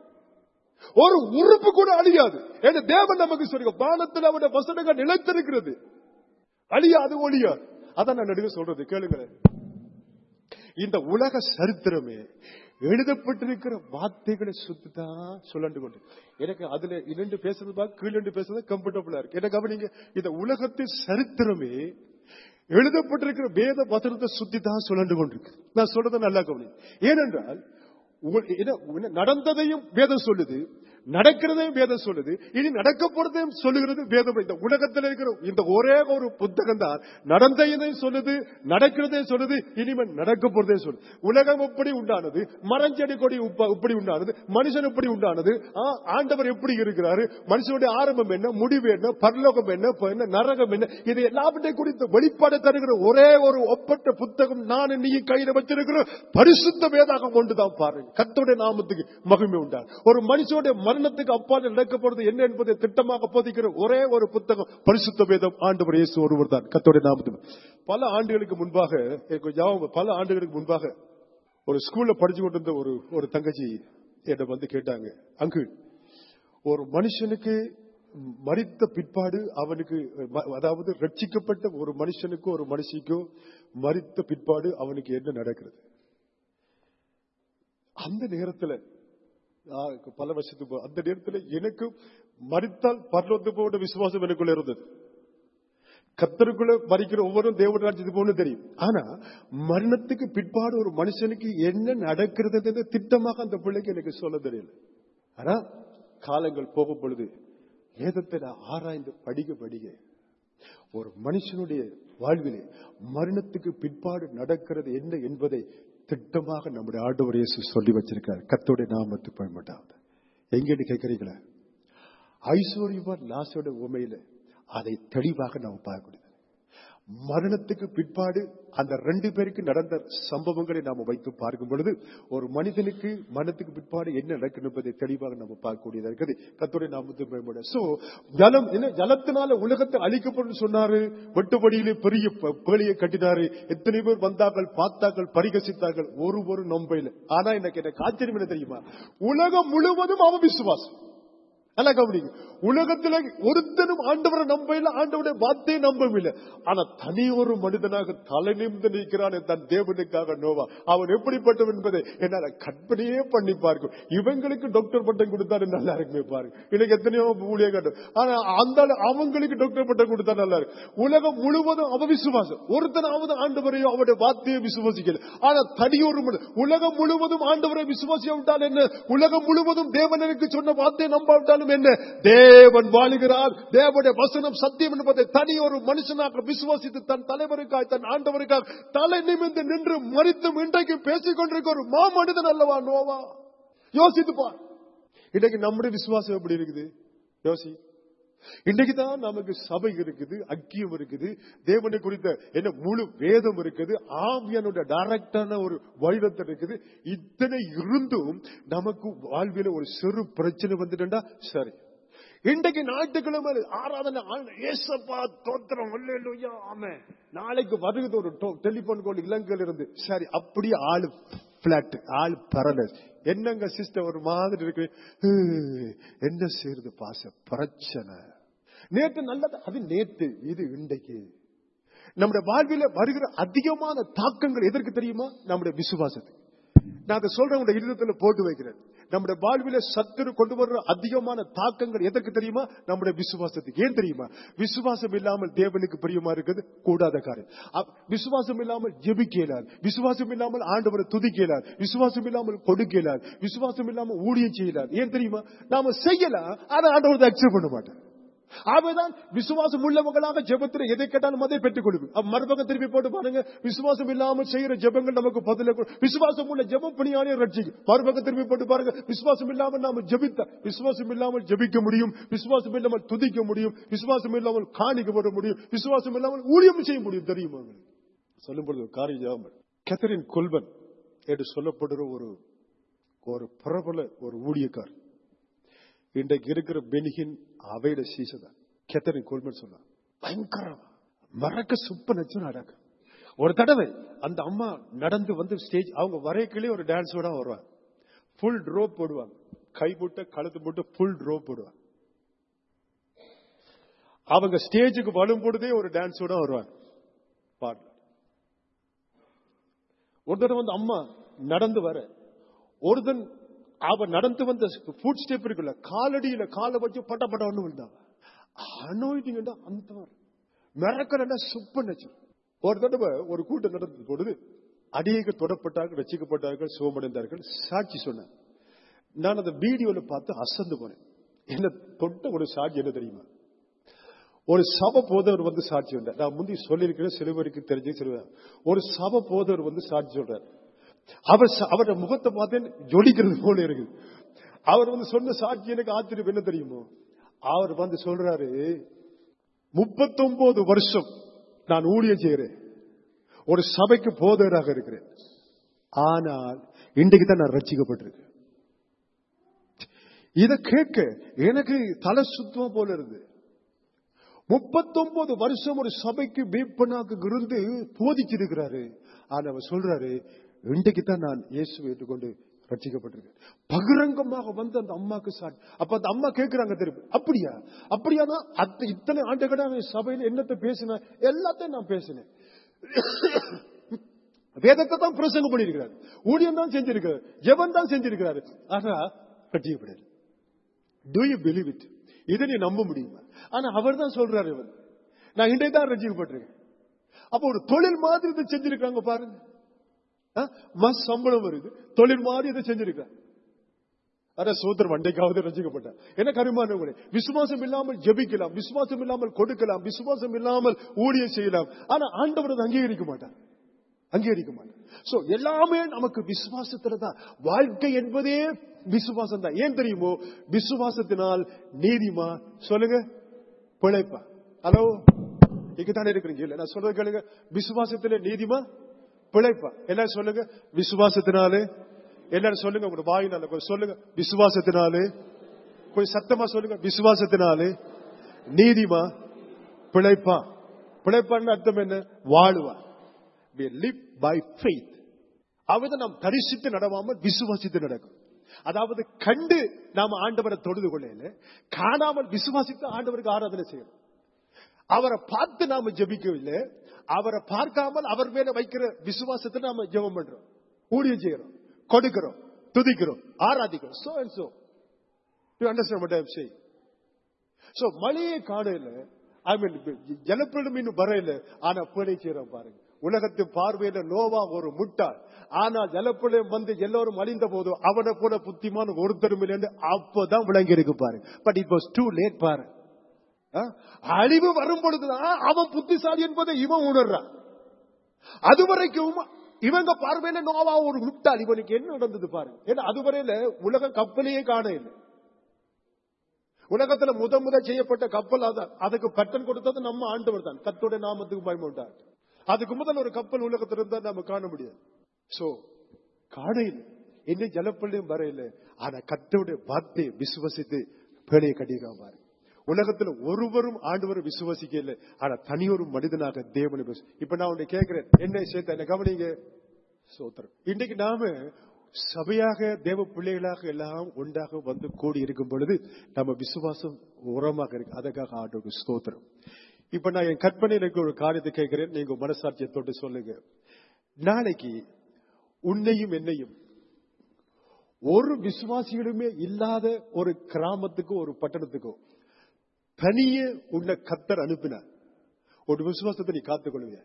ஒரு உறுப்பு கூட அழியாது ஏன்னா தேவன் நமக்கு சொல்லுங்க வானத்தில் அவருடைய வசனங்கள் நிலைத்திருக்கிறது அழியாது ஒழியாது அதான் நான் நடுவே சொல்றது கேளுங்களேன் இந்த உலக சரித்திரமே எழுதப்பட்டிருக்கிற வார்த்தைகளை சுத்தி தான் சொல்லண்டு கொண்டு எனக்கு அதுல இரண்டு பேசுறது பார்க்க கீழண்டு பேசுறது கம்ஃபர்டபுளா இருக்கு என்ன கவனிங்க இந்த உலகத்தின் சரித்திரமே எழுதப்பட்டிருக்கிற வேத வசனத்தை சுத்தி தான் சொல்லண்டு கொண்டிருக்கு நான் சொல்றதை நல்லா கவனி ஏனென்றால் உங்கள் என்ன- என்ன நடந்ததையும் வேதம் சொல்லுது நடக்கிறதையும் வேதம் சொல்லுது இனி நடக்க போறதையும் சொல்லுகிறது வேதம் இந்த உலகத்தில் இருக்கிற இந்த ஒரே ஒரு புத்தகம் தான் நடந்ததையும் சொல்லுது நடக்கிறதையும் சொல்லுது இனிமேல் நடக்க போறதையும் சொல்லுது உலகம் எப்படி உண்டானது மரஞ்செடி கொடி உப்ப- எப்படி உண்டானது மனுஷன் எப்படி உண்டானது ஆ, ஆண்டவர் எப்படி இருக்கிறாரு மனுஷனுடைய ஆரம்பம் என்ன முடிவு என்ன பரலோகம் என்ன இப்ப என்ன நரகம் என்ன இது எல்லாவற்றை குறித்த வெளிப்பாடு தருகிற ஒரே ஒரு ஒப்பற்ற புத்தகம் நான் நீ கையில வச்சிருக்கிற பரிசுத்த வேதாகம் ஒன்றுதான் பாருங்க கத்தோடைய நாமத்துக்கு மகிமை உண்டா ஒரு மனுஷனுடைய மரணத்துக்கு அப்பால் நடக்கப்படுறது என்ன என்பதை திட்டமாக போதிக்கிற ஒரே ஒரு புத்தகம் பரிசுத்த வேதம் ஆண்டவர் இயேசு ஒருவர் தான் கத்தோடைய நாமத்துக்கு பல ஆண்டுகளுக்கு முன்பாக எனக்கு ஞாபகம் பல ஆண்டுகளுக்கு முன்பாக ஒரு ஸ்கூல்ல படிச்சு கொண்டிருந்த ஒரு ஒரு தங்கச்சி என்னை வந்து கேட்டாங்க அங்கு ஒரு மனுஷனுக்கு மரித்த பிற்பாடு அவனுக்கு ம- அதாவது ரட்சிக்கப்பட்ட ஒரு மனுஷனுக்கோ ஒரு மனுஷிக்கோ மரித்த பிற்பாடு அவனுக்கு என்ன நடக்கிறது அந்த நேரத்துல நான் பல வருஷத்துக்கு போ- அந்த நேரத்துல எனக்கு மரித்தால் பரலோத்து போட விசுவாசம் எனக்குள்ள இருந்தது கத்தருக்குள்ள மறிக்கிற ஒவ்வொரு தேவன் ராஜ்யத்துக்கு போகணும் தெரியும் ஆனா மரணத்துக்கு பிற்பாடு ஒரு மனுஷனுக்கு என்ன நடக்கிறது திட்டமாக அந்த பிள்ளைக்கு எனக்கு சொல்ல தெரியல ஆனா காலங்கள் போகும் பொழுது வேதத்தை நான் ஆராய்ந்து படிக்க படிக்க ஒரு மனுஷனுடைய வாழ்விலே மரணத்துக்கு பிற்பாடு நடக்கிறது என்ன என்பதை திட்டமாக நம்முடைய ஆண்டவர் இயேசு சொல்லி வச்சிருக்கார் கத்தோடைய நாமத்துக்கு பயன்பட்டாவது எங்கேன்னு கேட்கறீங்களா ஐஸ்வர்யவான் லாசோட உமையில அதை தெளிவாக நாம் பார்க்கணும் மரணத்துக்கு பிற்பாடு அந்த ரெண்டு பேருக்கு நடந்த சம்பவங்களை நாம வைத்து பார்க்கும் பொழுது ஒரு மனிதனுக்கு மரணத்துக்கு பிற்பாடு என்ன நடக்கும் என்பதை தெளிவாக நம்ம பார்க்கக்கூடியதா இருக்குது கத்தோடைய நாமத்து மேம்பட சோ ஜலம் என்ன ஜலத்தினால உலகத்தை அழிக்கப்படும் சொன்னாரு வெட்டுப்படியிலே பெரிய ப- பேழையை கட்டினாரு எத்தனை பேர் வந்தார்கள் பார்த்தார்கள் பரிகசித்தார்கள் ஒரு ஒரு நொம்பையில ஆனா எனக்கு எனக்கு ஆச்சரியம் என்ன தெரியுமா உலகம் முழுவதும் அவன் விசுவாசம் நல்லா கவனிங்க உலகத்துல ஒருத்தனும் ஆண்டவரை நம்ப இல்லை ஆண்டவருடைய வார்த்தையை நம்பவும் இல்லை ஆனா தனி ஒரு மனிதனாக தலை நிமிந்து நிற்கிறான் தன் தேவனுக்காக நோவா அவன் எப்படிப்பட்டவன் என்பதை என்னால கற்பனையே பண்ணி பார்க்கும் இவங்களுக்கு டாக்டர் பட்டம் கொடுத்தாரு நல்லா இருக்குமே பாருங்க இன்னைக்கு எத்தனையோ ஊழிய கட்டும் ஆனா அந்த ஆளு அவங்களுக்கு டாக்டர் பட்டம் கொடுத்தா நல்லா இருக்கு உலகம் முழுவதும் அவ விசுவாசம் ஒருத்தனாவது ஆண்டவரையோ அவருடைய வார்த்தையை விசுவாசிக்கல ஆனா தனியொரு மனிதன் உலகம் முழுவதும் ஆண்டவரை விசுவாசியாவிட்டால் என்ன உலகம் முழுவதும் தேவன் எனக்கு சொன்ன வார்த்தையை நம்பாவிட்டாலும் என்ன தேவன் வாழுகிறார் தேவனுடைய வசனம் சத்தியம் என்பதை தனி ஒரு மனுஷனாக விசுவாசித்து தன் தலைவருக்காய் தன் ஆண்டவருக்காக தலை நிமிர்ந்து நின்று மறித்தும் இன்றைக்கு பேசிக் கொண்டிருக்க ஒரு மாமனிதன் அல்லவா நோவா யோசித்து பார் இன்னைக்கு நம்முடைய விசுவாசம் எப்படி இருக்குது யோசி இன்னைக்கு தான் நமக்கு சபை இருக்குது அக்கியம் இருக்குது தேவனை குறித்த என்ன முழு வேதம் இருக்குது ஆவியானுடைய டைரக்டான ஒரு வைரத்தம் இருக்குது இத்தனை இருந்தும் நமக்கு வாழ்வில ஒரு சிறு பிரச்சனை வந்துட்டா சரி இன்றைக்கு ஞாயிற்றுக்கிழமை ஆராதனை ஆ- ஏசப்பா தோத்திரம் அல்லேலூயா ஆமே நாளைக்கு வருகிறது ஒரு டெலிபோன் கால் இலங்கையில இருந்து சரி அப்படியே ஆளு பிளாட் ஆள் பரலஸ் என்னங்க சிஸ்டர் ஒரு மாதிரி இருக்கு ஹ், என்ன செய்யறது பாச பிரச்சனை நேற்று நல்லது அது நேத்து இது இன்றைக்கு நம்முடைய வாழ்வில வருகிற அதிகமான தாக்கங்கள் எதற்கு தெரியுமா நம்முடைய விசுவாசத்துக்கு நான் அதை சொல்றேன் உங்க இருதயத்துல போட்டு வைக்கிறேன் நம்முடைய வாழ்வில சத்துரு கொண்டு வர்ற அதிகமான தாக்கங்கள் எதற்கு தெரியுமா நம்முடைய விசுவாசத்துக்கு ஏன் தெரியுமா விசுவாசம் இல்லாமல் தேவனுக்கு பிரியமா இருக்குது கூடாத காரியம் அப்- விசுவாசம் இல்லாமல் ஜெபிக்கலார் விசுவாசம் இல்லாமல் ஆண்டவரை துதிக்கலார் விசுவாசம் இல்லாமல் கொடுக்கலார் விசுவாசம் இல்லாமல் ஊழியம் செய்யலார் ஏன் தெரியுமா நாம செய்யலாம் ஆனா ஆண்டவர் அக்செப்ட் பண்ண மாட்டார் ஆகவேதான் விசுவாசம் உள்ளவங்களாக ஜெபத்தில் எதை கேட்டாலும் அதை பெற்றுக் கொள்ளும் அப்ப மறுபக்கம் திருப்பி போட்டு பாருங்க விசுவாசம் இல்லாமல் செய்யற ஜெபங்கள் நமக்கு பதில கொடு- விசுவாசம் உள்ள ஜெபம் பணியானே ரட்சிக்கும் மறுபக்கம் திருப்பி போட்டு பாருங்க விசுவாசம் இல்லாமல் நாம ஜெபித்த விசுவாசம் இல்லாமல் ஜெபிக்க முடியும் விசுவாசம் இல்லாமல் துதிக்க முடியும் விசுவாசம் இல்லாமல் காணிக்கப்பட முடியும் விசுவாசம் இல்லாமல் ஊழியம் செய்ய முடியும் தெரியுமா உங்களுக்கு சொல்லும் பொழுது ஒரு காரியம் ஞாபகம். கேத்தரின் கொல்வன் என்று சொல்லப்படுற ஒரு ஒரு பிரபல ஒரு ஊழியக்கார் இன்றைக்கு இருக்கிற பெனிகின் அவையிட சீசதான் கேத்தரின் கோல்மன் சொன்னார் பயங்கரம் மறக்க சுப்ப நச்சு நடக்கும் ஒரு தடவை அந்த அம்மா நடந்து வந்து ஸ்டேஜ் அவங்க வரைக்கிலே ஒரு டான்ஸோட வருவாங்க ஃபுல் ட்ரோப் போடுவாங்க கை போட்டு கழுத்து போட்டு ஃபுல் ட்ரோப் போடுவாங்க அவங்க ஸ்டேஜுக்கு வரும் பொழுதே ஒரு டான்ஸோட வருவாங்க பாடல ஒரு தடவை வந்து அம்மா நடந்து வர ஒருத்தன் அவ நடந்து வந்த ஃபுட் ஸ்டெப் இருக்குல்ல காலடியில காலை வச்சு பட்ட பட்ட ஒண்ணு விழுந்தாங்க அனோயிட்டிங்கடா அந்த மிரக்கலண்டா சுப்ப நச்சு ஒரு தடவை ஒரு கூட்டம் நடந்தது பொழுது அடியேக்கு தொடப்பட்டார்கள் ரசிக்கப்பட்டார்கள் சுகமடைந்தார்கள் சாட்சி சொன்னேன் நான் அந்த வீடியோல பார்த்து அசந்து போனேன் என்ன தொட்ட ஒரு சாட்சி என்ன தெரியுமா ஒரு சப போதவர் வந்து சாட்சி வந்தார் நான் முந்தி சொல்லியிருக்கிறேன் சிறுவருக்கு தெரிஞ்சு சிறுவர் ஒரு சப போதவர் வந்து சாட்சி சொல்றார் அவர் ச- அவருடைய முகத்தை பார்த்தேன் ஜொலிக்கிறது போல இருக்குது அவர் வந்து சொன்ன சாட்சி எனக்கு ஆச்சரியம் என்ன தெரியுமோ அவர் வந்து சொல்றாரு முப்பத்தொன்பது வருஷம் நான் ஊழியம் செய்கிறேன் ஒரு சபைக்கு போதகராக இருக்கிறேன் ஆனால் இன்றைக்கு தான் நான் ரட்சிக்கப்பட்டிருக்கேன் இத கேட்க எனக்கு தலை சுத்தமா போல இருந்து முப்பத்தொன்பது வருஷம் ஒரு சபைக்கு மீட்பனாக இருந்து போதிச்சிருக்கிறாரு ஆனா அவர் சொல்றாரு இன்றைக்கு தான் நான் இயேசுவை ஏற்றுக்கொண்டு ரட்சிக்கப்பட்டிருக்கேன் பகிரங்கமாக வந்து அந்த அம்மாக்கு சாட் அப்ப அந்த அம்மா கேட்கிறாங்க திருப்பி அப்படியா அப்படியானா அத்த இத்தனை ஆண்டுகளாக என் சபையில என்னத்தை பேசின எல்லாத்தையும் நான் பேசினேன் வேதத்தை தான் பிரசங்கம் பண்ணியிருக்கிறார் ஊழியம் தான் செஞ்சிருக்கிறார் ஜெபம் தான் செஞ்சிருக்கிறாரு ஆனா ரட்சிக்கப்படாது டு யூ பிலீவ் இட் இதை நீ நம்ப முடியுமா ஆனா அவர் தான் சொல்றாரு இவர் நான் இன்றைக்கு தான் ரசிக்கப்பட்டிருக்கேன் அப்ப ஒரு தொழில் மாதிரி இதை செஞ்சிருக்காங்க பாருங்க ஆ? மஸ் சம்பளம் வருது தொழில் மாதிரி இதை செஞ்சிருக்காங்க அட சூத்திரம் அண்டைக்காவது ரசிக்கப்பட்டார் என்ன கருமானவங்களே விசுவாசம் இல்லாமல் ஜெபிக்கலாம் விசுவாசம் இல்லாமல் கொடுக்கலாம் விசுவாசம் இல்லாமல் ஊழியம் செய்யலாம் ஆனா ஆண்டவர் அதை அங்கீகரிக்க மாட்டார் அங்கீகரிக்க மாட்டார் சோ எல்லாமே நமக்கு விசுவாசத்துல தான் வாழ்க்கை என்பதே விசுவாசம் தான் ஏன் தெரியுமோ விசுவாசத்தினால் நீதிமா சொல்லுங்க பிழைப்பா ஹலோ இங்கதானே இருக்கிறீங்க இல்ல நான் சொல்றது கேளுங்க விசுவாசத்துல நீதிமா பிழைப்பா எல்லாரும் சொல்லுங்க விசுவாசத்தினாலே எல்லாரும் சொல்லுங்க உங்க வாயினால கொஞ்சம் சொல்லுங்க விசுவாசத்தினாலே கொஞ்சம் சத்தமா சொல்லுங்க விசுவாசத்தினாலே நீதிமா பிழைப்பா பிழைப்பான்னு அர்த்தம் என்ன வாழுவா we live by faith அவதை நாம் தரிசித்து நடவாமல் விசுவாசித்து நடக்கும் அதாவது கண்டு நாம ஆண்டவரை தொழுது கொள்ளையில காணாமல் விசுவாசித்து ஆண்டவருக்கு ஆராதனை செய்யணும் அவரை பார்த்து நாம ஜெபிக்கவில்லை அவரை பார்க்காமல் அவர் மேல வைக்கிற விசுவாசத்தை நாம ஜெபம் பண்றோம் ஊழியம் செய்யறோம் கொடுக்கிறோம் துதிக்கிறோம் ஆராதிக்கிறோம் so and so to understand what I am saying so மழையே காணையில ஐ மீன் ஜலப்பிடம் இன்னும் வரையில ஆனா பிழை செய்யறோம் பாருங்க உலகத்து பார்வையில நோவா ஒரு முட்டாள் ஆனால் ஜலப்பிரளயம் வந்து எல்லோரும் அழிந்த போது அவனை போல புத்திமான ஒருத்தரும் இல்லைன்னு அப்பதான் விளங்கி இருக்கு பாருங்க but it was too late பாரு ஆ? அழிவு வரும் பொழுதுதான் அவன் புத்திசாலி என்பதை இவன் உணர்றான் அது வரைக்கும் இவங்க பார்வையில நோவா ஒரு முட்டாள் இவனுக்கு என்ன நடந்தது பாருங்க ஏன்னா அதுவரையில உலகம் கப்பலையே காண இல்லை உலகத்துல முத முத செய்யப்பட்ட கப்பல் அதான் அதுக்கு பட்டன் கொடுத்தது நம்ம ஆண்டவர் தான் கத்தோட நாமத்துக்கு பயமுண்டார் அதுக்கு முதல் ஒரு கப்பல் உலகத்துல இருந்தா நாம காண முடியாது சோ காணையில் என்ன ஜலப்பள்ளியும் வரையில ஆனா கத்தோட வார்த்தையை விசுவசித்து பேழையை கட்டிக்காம உலகத்துல ஒருவரும் ஆண்டவரை விசுவசிக்கல ஆனா தனியொரு மனிதனாக தேவனை விசு- இப்ப நான் உன்னை கேட்கிறேன் என்ன சேர்த்த என்ன கவனிங்க சோத்திரம் இன்னைக்கு நாம சபையாக தேவ பிள்ளைகளாக எல்லாம் ஒன்றாக வந்து கூடி இருக்கும் பொழுது நம்ம விசுவாசம் உரமாக இருக்கு அதுக்காக ஆண்டோக்கு ஸ்தோத்திரம் இப்ப நான் என் கற்பனையில இருக்க ஒரு காரியத்தை கேட்கிறேன் நீங்க மனசாட்சியத்தோடு சொல்லுங்க நாளைக்கு உன்னையும் என்னையும் ஒரு விசுவாசிகளுமே இல்லாத ஒரு கிராமத்துக்கோ ஒரு பட்டணத்துக்கோ தனியே உன்னை கத்தர் அனுப்பினார் ஒரு விசுவாசத்தை நீ காத்துக்கொள்விய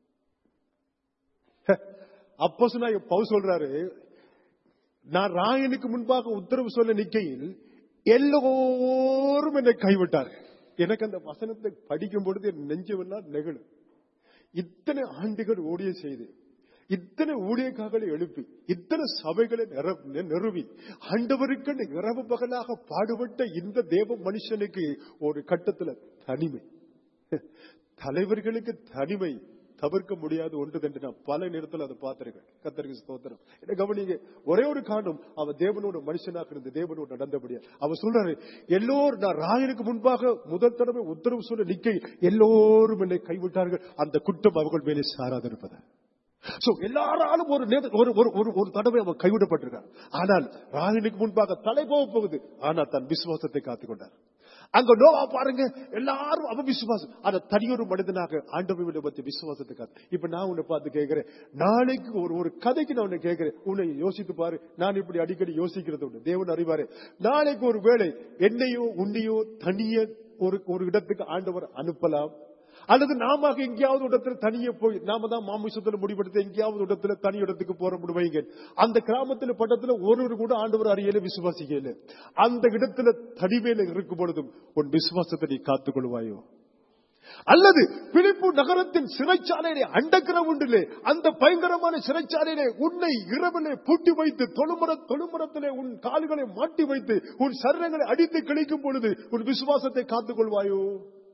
அப்போ சொன்னா பவு சொல்றாரு நான் ராயனுக்கு முன்பாக உத்தரவு சொல்ல நிக்கையில் எல்லோரும் என்னை கைவிட்டார் எனக்கு அந்த வசனத்தை படிக்கும் பொழுது என் நெஞ்சமெல்லாம் நெகிழும் இத்தனை ஆண்டுகள் ஊழிய செய்து இத்தனை ஊழியக்காரர்களை எழுப்பி இத்தனை சபைகளை நிர- நிறுவி ஆண்டவருக்கு இரவு பகலாக பாடுபட்ட இந்த தேவ மனுஷனுக்கு ஒரு கட்டத்துல தனிமை தலைவர்களுக்கு தனிமை தவிர்க்க முடியாத ஒன்று என்று நான் பல நேரத்தில் அதை பார்த்திருக்கேன் கத்தருக்கு ஸ்தோத்திரம் என்ன கவனிங்க ஒரே ஒரு காரணம் அவன் தேவனோட மனுஷனாக இருந்து தேவனோட நடந்தபடியா அவன் சொல்றாரு எல்லோரும் நான் ராயனுக்கு முன்பாக முதல் தடவை உத்தரவு சொல்ல நிக்க எல்லோரும் என்னை கைவிட்டார்கள் அந்த குற்றம் அவர்கள் மேலே சாராதிருப்பது சோ எல்லாராலும் ஒரு நேர- ஒரு ஒரு ஒரு ஒரு தடவை அவன் கைவிடப்பட்டிருக்கான் ஆனால் ராயனுக்கு முன்பாக தலை போக போகுது ஆனால் தன் விசுவாசத்தை காத்துக்கொண்டார் அங்க நோவா பாருங்க எல்லாரும் அவன் விசுவாசம் ஆனா தனியொரு மனிதனாக ஆண்டவரை பத்தி விசுவாசத்தை காத்து இப்ப நான் உன்னை பார்த்து கேட்கிறேன் நாளைக்கு ஒரு ஒரு கதைக்கு நான் உன்னை கேட்கிறேன் உன்னை யோசித்து பாரு நான் இப்படி அடிக்கடி யோசிக்கிறது உண்டு தேவன் அறிவாரு நாளைக்கு ஒரு வேளை என்னையோ உன்னையோ தனிய ஒரு ஒரு இடத்துக்கு ஆண்டவர் அனுப்பலாம் அல்லது நாம எங்கேயாவது இடத்துல தனியே போய் நாம தான் மாமிசத்துல முடிவெடுத்து எங்கேயாவது இடத்துல தனி இடத்துக்கு போற முடிவைங்க அந்த கிராமத்துல பட்டத்துல ஒருவர் கூட ஆண்டவர் அறியல விசுவாசிக்கல அந்த இடத்துல தனிமையில இருக்கும் பொழுதும் உன் விசுவாசத்தை நீ காத்துக்கொள்வாயோ அல்லது பிலிப்பு நகரத்தின் சிறைச்சாலையிலே அண்டக்கிற உண்டிலே அந்த பயங்கரமான சிறைச்சாலையிலே உன்னை இரவிலே பூட்டி வைத்து தொழுமுற தொழுமுறத்திலே உன் கால்களை மாட்டி வைத்து உன் சரீரங்களை அடித்து கிழிக்கும் பொழுது உன் விசுவாசத்தை காத்துக்கொள்வாயோ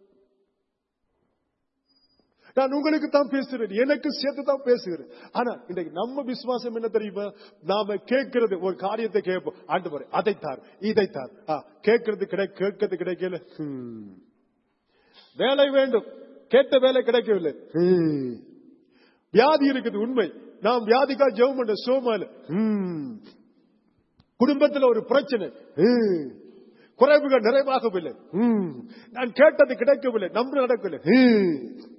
நான் உங்களுக்கு தான் பேசுறேன் எனக்கு சேர்த்து தான் பேசுகிறேன் ஆனா இன்றைக்கு நம்ம விசுவாசம் என்ன தெரியுமா நாம கேட்கிறது ஒரு காரியத்தை கேட்போம் ஆண்டு அதைத்தார் இதைத்தார் ஆ, கேட்கறது கிடை கேட்கறது கிடைக்கல ஹம். வேலை வேண்டும் கேட்ட வேலை கிடைக்கவில்லை ஹம். வியாதி இருக்குது உண்மை நாம் வியாதிக்கா ஜெபம் பண்ண சோமால ஹம். குடும்பத்துல ஒரு பிரச்சனை ஹம். குறைவுகள் நிறைவாகவில்லை ஹம். நான் கேட்டது கிடைக்கவில்லை நம்ம நடக்கவில்லை hmm.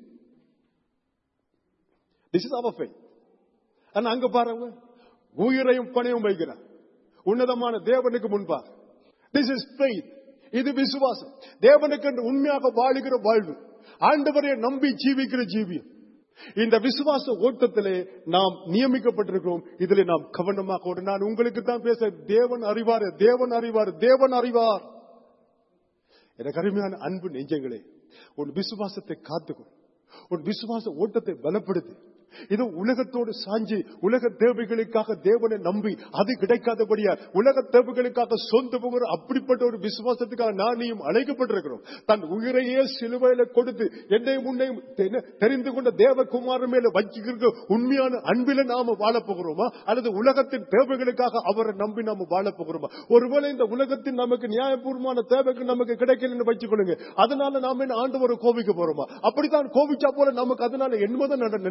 This is our faith ஆனா அங்க பாருங்க உயிரையும் பணையும் வைக்கிறார் உன்னதமான தேவனுக்கு முன்பாக திஸ் இஸ் ஃபெய்த் இது விசுவாசம் தேவனுக்கு என்று உண்மையாக வாழுகிற வாழ்வு ஆண்டவரை நம்பி ஜீவிக்கிற ஜீவியம் இந்த விசுவாச ஓட்டத்திலே நாம் நியமிக்கப்பட்டிருக்கிறோம் இதிலே நாம் கவனமாக ஓட நான் உங்களுக்கு தான் பேச தேவன் அறிவார் தேவன் அறிவார் தேவன் அறிவார் எனக்கு அருமையான அன்பு நெஞ்சங்களே உன் விசுவாசத்தை காத்துக்கொள் உன் விசுவாச ஓட்டத்தை பலப்படுத்து இது உலகத்தோடு சாஞ்சி உலக தேவைகளுக்காக தேவனை நம்பி அது கிடைக்காதபடியா உலக தேவைகளுக்காக சொந்த போகிற அப்படிப்பட்ட ஒரு விசுவாசத்துக்காக நான் நீயும் அழைக்கப்பட்டிருக்கிறோம் தன் உயிரையே சிலுவையில கொடுத்து என்னையும் உன்னையும் தெ- தெரிந்து கொண்ட தேவகுமாரன் மேல வச்சிருக்க உண்மையான அன்பில நாம வாழப் போகிறோமா அல்லது உலகத்தின் தேவைகளுக்காக அவரை நம்பி நாம வாழப் போகிறோமா ஒருவேளை இந்த உலகத்தின் நமக்கு நியாயபூர்வமான தேவைகள் நமக்கு கிடைக்கலன்னு வச்சுக் கொள்ளுங்க அதனால நாம என்ன ஆண்டவரை கோபிக்க போறோமா அப்படித்தான் கோபிச்சா போல நமக்கு அதனால என்னதான் நட- என்னதான் நன்மை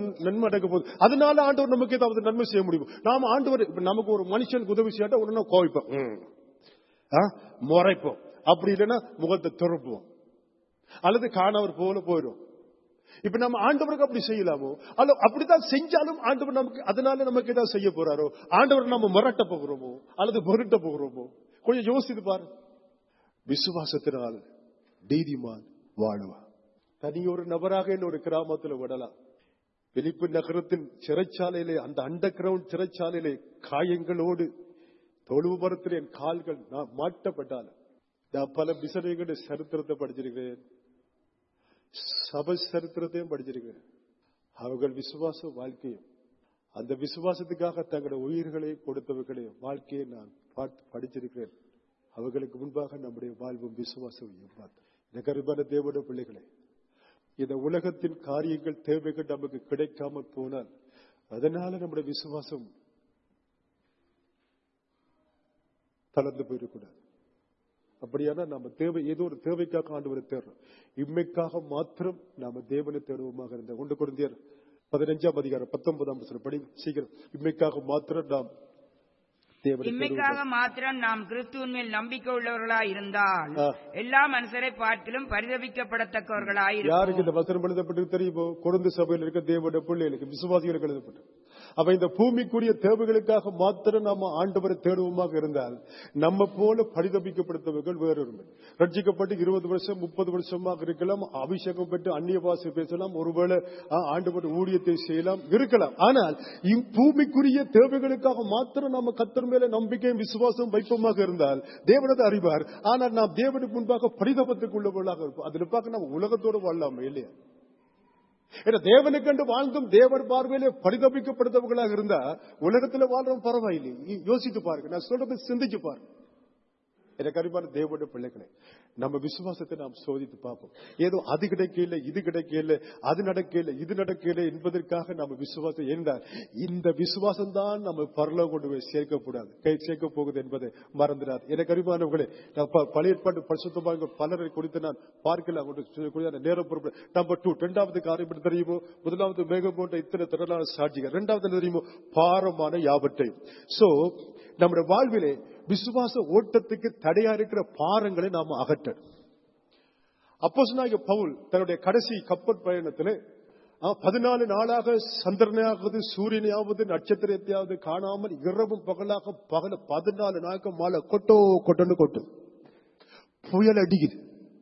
நன்மை நடக்க போகுது அதனால ஆண்டவர் நமக்கு ஏதாவது நன்மை செய்ய முடியும் நாம ஆண்டவர் இப்ப நமக்கு ஒரு மனுஷனுக்கு உதவி செய்யாட்ட உடனே கோவிப்போம் ம். ஆ? முறைப்போம் அப்படி இல்லைன்னா முகத்தை திருப்புவோம் அல்லது காணவர் போல போயிடும் இப்ப நம்ம ஆண்டவருக்கு அப்படி செய்யலாமோ அல்ல அப்படித்தான் செஞ்சாலும் ஆண்டவர் நமக்கு அதனால நமக்கு ஏதாவது செய்ய போறாரோ ஆண்டவர் நம்ம மிரட்ட போகிறோமோ அல்லது மிரட்ட போகிறோமோ கொஞ்சம் யோசித்து பாரு விசுவாசத்தினால் நீதிமான் வாழுவான் தனியொரு நபராக என்ன ஒரு கிராமத்துல விடலாம் பிலிப்பு நகரத்தின் சிறைச்சாலையிலே அந்த அண்டர் கிரவுண்ட் சிறைச்சாலையிலே காயங்களோடு தொழுவரத்தில் என் கால்கள் நான் மாட்டப்பட்டாலும் நான் பல விசனைகளுடைய சரித்திரத்தை படிச்சிருக்கிறேன் சபை சரித்திரத்தையும் படிச்சிருக்கிறேன் அவர்கள் விசுவாச வாழ்க்கையும் அந்த விசுவாசத்துக்காக தங்களுடைய உயிர்களை கொடுத்தவர்களையும் வாழ்க்கையை நான் பார்த்து படிச்சிருக்கிறேன் அவர்களுக்கு முன்பாக நம்முடைய வாழ்வும் விசுவாசம் பார்த்து எனக்கு அருமையான தேவனுடைய பிள்ளைகளே இந்த உலகத்தின் காரியங்கள் தேவைகள் நமக்கு கிடைக்காமல் போனால் அதனால நம்முடைய விசுவாசம் தளர்ந்து போயிடக்கூடாது அப்படியானா நம்ம தேவை ஏதோ ஒரு தேவைக்காக ஆண்டவரை தேடுறோம் இம்மைக்காக மாத்திரம் நாம தேவனை தேடுவோமாக இருந்த கொண்டு குழந்தையர் பதினஞ்சாம் அதிகாரம் பத்தொன்பதாம் வசனம் படி சீக்கிரம் இம்மைக்காக மாத்திரம் நாம் தேவனை இம்மைக்காக தேடுவோமாக. மாத்திரம் நாம் கிறிஸ்துவின் மேல் நம்பிக்கை உள்ளவர்களாய் இருந்தால் ஆ. எல்லா மனுஷரை பார்க்கிலும் பரிதவிக்கப்படத்தக்கவர்களாய் யாருக்கு இருப்போம் இந்த வசனம் எழுதப்பட்டு தெரியுமோ குழந்தை சபையில் இருக்க தேவனுடைய பிள்ளைகளுக்கு விசுவாசிகளுக்கு எழுதப்பட்டு அப்ப இந்த பூமிக்குரிய தேவைகளுக்காக மாத்திரம் நாம ஆண்டவரை தேடுவோமாக இருந்தால் நம்ம போல பரிதபிக்கப்படுத்தவர்கள் வேறொரு ரட்சிக்கப்பட்டு இருபது வருஷம் முப்பது வருஷமாக இருக்கலாம் அபிஷேகம் பெற்று அந்நிய பாசை பேசலாம் ஒருவேளை ஆ, ஆண்டவர் ஊழியத்தை செய்யலாம் இருக்கலாம் ஆனால் இப்பூமிக்குரிய தேவைகளுக்காக மாத்திரம் நாம கத்தர் மேல நம்பிக்கையும் விசுவாசம் வைப்போமாக இருந்தால் தேவனது அறிவார் ஆனால் நாம் தேவனுக்கு முன்பாக பரிதாபத்துக்குள்ளவர்களாக இருப்போம் அதில் பார்க்க நம்ம உலகத்தோடு வாழலாமா இல்லையா ஏன்னா தேவனுக்கண்டு வாழ்ந்தும் தேவர் பார்வையிலே பரிதபிக்கப்படுத்தவர்களாக இருந்தா உலகத்துல வாழ்றோம் பரவாயில்லை யோ- யோசித்து பாருங்க நான் சொல்றது சிந்திச்சு பாருங்க எனக்கு அறிவான தேவனுடைய பிள்ளைகளே நம்ம விசுவாசத்தை நாம் சோதித்து பார்ப்போம் ஏதோ அது கிடைக்கல இது கிடைக்கல அது நடக்கல இது நடக்கல என்பதற்காக நம்ம விசுவாசம் இருந்தால் இந்த விசுவாசம் தான் நம்ம பரலோகம் கொண்டு போய் சேர்க்கக்கூடாது கை சேர்க்க போகுது என்பதை மறந்துடாது எனக்கு அறிவானவர்களே நான் ப- பழைய ஏற்பாட்டு பரிசுத்தமாக பலரை குறித்து நான் பார்க்கலாம் ஒன்று சொல்லக்கூடிய அந்த நேரம் பொறுப்பு நம்பர் டூ இரண்டாவது காரியம் என்ன தெரியுமோ முதலாவது மேகம் போன்ற இத்தனை திரளான சாட்சிகள் இரண்டாவது என்ன தெரியுமோ பாரமான யாவற்றை சோ நம்முடைய வாழ்விலே விசுவாச ஓட்டத்துக்கு தடையா இருக்கிற பாரங்களை நாம அகற்றணும் அப்போஸ்தலனாகிய பவுல் தன்னுடைய கடைசி கப்பல் பயணத்திலே ஆ, பதினாலு நாளாக சந்திரனையாவது சூரியனையாவது நட்சத்திரத்தையாவது காணாமல் இரவும் பகலாக பகல பதினாலு நாளுக்கு மழை கொட்டோ கொட்டன்னு கொட்டும் புயல் அடிக்குது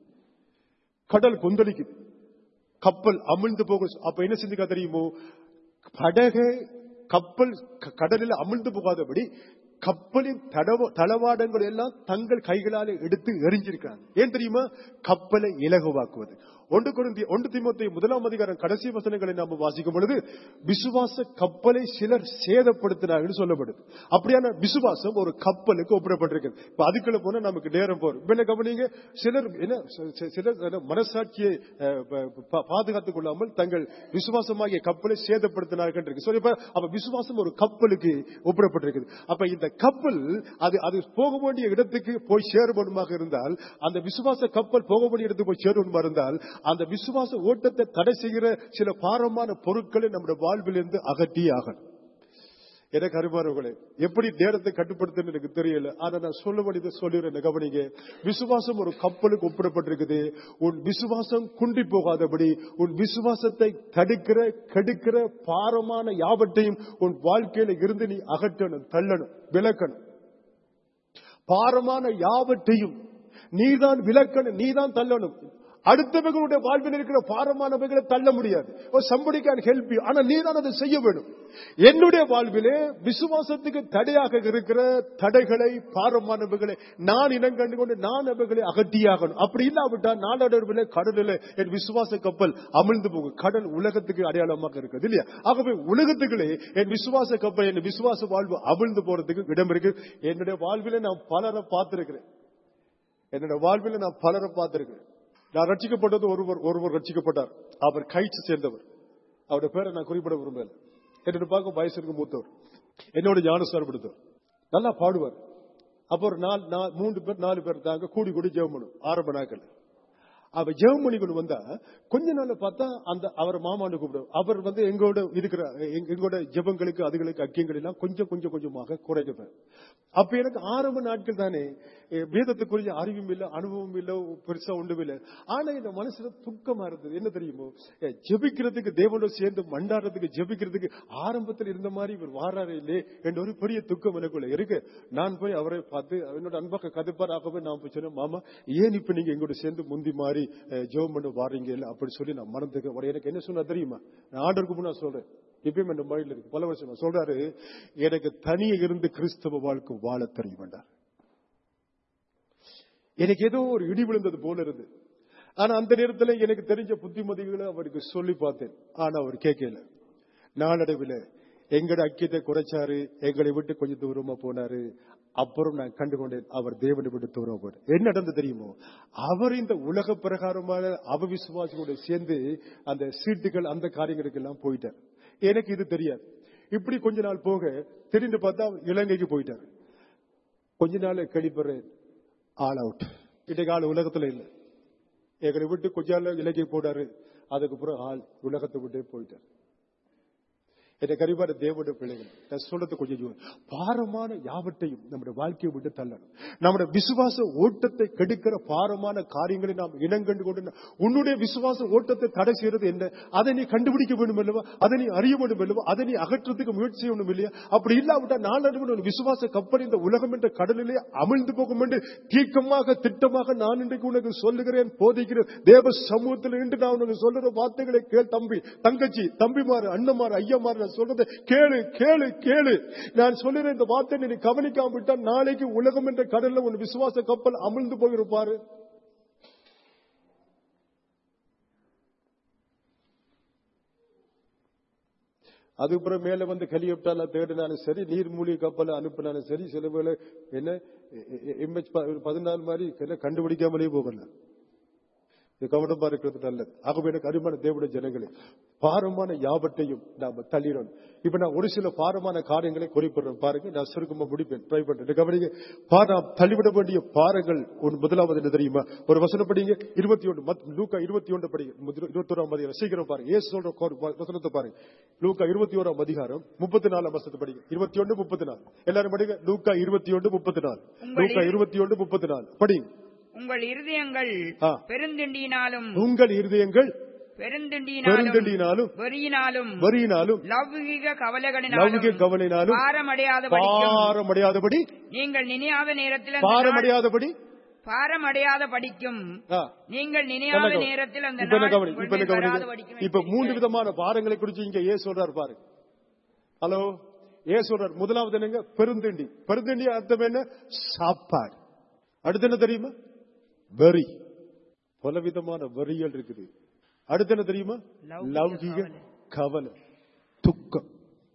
கடல் கொந்தளிக்குது கப்பல் அமிழ்ந்து போக அப்ப என்ன செஞ்சுக்கா தெரியுமோ படகை கப்பல் க- கடலில் அமிழ்ந்து போகாதபடி கப்பலின் தடவ தளவாடங்கள் எல்லாம் தங்கள் கைகளால் எடுத்து எரிஞ்சிருக்காங்க ஏன் தெரியுமா கப்பலை இலகுவாக்குவது ஒன்று குருந்தி ஒன்று திமுத்தி முதலாம் அதிகாரம் கடைசி வசனங்களை நாம வாசிக்கும் பொழுது விசுவாச கப்பலை சிலர் சேதப்படுத்தினார்கள் சொல்லப்படுது அப்படியான விசுவாசம் ஒரு கப்பலுக்கு ஒப்பிடப்பட்டிருக்கு இப்ப அதுக்குள்ள போனா நமக்கு நேரம் போறோம் இப்ப என்ன கவனிங்க சிலர் என்ன சி- சி- சிலர் என்ன மனசாட்சியை அஹ், ப- ப- பாதுகாத்துக் கொள்ளாமல் தங்கள் விசுவாசமாகிய கப்பலை சேதப்படுத்தினார்கள் இருக்கு So, இப்ப அப்ப விசுவாசம் ஒரு கப்பலுக்கு ஒப்பிடப்பட்டிருக்குது அப்ப இந்த கப்பல் அது அது போக வேண்டிய இடத்துக்கு போய் சேருவனுமாக இருந்தால் அந்த விசுவாச கப்பல் போக வேண்டிய இடத்துக்கு போய் சேருவனுமா இருந்தால் அந்த விசுவாச ஓட்டத்தை தடை செய்கிற சில பாரமான பொருட்களை நம்முடைய வாழ்விலிருந்து அகற்றியே ஆகணும் எனக்கு அருமானவர்களே எப்படி நேரத்தை கட்டுப்படுத்துன்னு எனக்கு தெரியல ஆனா நான் சொல்ல வேண்டியதை சொல்லிடுறேன் கவனிங்க விசுவாசம் ஒரு கப்பலுக்கு ஒப்பிடப்பட்டிருக்குது உன் விசுவாசம் குண்டி போகாதபடி உன் விசுவாசத்தை தடுக்கிற கெடுக்கிற பாரமான யாவற்றையும் உன் வாழ்க்கையில இருந்து நீ அகற்றணும் தள்ளணும் விலக்கணும் பாரமான யாவற்றையும் நீதான் விலக்கணும் நீதான் தள்ளணும் அடுத்தவர்களுடைய வாழ்வில் இருக்கிற பாரமானவைகளை தள்ள முடியாது சம்படி கேன் ஹெல்ப் யூ ஆனா நீ தான் அதை செய்ய வேண்டும் என்னுடைய வாழ்விலே விசுவாசத்துக்கு தடையாக இருக்கிற தடைகளை பாரமானவைகளை நான் இனங்கண்டு கொண்டு நான் அவைகளை அகட்டியாகணும் அப்படி இல்லாவிட்டால் நாளடைவில் கடலில் என் விசுவாச கப்பல் அமிழ்ந்து போகும் கடல் உலகத்துக்கு அடையாளமாக இருக்குது இல்லையா ஆகவே உலகத்துக்குள்ளே என் விசுவாச கப்பல் என் விசுவாச வாழ்வு அமிழ்ந்து போறதுக்கு இடம் இருக்கு என்னுடைய வாழ்விலே நான் பலரை பார்த்திருக்கிறேன் என்னோட வாழ்வில் நான் பலரை பார்த்திருக்கிறேன் நான் ரட்சிக்கப்பட்டது ஒருவர் ஒருவர் ரட்சிக்கப்பட்டார் அவர் கைச்சு சேர்ந்தவர் அவருடைய பேரை நான் குறிப்பிட விரும்பல என்னோட பார்க்க வயசுக்கு மூத்தவர் என்னோட ஞானஸ்தானம் எடுத்தவர் நல்லா பாடுவார் அப்போ ஒரு நாலு நா- மூன்று பேர் நாலு பேர் தாங்க கூடி கூடி ஜெபம் பண்ணும் ஆரம்ப நாட்கள் அவ ஜெபம் பண்ணி கொண்டு வந்தா கொஞ்ச நாள்ல பார்த்தா அந்த அவர் மாமான்னு கூப்பிடும் அவர் வந்து எங்களோட இருக்கிற எங்க- எங்களோட ஜெபங்களுக்கு அதுகளுக்கு அக்கியங்கள் எல்லாம் கொஞ்சம் கொஞ்சம் கொஞ்சமாக குறைக்கப்படும் அப்ப எனக்கு ஆரம்ப நாட்கள் தானே எ, வேதத்துக்குரிய அறிவும் இல்லை அனுபவம் இல்லை பெருசா ஒன்றும் இல்லை ஆனா இந்த மனசுல துக்கமா இருந்தது என்ன தெரியுமோ எ, ஜெபிக்கிறதுக்கு தேவனோட சேர்ந்து மண்டாடுறதுக்கு ஜெபிக்கிறதுக்கு ஆரம்பத்தில் இருந்த மாதிரி இவர் வாராரே இல்லையே என்ற ஒரு பெரிய துக்கம் எனக்குள்ள இருக்கு நான் போய் அவரை பார்த்து என்னோட அன்பாக கதைப்பார் ஆகவே நான் போய் சொன்னேன் மாமா ஏன் இப்ப நீங்க எங்களோட சேர்ந்து முந்தி மாதிரி ஜெபம் பண்ண வாரீங்க இல்ல அப்படி சொல்லி நான் மனதுக்கு உடனே எனக்கு என்ன சொன்னா தெரியுமா நான் ஆண்டருக்கு முன்னா சொல்றேன் இப்பயும் என் மைண்ட்ல இருக்கு பல வருஷம் சொல்றாரு எனக்கு தனியே இருந்து கிறிஸ்தவ வாழ்க்கை வாழ தெரிய வேண்டாம் எனக்கு ஏதோ ஒரு இடி விழுந்தது போல இருந்து ஆனா அந்த நேரத்துல எனக்கு தெரிஞ்ச புத்திமதிகளை அவருக்கு சொல்லி பார்த்தேன் ஆனா அவர் கேட்கல நாளடைவில் எங்கட அக்கியத்தை குறைச்சாரு எங்களை விட்டு கொஞ்சம் தூரமா போனாரு அப்புறம் நான் கண்டுகொண்டேன் அவர் தேவனை விட்டு தூரம் போனார் என்ன நடந்து தெரியுமோ அவர் இந்த உலக பிரகாரமான அவவிசுவாசிகளோட சேர்ந்து அந்த சீட்டுகள் அந்த காரியங்களுக்கு எல்லாம் போயிட்டார் எனக்கு இது தெரியாது இப்படி கொஞ்ச நாள் போக திடீர்னு பார்த்தா அவர் இலங்கைக்கு போயிட்டார் கொஞ்ச நாள் கழிப்பறேன் ஆல் அவுட் இடைக்கால உலகத்துல இல்ல எங்களை விட்டு கொஞ்ச நாள் இலங்கை போனாரு அதுக்கப்புறம் ஆள் உலகத்தை விட்டே போயிட்டார் என்னை கரிபார தேவனுடைய பிள்ளைகள் நான் சொல்றது கொஞ்சம் யோசி. பாரமான யாவற்றையும் நம்முடைய வாழ்க்கையை விட்டு தள்ளணும் நம்முடைய விசுவாச ஓட்டத்தை கெடுக்கிற பாரமான காரியங்களை நாம் இனங்கண்டு கொண்டு உன்னுடைய விசுவாச ஓட்டத்தை தடை செய்யறது என்ன அதை நீ கண்டுபிடிக்க வேண்டும் அல்லவா அதை நீ அறிய வேண்டும் அல்லவா அதை நீ அகற்றத்துக்கு முயற்சி செய்யணும் இல்லையா அப்படி இல்லாவிட்டா நாளடைவில் ஒரு விசுவாச கப்பல் இந்த உலகம் என்ற கடலிலே அமிழ்ந்து போகும் என்று தீர்க்கமாக திட்டமாக நான் இன்றைக்கு உனக்கு சொல்லுகிறேன் போதிக்கிறேன் தேவ சமூகத்தில் இன்று நான் உனக்கு சொல்லுற வார்த்தைகளை கேள் தம்பி தங்கச்சி தம்பிமாறு அண்ணமாறு ஐயமாறு நான் சொல்றதை கேளு கேளு கேளு நான் சொல்லுற இந்த வார்த்தை நீ கவனிக்காம விட்டா நாளைக்கு உலகம் என்ற கடல்ல உன் விசுவாச கப்பல் அமிழ்ந்து போயிருப்பாரு அதுக்கப்புறம் மேல வந்து ஹெலிகாப்டர்ல தேடினாலும் சரி நீர்மூழ்கி கப்பல் அனுப்பினாலும் சரி சில வேளை என்ன எம்ஹெச் பதினாலு மாதிரி என்ன கண்டுபிடிக்காமலே போகல இது கவனமா இருக்கிறது நல்லது ஆகவே எனக்கு அருமான தேவனுடைய ஜனங்களே பாரமான யாவற்றையும் நாம தள்ளிடணும் இப்ப நான் ஒரு சில பாரமான காரியங்களை குறிப்பிடுறேன் பாருங்க நான் சுருக்கமா முடிப்பேன் ட்ரை பண்றேன் கவனிங்க பா- நாம் தள்ளிவிட வேண்டிய பாரங்கள் ஒன்று முதலாவது என்ன தெரியுமா ஒரு வசனம் படிங்க இருபத்தி ஒன்று லூக்கா இருபத்தி ஒன்று படிங்க இருபத்தி ஓராம் அதிகாரம் சீக்கிரம் பாருங்க ஏசு சொல்ற கோ- வசனத்தை பாருங்க லூக்கா இருபத்தி ஓராம் அதிகாரம் முப்பத்தி நாலாம் வசனத்தை படிங்க இருபத்தி ஒன்று முப்பத்தி நாலு எல்லாரும் படிங்க லூக்கா இருபத்தி ஒன்று முப்பத்தி நாலு லூக்கா இருபத்தி ஒன்று முப்பத்தி நாலு படிங்க உங்கள் இருதயங்கள் ஆ. பெருந்திண்டியினாலும் உங்கள் இருதயங்கள் பெருந்திண்டியினாலும் பெருந்தண்டியினாலும் வெறியினாலும் வரியினாலும் லௌகிக லௌகிக கவலைகளினாலும் கவலையினாலும் பாரமடையாத படிக்கும் பாரமடையாதபடி நீங்கள் நினையாத நேரத்தில் அந்த நாள் பாரமடையாதபடி பாரமடையாத படிக்கும் ஆ, நீங்கள் நினையாத நல்லா கவனி. நேரத்தில் அந்த இப்ப என்ன நாள் கவனி, இப்ப உங்கள் என்ன மேல் வராத கவனிங்க. படிக்கும் இப்ப மூன்று எச்சரிக்கை. விதமான பாரங்களை குறிச்சு இங்க ஏ சொல்றாரு பாருங்க ஹலோ ஏ சொல்றார் முதலாவது என்னங்க பெருந்தண்டி பெருந்தண்டி அர்த்தம் என்ன சாப்பாடு அடுத்து என்ன தெரியுமா வரி பலவிதமான வரிகள் இருக்குது அடுத்து என்ன தெரியுமா லௌகிக லௌகிக கவலை. கவலை துக்கம்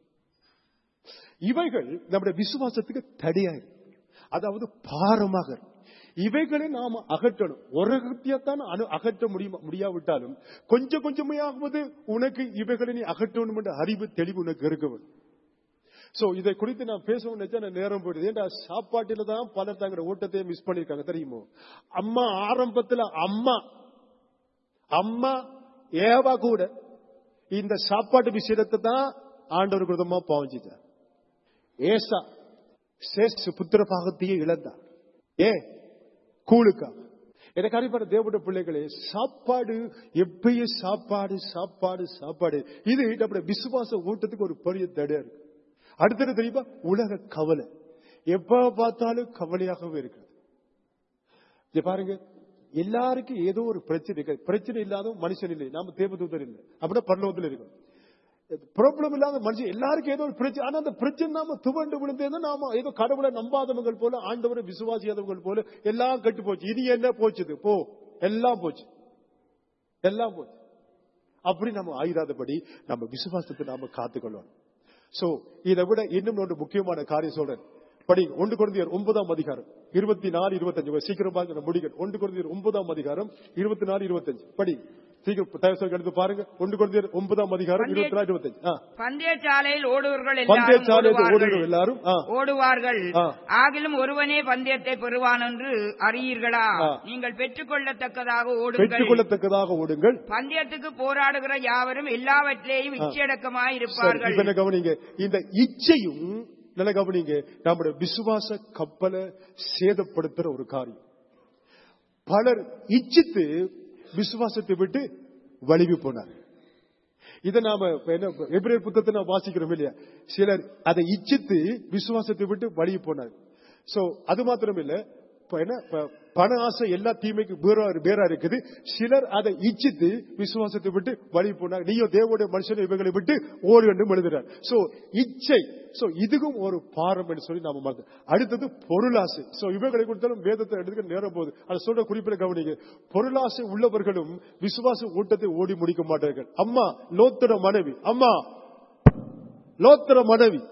இவைகள் நம்முடைய விசுவாசத்துக்கு தடையா இருக்கு அதாவது பாரமாக இருக்கு. இவைகளை நாம அகற்றணும் உலகத்தைத்தான் அணு அகற்ற முடியுமா முடியாவிட்டாலும் கொஞ்சம் கொஞ்சமையாவது உனக்கு இவைகளை நீ அகற்றணும் என்ற அறிவு தெளிவு உனக்கு இருக்க வேண்டும் சோ இதை குறித்து நான் பேசணும்னு நினைச்சா எனக்கு நேரம் போயிடுது ஏன்டா சாப்பாட்டில தான் பலர் தங்கிற ஓட்டத்தையே மிஸ் பண்ணிருக்காங்க தெரியுமோ அம்மா ஆரம்பத்துல அம்மா அம்மா ஏவா கூட இந்த சாப்பாட்டு விஷயத்தை தான் ஆண்டவர் விதமா பாவஞ்சிட்டார் ஏசா சேஷ் புத்திர பாகத்தையே இழந்தார் ஏ கூழுக்கா எனக்கு அறிவான தேவனுடைய பிள்ளைகளே சாப்பாடு எப்பயும் சாப்பாடு சாப்பாடு சாப்பாடு இது நம்முடைய விசுவாச ஊட்டத்துக்கு ஒரு பெரிய தடை இருக்கு அடுத்தது தெரியுமா உலக கவலை எப்ப பார்த்தாலும் கவலையாகவே இருக்கிறது இங்க பாருங்க எல்லாருக்கும் ஏதோ ஒரு பிரச்சனை இருக்கு பிரச்சனை இல்லாத மனுஷன் இல்லை நாம தேவதூதர் இல்லை அப்படின்னா பரலோகத்தில் இருக்கும் ப்ராப்ளம் இல்லாத மனுஷன் எல்லாருக்கும் ஏதோ ஒரு பிரச்சனை ஆனா அந்த பிரச்சனை நாம துவண்டு விழுந்தேன்னா நாம ஏதோ கடவுளை நம்பாதவங்கள் போல ஆண்டவரை விசுவாசியாதவங்கள் போல எல்லாம் கெட்டு போச்சு இனி என்ன போச்சுது போ எல்லாம் போச்சு எல்லாம் போச்சு அப்படி நம்ம ஆயிராதபடி நம்ம விசுவாசத்தை நாம காத்துக்கொள்ளணும் சோ இதை விட இன்னும் ஒன்று முக்கியமான காரியம் சொல்றேன் படி ஒன்று குழந்தையர் ஒன்பதாம் அதிகாரம் இருபத்தி நாலு இருபத்தஞ்சு சீக்கிரமாக நான் முடிக்கிறேன் ஒன்று குழந்தையர் ஒன்பதாம் அதிகாரம் இருபத்தி நாலு இருபத்தஞ்சு படி சீக்கிரம் தயவு செய்து எடுத்து பாருங்க ஒன்று கொண்டு ஒன்பதாம் அதிகாரம் பந்தய- இருபத்தி நாலு இருபத்தஞ்சு ஆ. பந்தயச்சாலையில் ஓடுவர்கள் பந்தய எல்லாரும் சாலையில் ஓடுவார்கள். ஓடுகிறவர்கள் எல்லாரும் ஆ. ஓடுவார்கள் ஆ. ஆகிலும் ஒருவனே பந்தயத்தை பெறுவான் என்று அறியீர்களா ஆ. நீங்கள் பெற்றுக்கொள்ளத்தக்கதாக பெற்றுக் ஓடுங்கள் கொள்ளத்தக்கதாக ஓடுங்கள் பந்தயத்துக்கு போராடுகிற யாவரும் எல்லாவற்றிலேயும் இச்சடக்கமாய் சரி, இருப்பார்கள் இப்ப என்ன கவனிங்க இந்த இச்சையும் நல்ல கவனிங்க நம்முடைய விசுவாச கப்பலை சேதப்படுத்துற ஒரு காரியம் பலர் இச்சித்து விசுவாசத்தை விட்டு வலிவி போனார் இதை நாம இப்ப என்ன எபிரேர் புத்தகத்தை நாம் வாசிக்கிறோம் இல்லையா சிலர் அதை இச்சித்து விசுவாசத்தை விட்டு வலிவி போனார் சோ அது மாத்திரம் இல்ல இப்ப என்ன இப்ப பண ஆசை எல்லா தீமைக்கும் வேறா வேறா இருக்குது சிலர் அதை இச்சித்து விசுவாசத்தை விட்டு வழி போனார் நீயோ தேவனுடைய மனுஷன் இவங்களை விட்டு ஓடு என்று எழுதுறார் சோ இச்சை சோ இதுக்கும் ஒரு பாரம் என்று சொல்லி நாம மறந்து அடுத்தது பொருளாசை சோ இவங்களை கொடுத்தாலும் வேதத்தை எடுத்துக்க நேரம் போகுது அது சொல்ற குறிப்பிட கவனிங்க பொருளாசை உள்ளவர்களும் விசுவாச ஊட்டத்தை ஓடி முடிக்க மாட்டார்கள் அம்மா லோத்தர மனைவி அம்மா லோத்தர மனைவி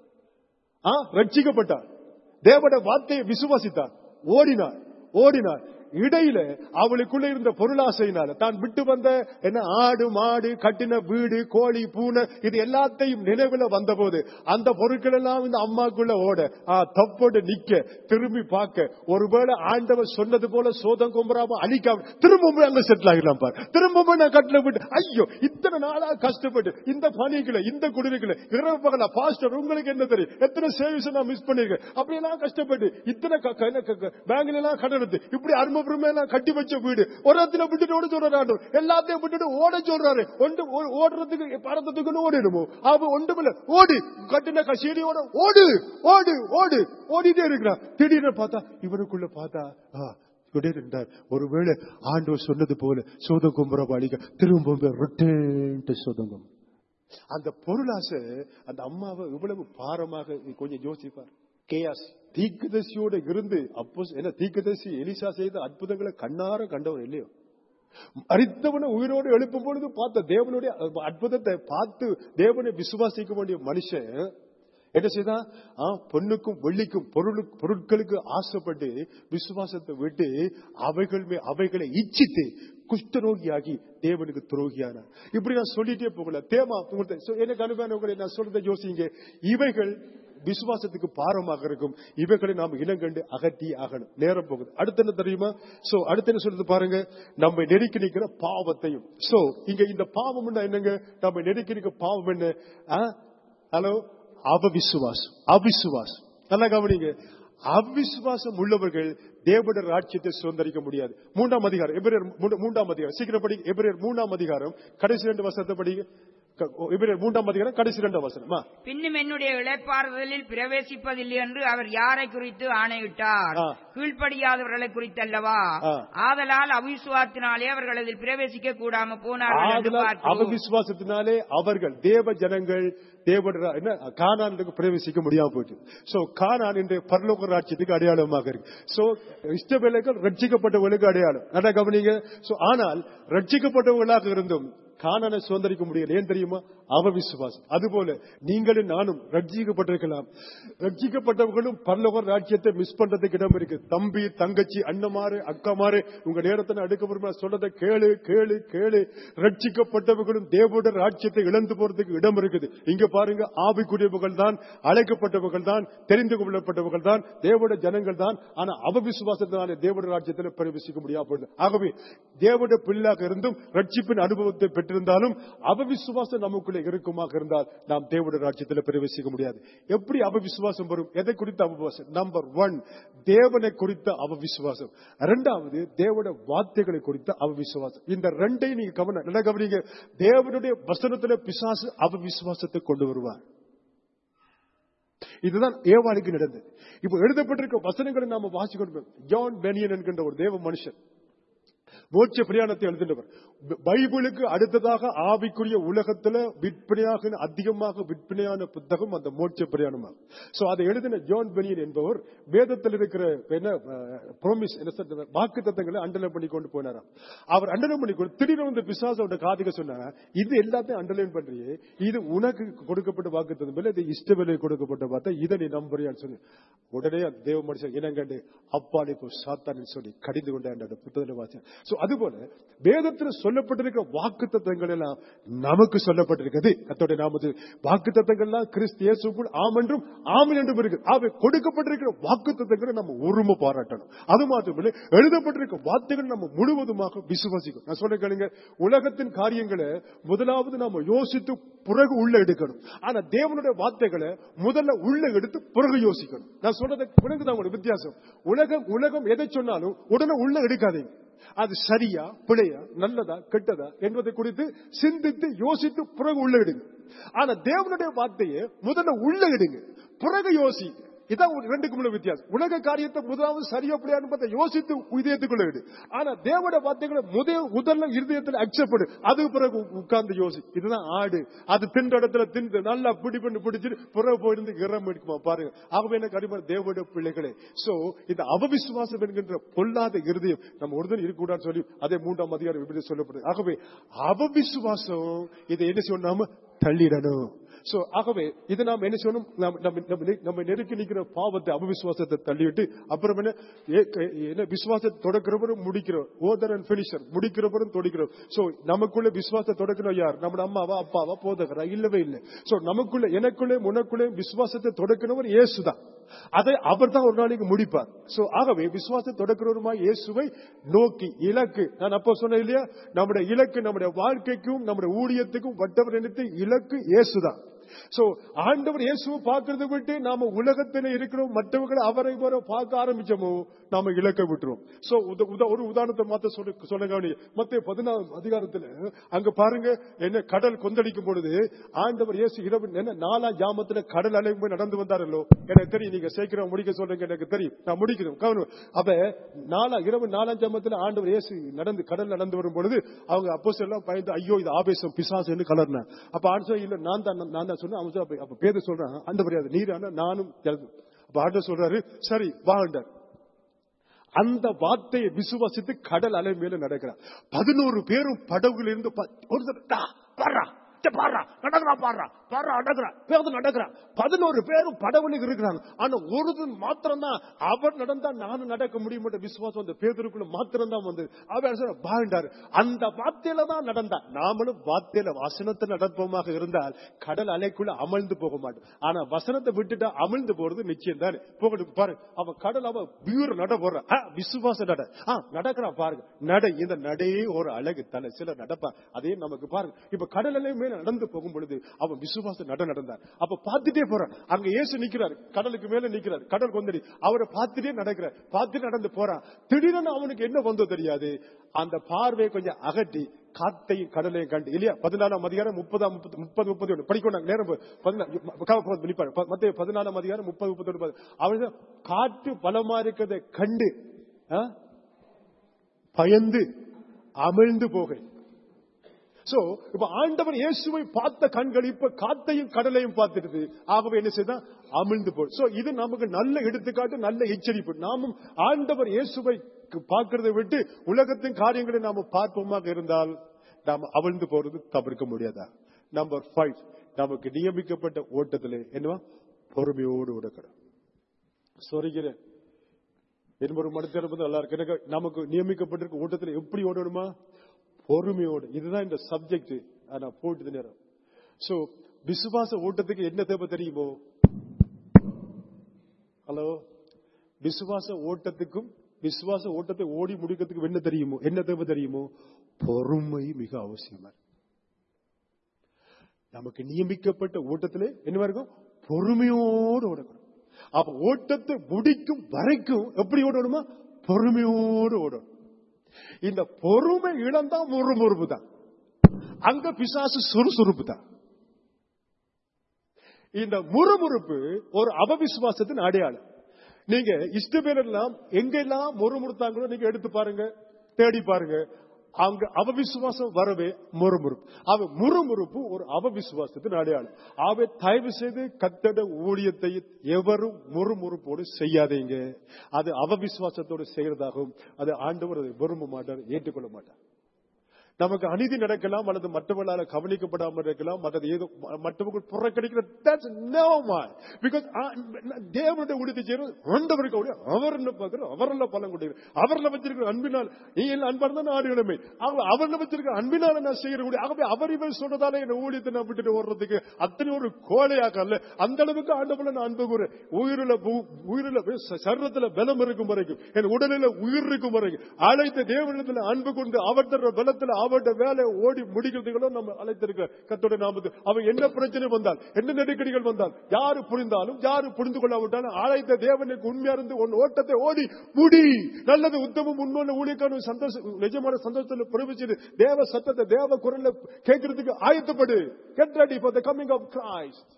ஆ, ரட்சிக்கப்பட்டார் தேவட வார்த்தையை விசுவாசித்தார் ஓடினார் ஓடினார் இடையில அவளுக்குள்ள இருந்த பொருளாசையினால தான் விட்டு வந்த என்ன ஆடு மாடு கட்டின வீடு கோழி பூனை இது எல்லாத்தையும் நினைவுல வந்தபோது அந்த பொருட்கள் எல்லாம் இந்த அம்மாக்குள்ள ஓட ஆ, தப்போடு நிக்க திரும்பி பார்க்க ஒருவேளை ஆண்டவர் சொன்னது போல சோதம் கும்பராம அழிக்காம திரும்பவும் அங்க செட்டில் ஆகிடலாம் பார் திரும்பவும் நான் கட்டில விட்டு ஐயோ இத்தனை நாளா கஷ்டப்பட்டு இந்த பணிகளை இந்த குடிமைகளை இரவு பகலா பாஸ்டர் உங்களுக்கு என்ன தெரியும் எத்தனை சேவிஸ் நான் மிஸ் பண்ணிருக்கேன் அப்படியெல்லாம் கஷ்டப்பட்டு இத்தனை க- க- என்ன க- க- பேங்க்ல எல்லாம் கடன் எடுத்து இப்படி அருமபுரமே எல்லாம் கட்டி வச்ச வீடு ஒரு இடத்துல விட்டுட்டு ஓட சொல்றாரு ஆண்டவர். எல்லாத்தையும் விட்டுட்டு ஓட சொல்றாரு ஒன்று ஓ- ஓடுறதுக்கு பறந்ததுக்குன்னு ஓடிடுமோ அவ ஒன்றுமில்ல ஓடு கட்டின கசீடியோட ஓடு ஓடு ஓடு ஓடிட்டே இருக்கிறான் திடீர்னு பார்த்தா இவனுக்குள்ள பார்த்தா ஆ, இப்படியே இருந்தார் ஒருவேளை ஆண்டவர் சொன்னது போல சோதம் கும்புற அடிக்க திரும்ப ரிட்டேன் சோதங்கம் அந்த பொருளாசை அந்த அம்மாவை இவ்வளவு பாரமாக கொஞ்சம் யோசிப்பார் கேயாஸ் தீக்குதசியோட இருந்து அப்போ என்ன தீக்குதசி எலிசா செய்த அற்புதங்களை கண்ணார கண்டவர் இல்லையோ மரித்தவனை உயிரோடு எழுப்பும் பொழுது பார்த்த தேவனுடைய அற்புதத்தை பார்த்து தேவனை விசுவாசிக்க வேண்டிய மனுஷன் என்ன செய்தான் ஆ, பொண்ணுக்கும் வெள்ளிக்கும் பொருளுக்கு பொருட்களுக்கு ஆசைப்பட்டு விசுவாசத்தை விட்டு அவைகள் மே- அவைகளை இச்சித்து குஷ்டரோகியாகி தேவனுக்கு துரோகியானார் இப்படி நான் சொல்லிட்டே போகல தேமா உங்களுக்கு so எனக்கு அனுபவங்களை நான் சொல்றதை யோசிங்க இவைகள் விசுவாசத்துக்கு பாரமாக இருக்கும் இவைகளை நாம் இனங்கண்டு அகற்றி ஆகணும் நேரம் போகுது அடுத்து என்ன தெரியுமா சோ அடுத்து என்ன சொல்றது பாருங்க நம்ம நெருக்கி நிற்கிற பாவத்தையும் சோ இங்க இந்த பாவம் என்னங்க நம்ம நெருக்கி நிற்கிற பாவம் என்ன ஹலோ அபவிசுவாசம் அவிசுவாசம் நல்லா கவனிங்க அவிசுவாசம் உள்ளவர்கள் தேவட ராஜ்யத்தை சுதந்திரிக்க முடியாது மூன்றாம் அதிகாரம் எபிரேயர் மூன்று- மூன்றாம் அதிகாரம் சீக்கிரம் படி எபிரேயர் மூன்றாம் அதிகாரம் கடைசி ரெண்டு வசனத்தை படிங்க க- எபிரேயர் மூன்றாம் அதிகாரம் கடைசி ரெண்டு வசனமா பின்னும் என்னுடைய இளைப்பாறுதலில் பிரவேசிப்பதில்லை என்று அவர் யாரை குறித்து ஆணையிட்டார் ஆ. கீழ்ப்படியாதவர்களை குறித்தல்லவா ஆ. ஆதலால் அவிசுவாத்தினாலே அவர்கள் அதில் பிரவேசிக்க கூடாம போனார்கள் என்று ஆதலால் பார்க்கிறோம். அவவிசுவாசத்தினாலே அவர்கள் தேவ ஜனங்கள் தேவ என்ன கானானுக்கு பிரவேசிக்க முடியாம போயிட்டு சோ கானான் இன்றைய பரலோக ராட்சியத்துக்கு அடையாளமாக இருக்கு சோ இஷ்டவேலைகள் ரட்சிக்கப்பட்டவர்களுக்கு அடையாளம் நல்லா கவனிங்க சோ ஆனால் ரட்சிக்கப்பட்டவர்களாக இருந்தும் கானானை சுதந்திரிக்க முடியல ஏன் தெரியுமா அவவிசுவாசம் அதுபோல நீங்களும் நானும் ரட்சிக்கப்பட்டிருக்கலாம் ரட்சிக்கப்பட்டவர்களும் பரலோக ராஜ்யத்தை மிஸ் பண்றதுக்கு இடம் இருக்கு தம்பி தங்கச்சி அண்ணமாறு அக்காமாறு உங்க நேரத்தை அடுக்க சொல்றதை கேளு கேளு கேளு ரட்சிக்கப்பட்டவர்களும் தேவோட ராஜ்யத்தை இழந்து போறதுக்கு இடம் இருக்குது இங்க பாருங்க ஆவிக்குரியவர்கள் தான் அழைக்கப்பட்டவர்கள் தான் தெரிந்து கொள்ளப்பட்டவர்கள் தான் தேவோட ஜனங்கள் தான் ஆனா அவவிசுவாசத்தினால தேவோட ராஜ்யத்தில் பிரவேசிக்க முடியாம போகுது ஆகவே தேவோட பிள்ளாக இருந்தும் ரட்சிப்பின் அனுபவத்தை பெற்றிருந்தாலும் அவவிசுவாசம் நமக்குள்ள இருக்குமாக இருந்தால் நாம் தேவோட ராஜ்யத்தில் பிரவேசிக்க முடியாது எப்படி அவவிசுவாசம் வரும் எதை குறித்த அவவிசுவாசம் நம்பர் ஒன் தேவனை குறித்த அவவிசுவாசம் இரண்டாவது தேவோட வார்த்தைகளை குறித்த அவவிசுவாசம் இந்த ரெண்டையும் நீங்க கவனம் நல்லா கவனிங்க தேவனுடைய வசனத்துல பிசாசு அவவிசுவாசத்தை கொண்டு வருவார் இதுதான் ஏவாளுக்கு நடந்தது இப்போ எழுதப்பட்டிருக்க வசனங்களை நாம வாசிக்கணும் ஜான் பெனியன் என்கின்ற ஒரு தேவ மனுஷன் மோட்ச பிரயாணத்தை எழுதினவர் ப- பைபிளுக்கு அடுத்ததாக ஆவிக்குரிய உலகத்துல விற்பனையாக அதிகமாக விற்பனையான புத்தகம் அந்த மோட்ச பிரயாணமாகும் சோ அதை எழுதின ஜான் பெனியன் என்பவர் வேதத்தில் இருக்கிற என்ன ப்ரோமிஸ் என்ன வாக்கு தத்தங்களை அண்டலம் பண்ணி கொண்டு போனாராம் அவர் அண்டலம் பண்ணி கொண்டு திடீர்னு வந்து பிசாசோட காதுக சொன்னாங்க இது எல்லாத்தையும் அண்டர்லைன் பண்றியே இது உனக்கு கொடுக்கப்பட்ட வாக்கு தத்தம் இது இஷ்டவேலை கொடுக்கப்பட்ட பார்த்தா இதை நீ நம்புறியான்னு சொல்லி உடனே அந்த தேவ மனுஷன் இனங்கண்டு அப்பாடி போ சாத்தான்னு சொல்லி கடிந்து கொண்டேன் அந்த புத்தகத்தை வாசிச்சேன் சோ அதுபோல வேதத்தில் சொல்லப்பட்டிருக்கிற வாக்கு தத்தங்கள் எல்லாம் நமக்கு சொல்லப்பட்டிருக்கிறது கத்தோட நாமது வாக்கு தத்தங்கள்லாம் கிறிஸ்து இயேசுக்குள் ஆமென்றும் ஆமென் என்றும் இருக்கு அவை கொடுக்கப்பட்டிருக்கிற வாக்கு தத்தங்களை நம்ம உரிமை பாராட்டணும் அது மாத்திரமில்லை எழுதப்பட்டிருக்கிற வார்த்தைகள் நம்ம முழுவதுமாக விசுவாசிக்கணும் நான் சொல்ல கேளுங்க உலகத்தின் காரியங்களை முதலாவது நாம யோசித்து பிறகு உள்ள எடுக்கணும் ஆனா தேவனுடைய வார்த்தைகளை முதல்ல உள்ள எடுத்து பிறகு யோசிக்கணும் நான் சொல்றது பிறகு தான் உங்களுக்கு வித்தியாசம் உலகம் உலகம் எதை சொன்னாலும் உடனே உள்ள எடுக்காதீங்க அது சரியா பிழையா நல்லதா கெட்டதா என்பதை குறித்து சிந்தித்து யோசித்து பிறகு உள்ள எடுங்க ஆனா தேவனுடைய வார்த்தையை முதல்ல உள்ள எடுங்க பிறகு யோசி இதான் ஒரு ரெண்டுக்கு உள்ள வித்தியாசம் உலக காரியத்தை முதலாவது சரியா பிள்ளையா என்பதை யோசித்து இதயத்துக்குள்ள விடு ஆனா தேவட வார்த்தைகளை முதல் முதல்ல இருதயத்தில் அக்செப்ட் பண்ணு அதுக்கு பிறகு உட்கார்ந்து யோசி இதுதான் ஆடு அது தின்ற இடத்துல தின்று நல்லா பிடி பண்ணி பிடிச்சிட்டு பிறகு போயிருந்து இறம் எடுக்குமா பாருங்க ஆகவே எனக்கு அடிமான தேவட பிள்ளைகளே சோ இந்த அவவிசுவாசம் என்கின்ற பொல்லாத இருதயம் நம்ம ஒருத்தர் இருக்கக்கூடாதுன்னு சொல்லி அதே மூன்றாம் அதிகாரம் இப்படி சொல்லப்படுது ஆகவே அவவிசுவாசம் இதை என்ன சொன்னாம தள்ளிடணும் சோ ஆகவே இது நாம் என்ன செய்யணும் நாம் நம்ம- நம்ம நெ- நம்ம நெருக்கி நிற்கிற பாவத்தை அபவிசுவாசத்தை தள்ளிவிட்டு அப்புறம் என்ன ஏ- க- என்ன விசுவாசத்தை தொடக்கிறவரும் முடிக்கிறோம் ஓதர் அண்ட் பினிஷர் முடிக்கிறவரும் தொடிக்கிறோம் சோ நமக்குள்ள விசுவாசத்தை தொடக்கணும் யார் நம்ம அம்மாவா அப்பாவா போதகரா இல்லவே இல்லை சோ நமக்குள்ள எனக்குள்ளே உனக்குள்ளே விசுவாசத்தை தொடக்கிறவர் இயேசுதான் அதை அவர் தான் ஒரு நாளைக்கு முடிப்பார் சோ ஆகவே விசுவாசத்தை தொடக்கிறவருமா இயேசுவை நோக்கி இலக்கு நான் அப்போ சொன்னேன் இல்லையா நம்முடைய இலக்கு நம்முடைய வாழ்க்கைக்கும் நம்முடைய ஊழியத்துக்கும் வட்டவர் நினைத்து இலக்கு இயேசுதான் சோ ஆண்டவர் இயேசுவை பார்க்கறத விட்டு நாம உலகத்துல இருக்கிறோம் மற்றவர்களை அவரை இவரை பார்க்க ஆரம்பிச்சோமோ நாம இலக்க விட்டுரும் சோ உத- உத- ஒரு உதாரணத்தை மாத்த சொல்ல சொல்ல கவனி மத்திய பதினாலாம் அதிகாரத்துல அங்க பாருங்க என்ன கடல் கொந்தளிக்கும் பொழுது ஆண்டவர் இயேசு இரவு என்ன நாலாம் ஜாமத்துல கடல் அலையும் போய் நடந்து வந்தாரல்லோ எனக்கு தெரியும் நீங்க சீக்கிரம் முடிக்க சொல்றீங்க எனக்கு தெரியும் நான் முடிக்கணும் கவனம் அப்ப நாலா இரவு நாலாம் ஜாமத்துல ஆண்டவர் இயேசு நடந்து கடல் நடந்து வரும் பொழுது அவங்க அப்போ எல்லாம் பயந்து ஐயோ இது ஆவேசம் பிசாசுன்னு கலர்ன அப்ப ஆண்டவர் இல்ல நான் தான் நான் தான் சொன்னேன் அவன் சொல்ல, அப்ப பேத சொல்றான் அந்த மரியாதை நீரான நானும் ஜலதும். அப்ப ஆண்டவர் சொல்றாரு சரி வாண்டார் அந்த வார்த்தையை விசுவாசித்து கடல் அலை மேல நடக்கிறார் பதினோரு பேரும் படகுல இருந்து ப- ஒருத்தர் "டா, பாருடா, இங்க பாருடா, நடக்கிறா பாடுறா பாடுறா நடக்கிறா பேருந்து நடக்கிறா பதினோரு பேரும் படகுல இருக்கிறாங்க ஆனா ஒருத்தன் மாத்திரம் தான் அவர் நடந்தா நானும் நடக்க முடியும் என்ற விசுவாசம் அந்த பேதருக்குள்ள மாத்திரம் தான் வந்து அவர் சொல்ற, வாழ்ந்தாரு அந்த வார்த்தையில தான் நடந்தா நாமளும் வார்த்தையில வசனத்தை நடப்போமாக இருந்தால் கடல் அலைக்குள்ள அமிழ்ந்து போக மாட்டோம் ஆனா வசனத்தை விட்டுட்டா அமிழ்ந்து போறது நிச்சயம் தானே போகட்டும் பாரு அவன் கடல் அவன் பியூர் நட போடுற விசுவாச நட ஆ நடக்கிறான் பாருங்க நடை இந்த நடையே ஒரு அழகு தானே சில நடப்பா அதே நமக்கு பாருங்க இப்ப கடல் அலை மேல நடந்து போகும் பொழுது அவன் விசுவாச நட நடந்தார் அப்ப பார்த்துட்டே போறான் அங்க இயேசு நிக்கிறார் கடலுக்கு மேல நிக்கிறார் கடல் கொந்தடி அவரை பார்த்துட்டே நடக்கிறார் பார்த்துட்டு நடந்து போறான் திடீர்னு அவனுக்கு என்ன வந்தோ தெரியாது அந்த பார்வையை கொஞ்சம் அகட்டி காத்தையும் கடலையும் கண்டு இல்லையா பதினாலாம் அதிகாரம் முப்பதாம் முப்பது முப்பது முப்பது ஒன்று படிக்கணும் நேரம் போ- பதினா- க- போ- நிப்பாரு. ப- மத்தேயு பதினாலாம் அதிகாரம் முப்பது முப்பது ஒன்று அவன் தான் காற்று பலமா இருக்கிறதை கண்டு ஆ? பயந்து அமிழ்ந்து போகை சோ இப்ப ஆண்டவர் இயேசுவை பார்த்த கண்கள் இப்ப காத்தையும் கடலையும் பார்த்துடுது ஆகவே என்ன செய்தா அமிழ்ந்து போ சோ இது நமக்கு நல்ல எடுத்துக்காட்டு நல்ல எச்சரிப்பு நாமும் ஆண்டவர் இயேசுவை பார்க்கறதை விட்டு உலகத்தின் காரியங்களை நாம பார்ப்போமாக இருந்தால் நாம அவிழ்ந்து போறது தவிர்க்க முடியாதா நம்பர் ஃபைவ் நமக்கு நியமிக்கப்பட்ட ஓட்டத்திலே என்னவா பொறுமையோடு ஓடக்கணும் சொல்கிறேன் என்பது மனத்திறப்பது நல்லா இருக்கு எனக்கு நமக்கு நியமிக்கப்பட்டிருக்க ஓட்டத்தில் எப்படி ஓடணுமா பொறுமையோடு இதுதான் இந்த சப்ஜெக்ட் நான் போட்டு நேரம் சோ விசுவாச ஓட்டத்துக்கு என்ன தேவை தெரியுமோ ஹலோ விசுவாச ஓட்டத்துக்கும் விசுவாச ஓட்டத்தை ஓடி முடிக்கிறதுக்கு என்ன தெரியுமோ என்ன தேவை தெரியுமோ பொறுமை மிக அவசியமா இருக்கு. நமக்கு நியமிக்கப்பட்ட ஓட்டத்திலே என்ன இருக்கும் பொறுமையோடு ஓடணும் அப்ப ஓட்டத்தை முடிக்கும் வரைக்கும் எப்படி ஓடணுமா பொறுமையோடு ஓடணும் இந்த பொறுமை இழந்தா முறுமுறுப்பு தான் அங்க பிசாசு சுறுசுறுப்பு தான் இந்த முறுமுறுப்பு ஒரு அவவிசுவாசத்தின் அடையாளம் நீங்க இஷ்டபேர் எல்லாம் எங்கெல்லாம் முறுமுறுத்தாங்களோ நீங்க எடுத்து பாருங்க தேடி பாருங்க அங்க அவவிசுவாசம் வரவே முறுமுறுப்பு அவ முறுமுறுப்பு ஒரு அவவிசுவாசத்தின் அடையாளம் அவை தயவு செய்து கத்தட ஊழியத்தை எவரும் முறுமுறுப்போடு செய்யாதீங்க அது அவவிசுவாசத்தோடு செய்யறதாகவும் அது ஆண்டவர் அதை விரும்ப மாட்டார் ஏற்றுக்கொள்ள மாட்டார் நமக்கு அநீதி நடக்கலாம் அல்லது மற்றவர்களால் கவனிக்கப்படாமல் இருக்கலாம் மற்றது ஏதோ மற்றவர்கள் புறக்கணிக்கிற that's no man because தேவனுடைய உடுத்தி சேரும் ஆண்டவருக்கு உடைய அவர் என்ன பார்க்கிற அவர்ல பலன் கொடுக்கிறார் அவர்ல வச்சிருக்கிற அன்பினால் நீ என்ன அன்பா இருந்தா நான் ஆடுகிறமே அவங்க அவர்ல வச்சிருக்கிற அன்பினால நான் செய்கிற முடியும் ஆகவே அவர் இவர் சொன்னதால என்ன ஊழியத்தை நான் விட்டுட்டு ஓடுறதுக்கு அத்தனை ஒரு கோழையாக அல்ல அந்த அளவுக்கு ஆண்டவள நான் அன்பு கூற உயிருள்ள பு- உயிருள்ள சர்வத்துல பலம் இருக்கும் வரைக்கும் என் உடலில் உயிர் இருக்கும் வரைக்கும் அழைத்த தேவனிடத்தில் அன்பு கொண்டு அவர் தர பலத்துல அவருடைய வேலை ஓடி முடிக்கிறதுகளும் நம்ம அழைத்திருக்க கத்தோட நாமத்து அவன் என்ன பிரச்சனை வந்தால் என்ன நெருக்கடிகள் வந்தால் யாரு புரிந்தாலும் யாரு புரிந்து கொள்ளாவிட்டாலும் அழைத்த தேவனுக்கு உண்மையா இருந்து உன் ஓட்டத்தை ஓடி முடி நல்லது உத்தமம் உண்மையான ஊழியக்கான சந்தோஷம் நிஜமான சந்தோஷத்துல பிரமிச்சது தேவ சத்தத்தை தேவ குரல்ல கேட்கறதுக்கு ஆயத்தப்படு get ready for the coming of Christ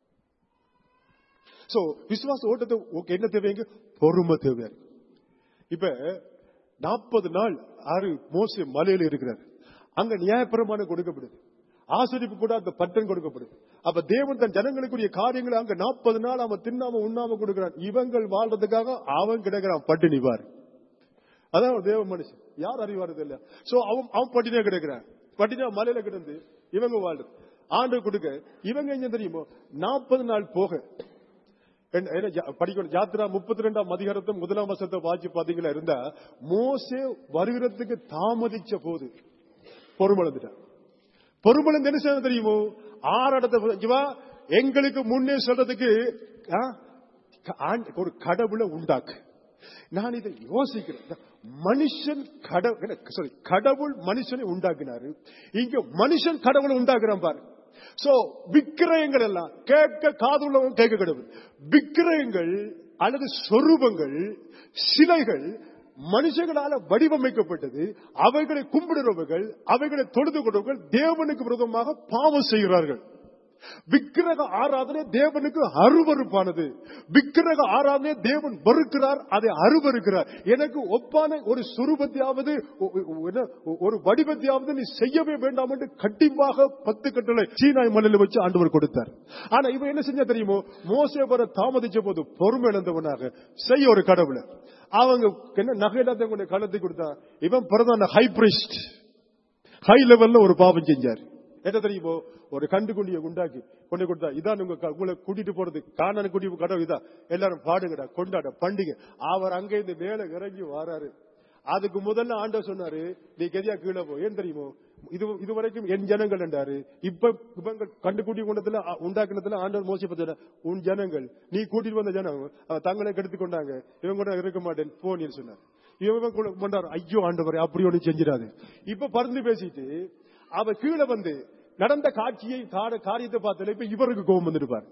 so விசுவாச ஓட்டத்தை உனக்கு என்ன தேவைங்க பொறுமை தேவை இப்ப நாற்பது நாள் ஆறு மோசே மலையில இருக்கிறார் அங்க நியாயப்பிரமாணம் கொடுக்கப்படுது ஆசிரிப்பு கூட அந்த பட்டன் கொடுக்கப்படுது அப்ப தேவன் தன் ஜனங்களுக்குரிய காரியங்களை அங்க நாற்பது நாள் அவன் தின்னாம உண்ணாம கொடுக்கிறான் இவங்கள் வாழ்றதுக்காக அவன் கிடக்கிறான் பட்டினி பாரு அதான் ஒரு தேவ மனுஷன் யார் அறிவாரது இல்ல சோ அவன் அவன் பட்டினியா கிடக்கிறான் பட்டினியா மலையில கிடந்து இவங்க வாழ்றது ஆண்டு கொடுக்க இவங்க எங்க தெரியுமோ நாற்பது நாள் போக என்ன- என்ன ஜா- படிக்கணும் யாத்திரா முப்பத்தி ரெண்டாம் அதிகாரத்தை முதலாம் வசத்தை வாசி பாத்தீங்களா இருந்தா மோசே வருகிறதுக்கு தாமதிச்ச போது பொறுமளந்துட்டான் பொறுமளந்து என்ன செய்ய தெரியுமோ ஆறாடத்தை இவா எங்களுக்கு முன்னே சொல்றதுக்கு ஆ, க- ஆண்ட- ஒரு கடவுளை உண்டாக்கு நான் இதை யோசிக்கிறேன் மனுஷன் கடவுள் சாரி கடவுள் மனுஷனை உண்டாக்கினாரு இங்க மனுஷன் கடவுளை உண்டாக்குறான் பாரு சோ விக்கிரயங்கள் எல்லாம் கேட்க காதுள்ளவன் கேட்க கடவுள் விக்கிரயங்கள் அல்லது சொரூபங்கள் சிலைகள் மனுஷங்களால வடிவமைக்கப்பட்டது அவைகளை கும்பிடுறவர்கள் அவைகளை தொழுது கொண்டவர்கள் தேவனுக்கு விரோதமாக பாவம் செய்கிறார்கள் விக்கிரக ஆராதனை தேவனுக்கு அருவருப்பானது விக்கிரக ஆராதனை தேவன் வெறுக்கிறார் அதை அருவருக்கிறார் எனக்கு ஒப்பான ஒரு சுரூபத்தையாவது ஒ- ஒ- என்ன, ஒரு வடிவத்தையாவது நீ செய்யவே வேண்டாம் என்று கண்டிப்பாக பத்து கட்டளை சீனாய் மண்ணில் வச்சு ஆண்டவர் கொடுத்தார் ஆனா இவன் என்ன செஞ்சா தெரியுமோ மோசே வர தாமதிச்ச போது பொறுமை இழந்தவனாக செய்ய ஒரு கடவுளை அவங்க என்ன நகை இல்லாத கொண்டு கலத்தி கொடுத்தா இவன் பிறந்த ஹை பிரிஸ்ட் ஹை லெவல்ல ஒரு பாவம் செஞ்சார் என்ன தெரியுமோ ஒரு கண்டுகுண்டியை உண்டாக்கி கொண்டு கொடுத்தா இதான் உங்க க- உங்களை கூட்டிட்டு போறது காணான கூட்டிட்டு கடவுள் இதான் எல்லாரும் பாடுங்கடா கொண்டாட பண்டிகை அவர் அங்க இருந்து மேல இறங்கி வாராரு அதுக்கு முதல்ல ஆண்டவர் சொன்னாரு நீ கெதியா கீழே போ ஏன் தெரியுமோ இது இதுவரைக்கும் என் ஜனங்கள் என்றாரு இப்ப இவங்க கண்டுகுட்டி கொண்டதுல அ, உண்டாக்குனதுல ஆண்டவர் மோசி பத்தி உன் ஜனங்கள் நீ கூட்டிட்டு வந்த ஜனம் அவ தங்களை கெடுத்து கொண்டாங்க இவங்க கூட இருக்க மாட்டேன் போன் சொன்னார் இவன் கூட கொண்டாரு ஐயோ ஆண்டவரே அப்படி ஒண்ணு செஞ்சிடாது இப்ப பறந்து பேசிட்டு அவ கீழே வந்து நடந்த காட்சியை கார- காரியத்தை பார்த்தல இப்ப இவருக்கு கோபம் வந்துருப்பார்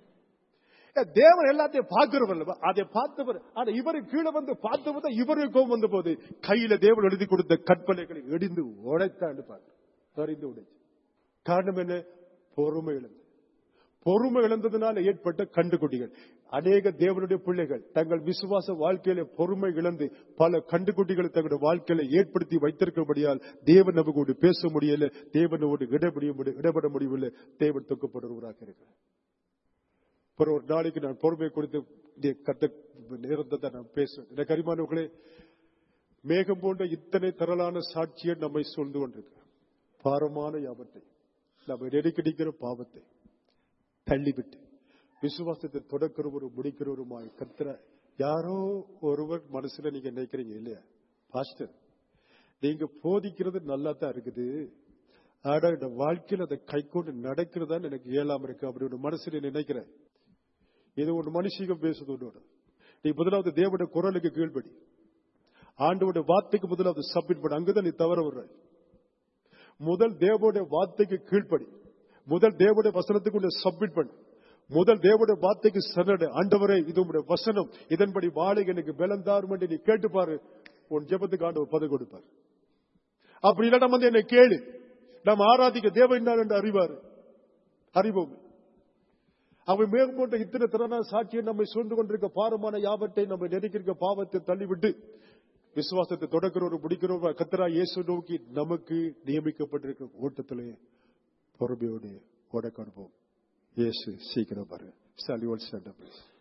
தேவன் எல்லாத்தையும் பார்க்கிறவர் அதை பார்த்தவர் ஆனா இவரு கீழே வந்து பார்த்தவர் இவருக்கு கோபம் வந்த போது கையில தேவன் எழுதி கொடுத்த கற்பனைகளை எடிந்து உடைத்தாண்டு பாரு அறிந்து உடைச்சு காரணம் என்ன பொறுமை இழந்து பொறுமை இழந்ததுனால ஏற்பட்ட கண்டுகுட்டிகள் அநேக தேவனுடைய பிள்ளைகள் தங்கள் விசுவாச வாழ்க்கையில பொறுமை இழந்து பல கண்டுகுட்டிகளை தங்களுடைய வாழ்க்கையில ஏற்படுத்தி வைத்திருக்கிறபடியால் தேவன் நமக்கு பேச முடியல தேவனோடு இடப்படிய முடி- இடப்பட முடியவில்லை தேவன் தொக்கப்படுவராக இருக்கிறார் அப்புறம் ஒரு நாளைக்கு நான் பொறுமை கொடுத்து இந்த கத்த நேரத்தை தான் நான் பேசுவேன் எனக்கு அரிமானவர்களே மேகம் போன்ற இத்தனை திரளான சாட்சியை நம்மை சூழ்ந்து கொண்டிருக்கிறார் பாரமான யாபத்தை நம்ம நெருக்கடிக்கிற பாவத்தை தள்ளிவிட்டு விசுவாசத்தை தொடக்கிறவரும் முடிக்கிறவருமாய் கத்திர யாரோ ஒருவர் மனசுல நீங்க நினைக்கிறீங்க இல்லையா பாஸ்டர் நீங்க போதிக்கிறது நல்லா தான் இருக்குது ஆனா இந்த வாழ்க்கையில் அதை கை கொண்டு நடக்கிறதான்னு எனக்கு இயலாம இருக்கு அப்படி ஒரு மனசுல நினைக்கிறேன் இது ஒரு மனுஷிகம் பேசுது உன்னோட நீ முதலாவது தேவனுடைய குரலுக்கு கீழ்படி ஆண்டோட வார்த்தைக்கு முதலாவது சப்மிட் பண்ண அங்கதான் நீ தவற விடுற முதல் தேவனுடைய வார்த்தைக்கு கீழ்ப்படி முதல் தேவனுடைய வசனத்துக்கு உன்னை சப்மிட் பண்ணு முதல் தேவனுடைய வார்த்தைக்கு சரணடு ஆண்டவரே இது உடைய வசனம் இதன்படி வாழை எனக்கு பலந்தாரும் என்று நீ கேட்டுப்பாரு உன் ஜெபத்துக்கு ஆண்டவர் பதவி கொடுப்பார் அப்படி இல்லைன்னா வந்து என்னை கேளு நாம் ஆராதிக்க தேவன் என்ன என்று அறிவாரு அறிவோம் அவன் மேலும் போன்ற இத்தனை திறனான சாட்சியை நம்மை சூழ்ந்து கொண்டிருக்க பாரமான யாவத்தை நம்ம நெருக்கிருக்க பாவத்தை தள்ளிவிட்டு விசுவாசத்தை தொடக்கிறோம் முடிக்கிறோம் கத்தரா இயேசு நோக்கி நமக்கு நியமிக்கப்பட்டிருக்கிற ஓட்டத்திலே பொறுமையோடு ஓட காண்போம் இயேசு சீக்கிரம் பாருங்க சாலி ஒன் ஸ்டாண்ட்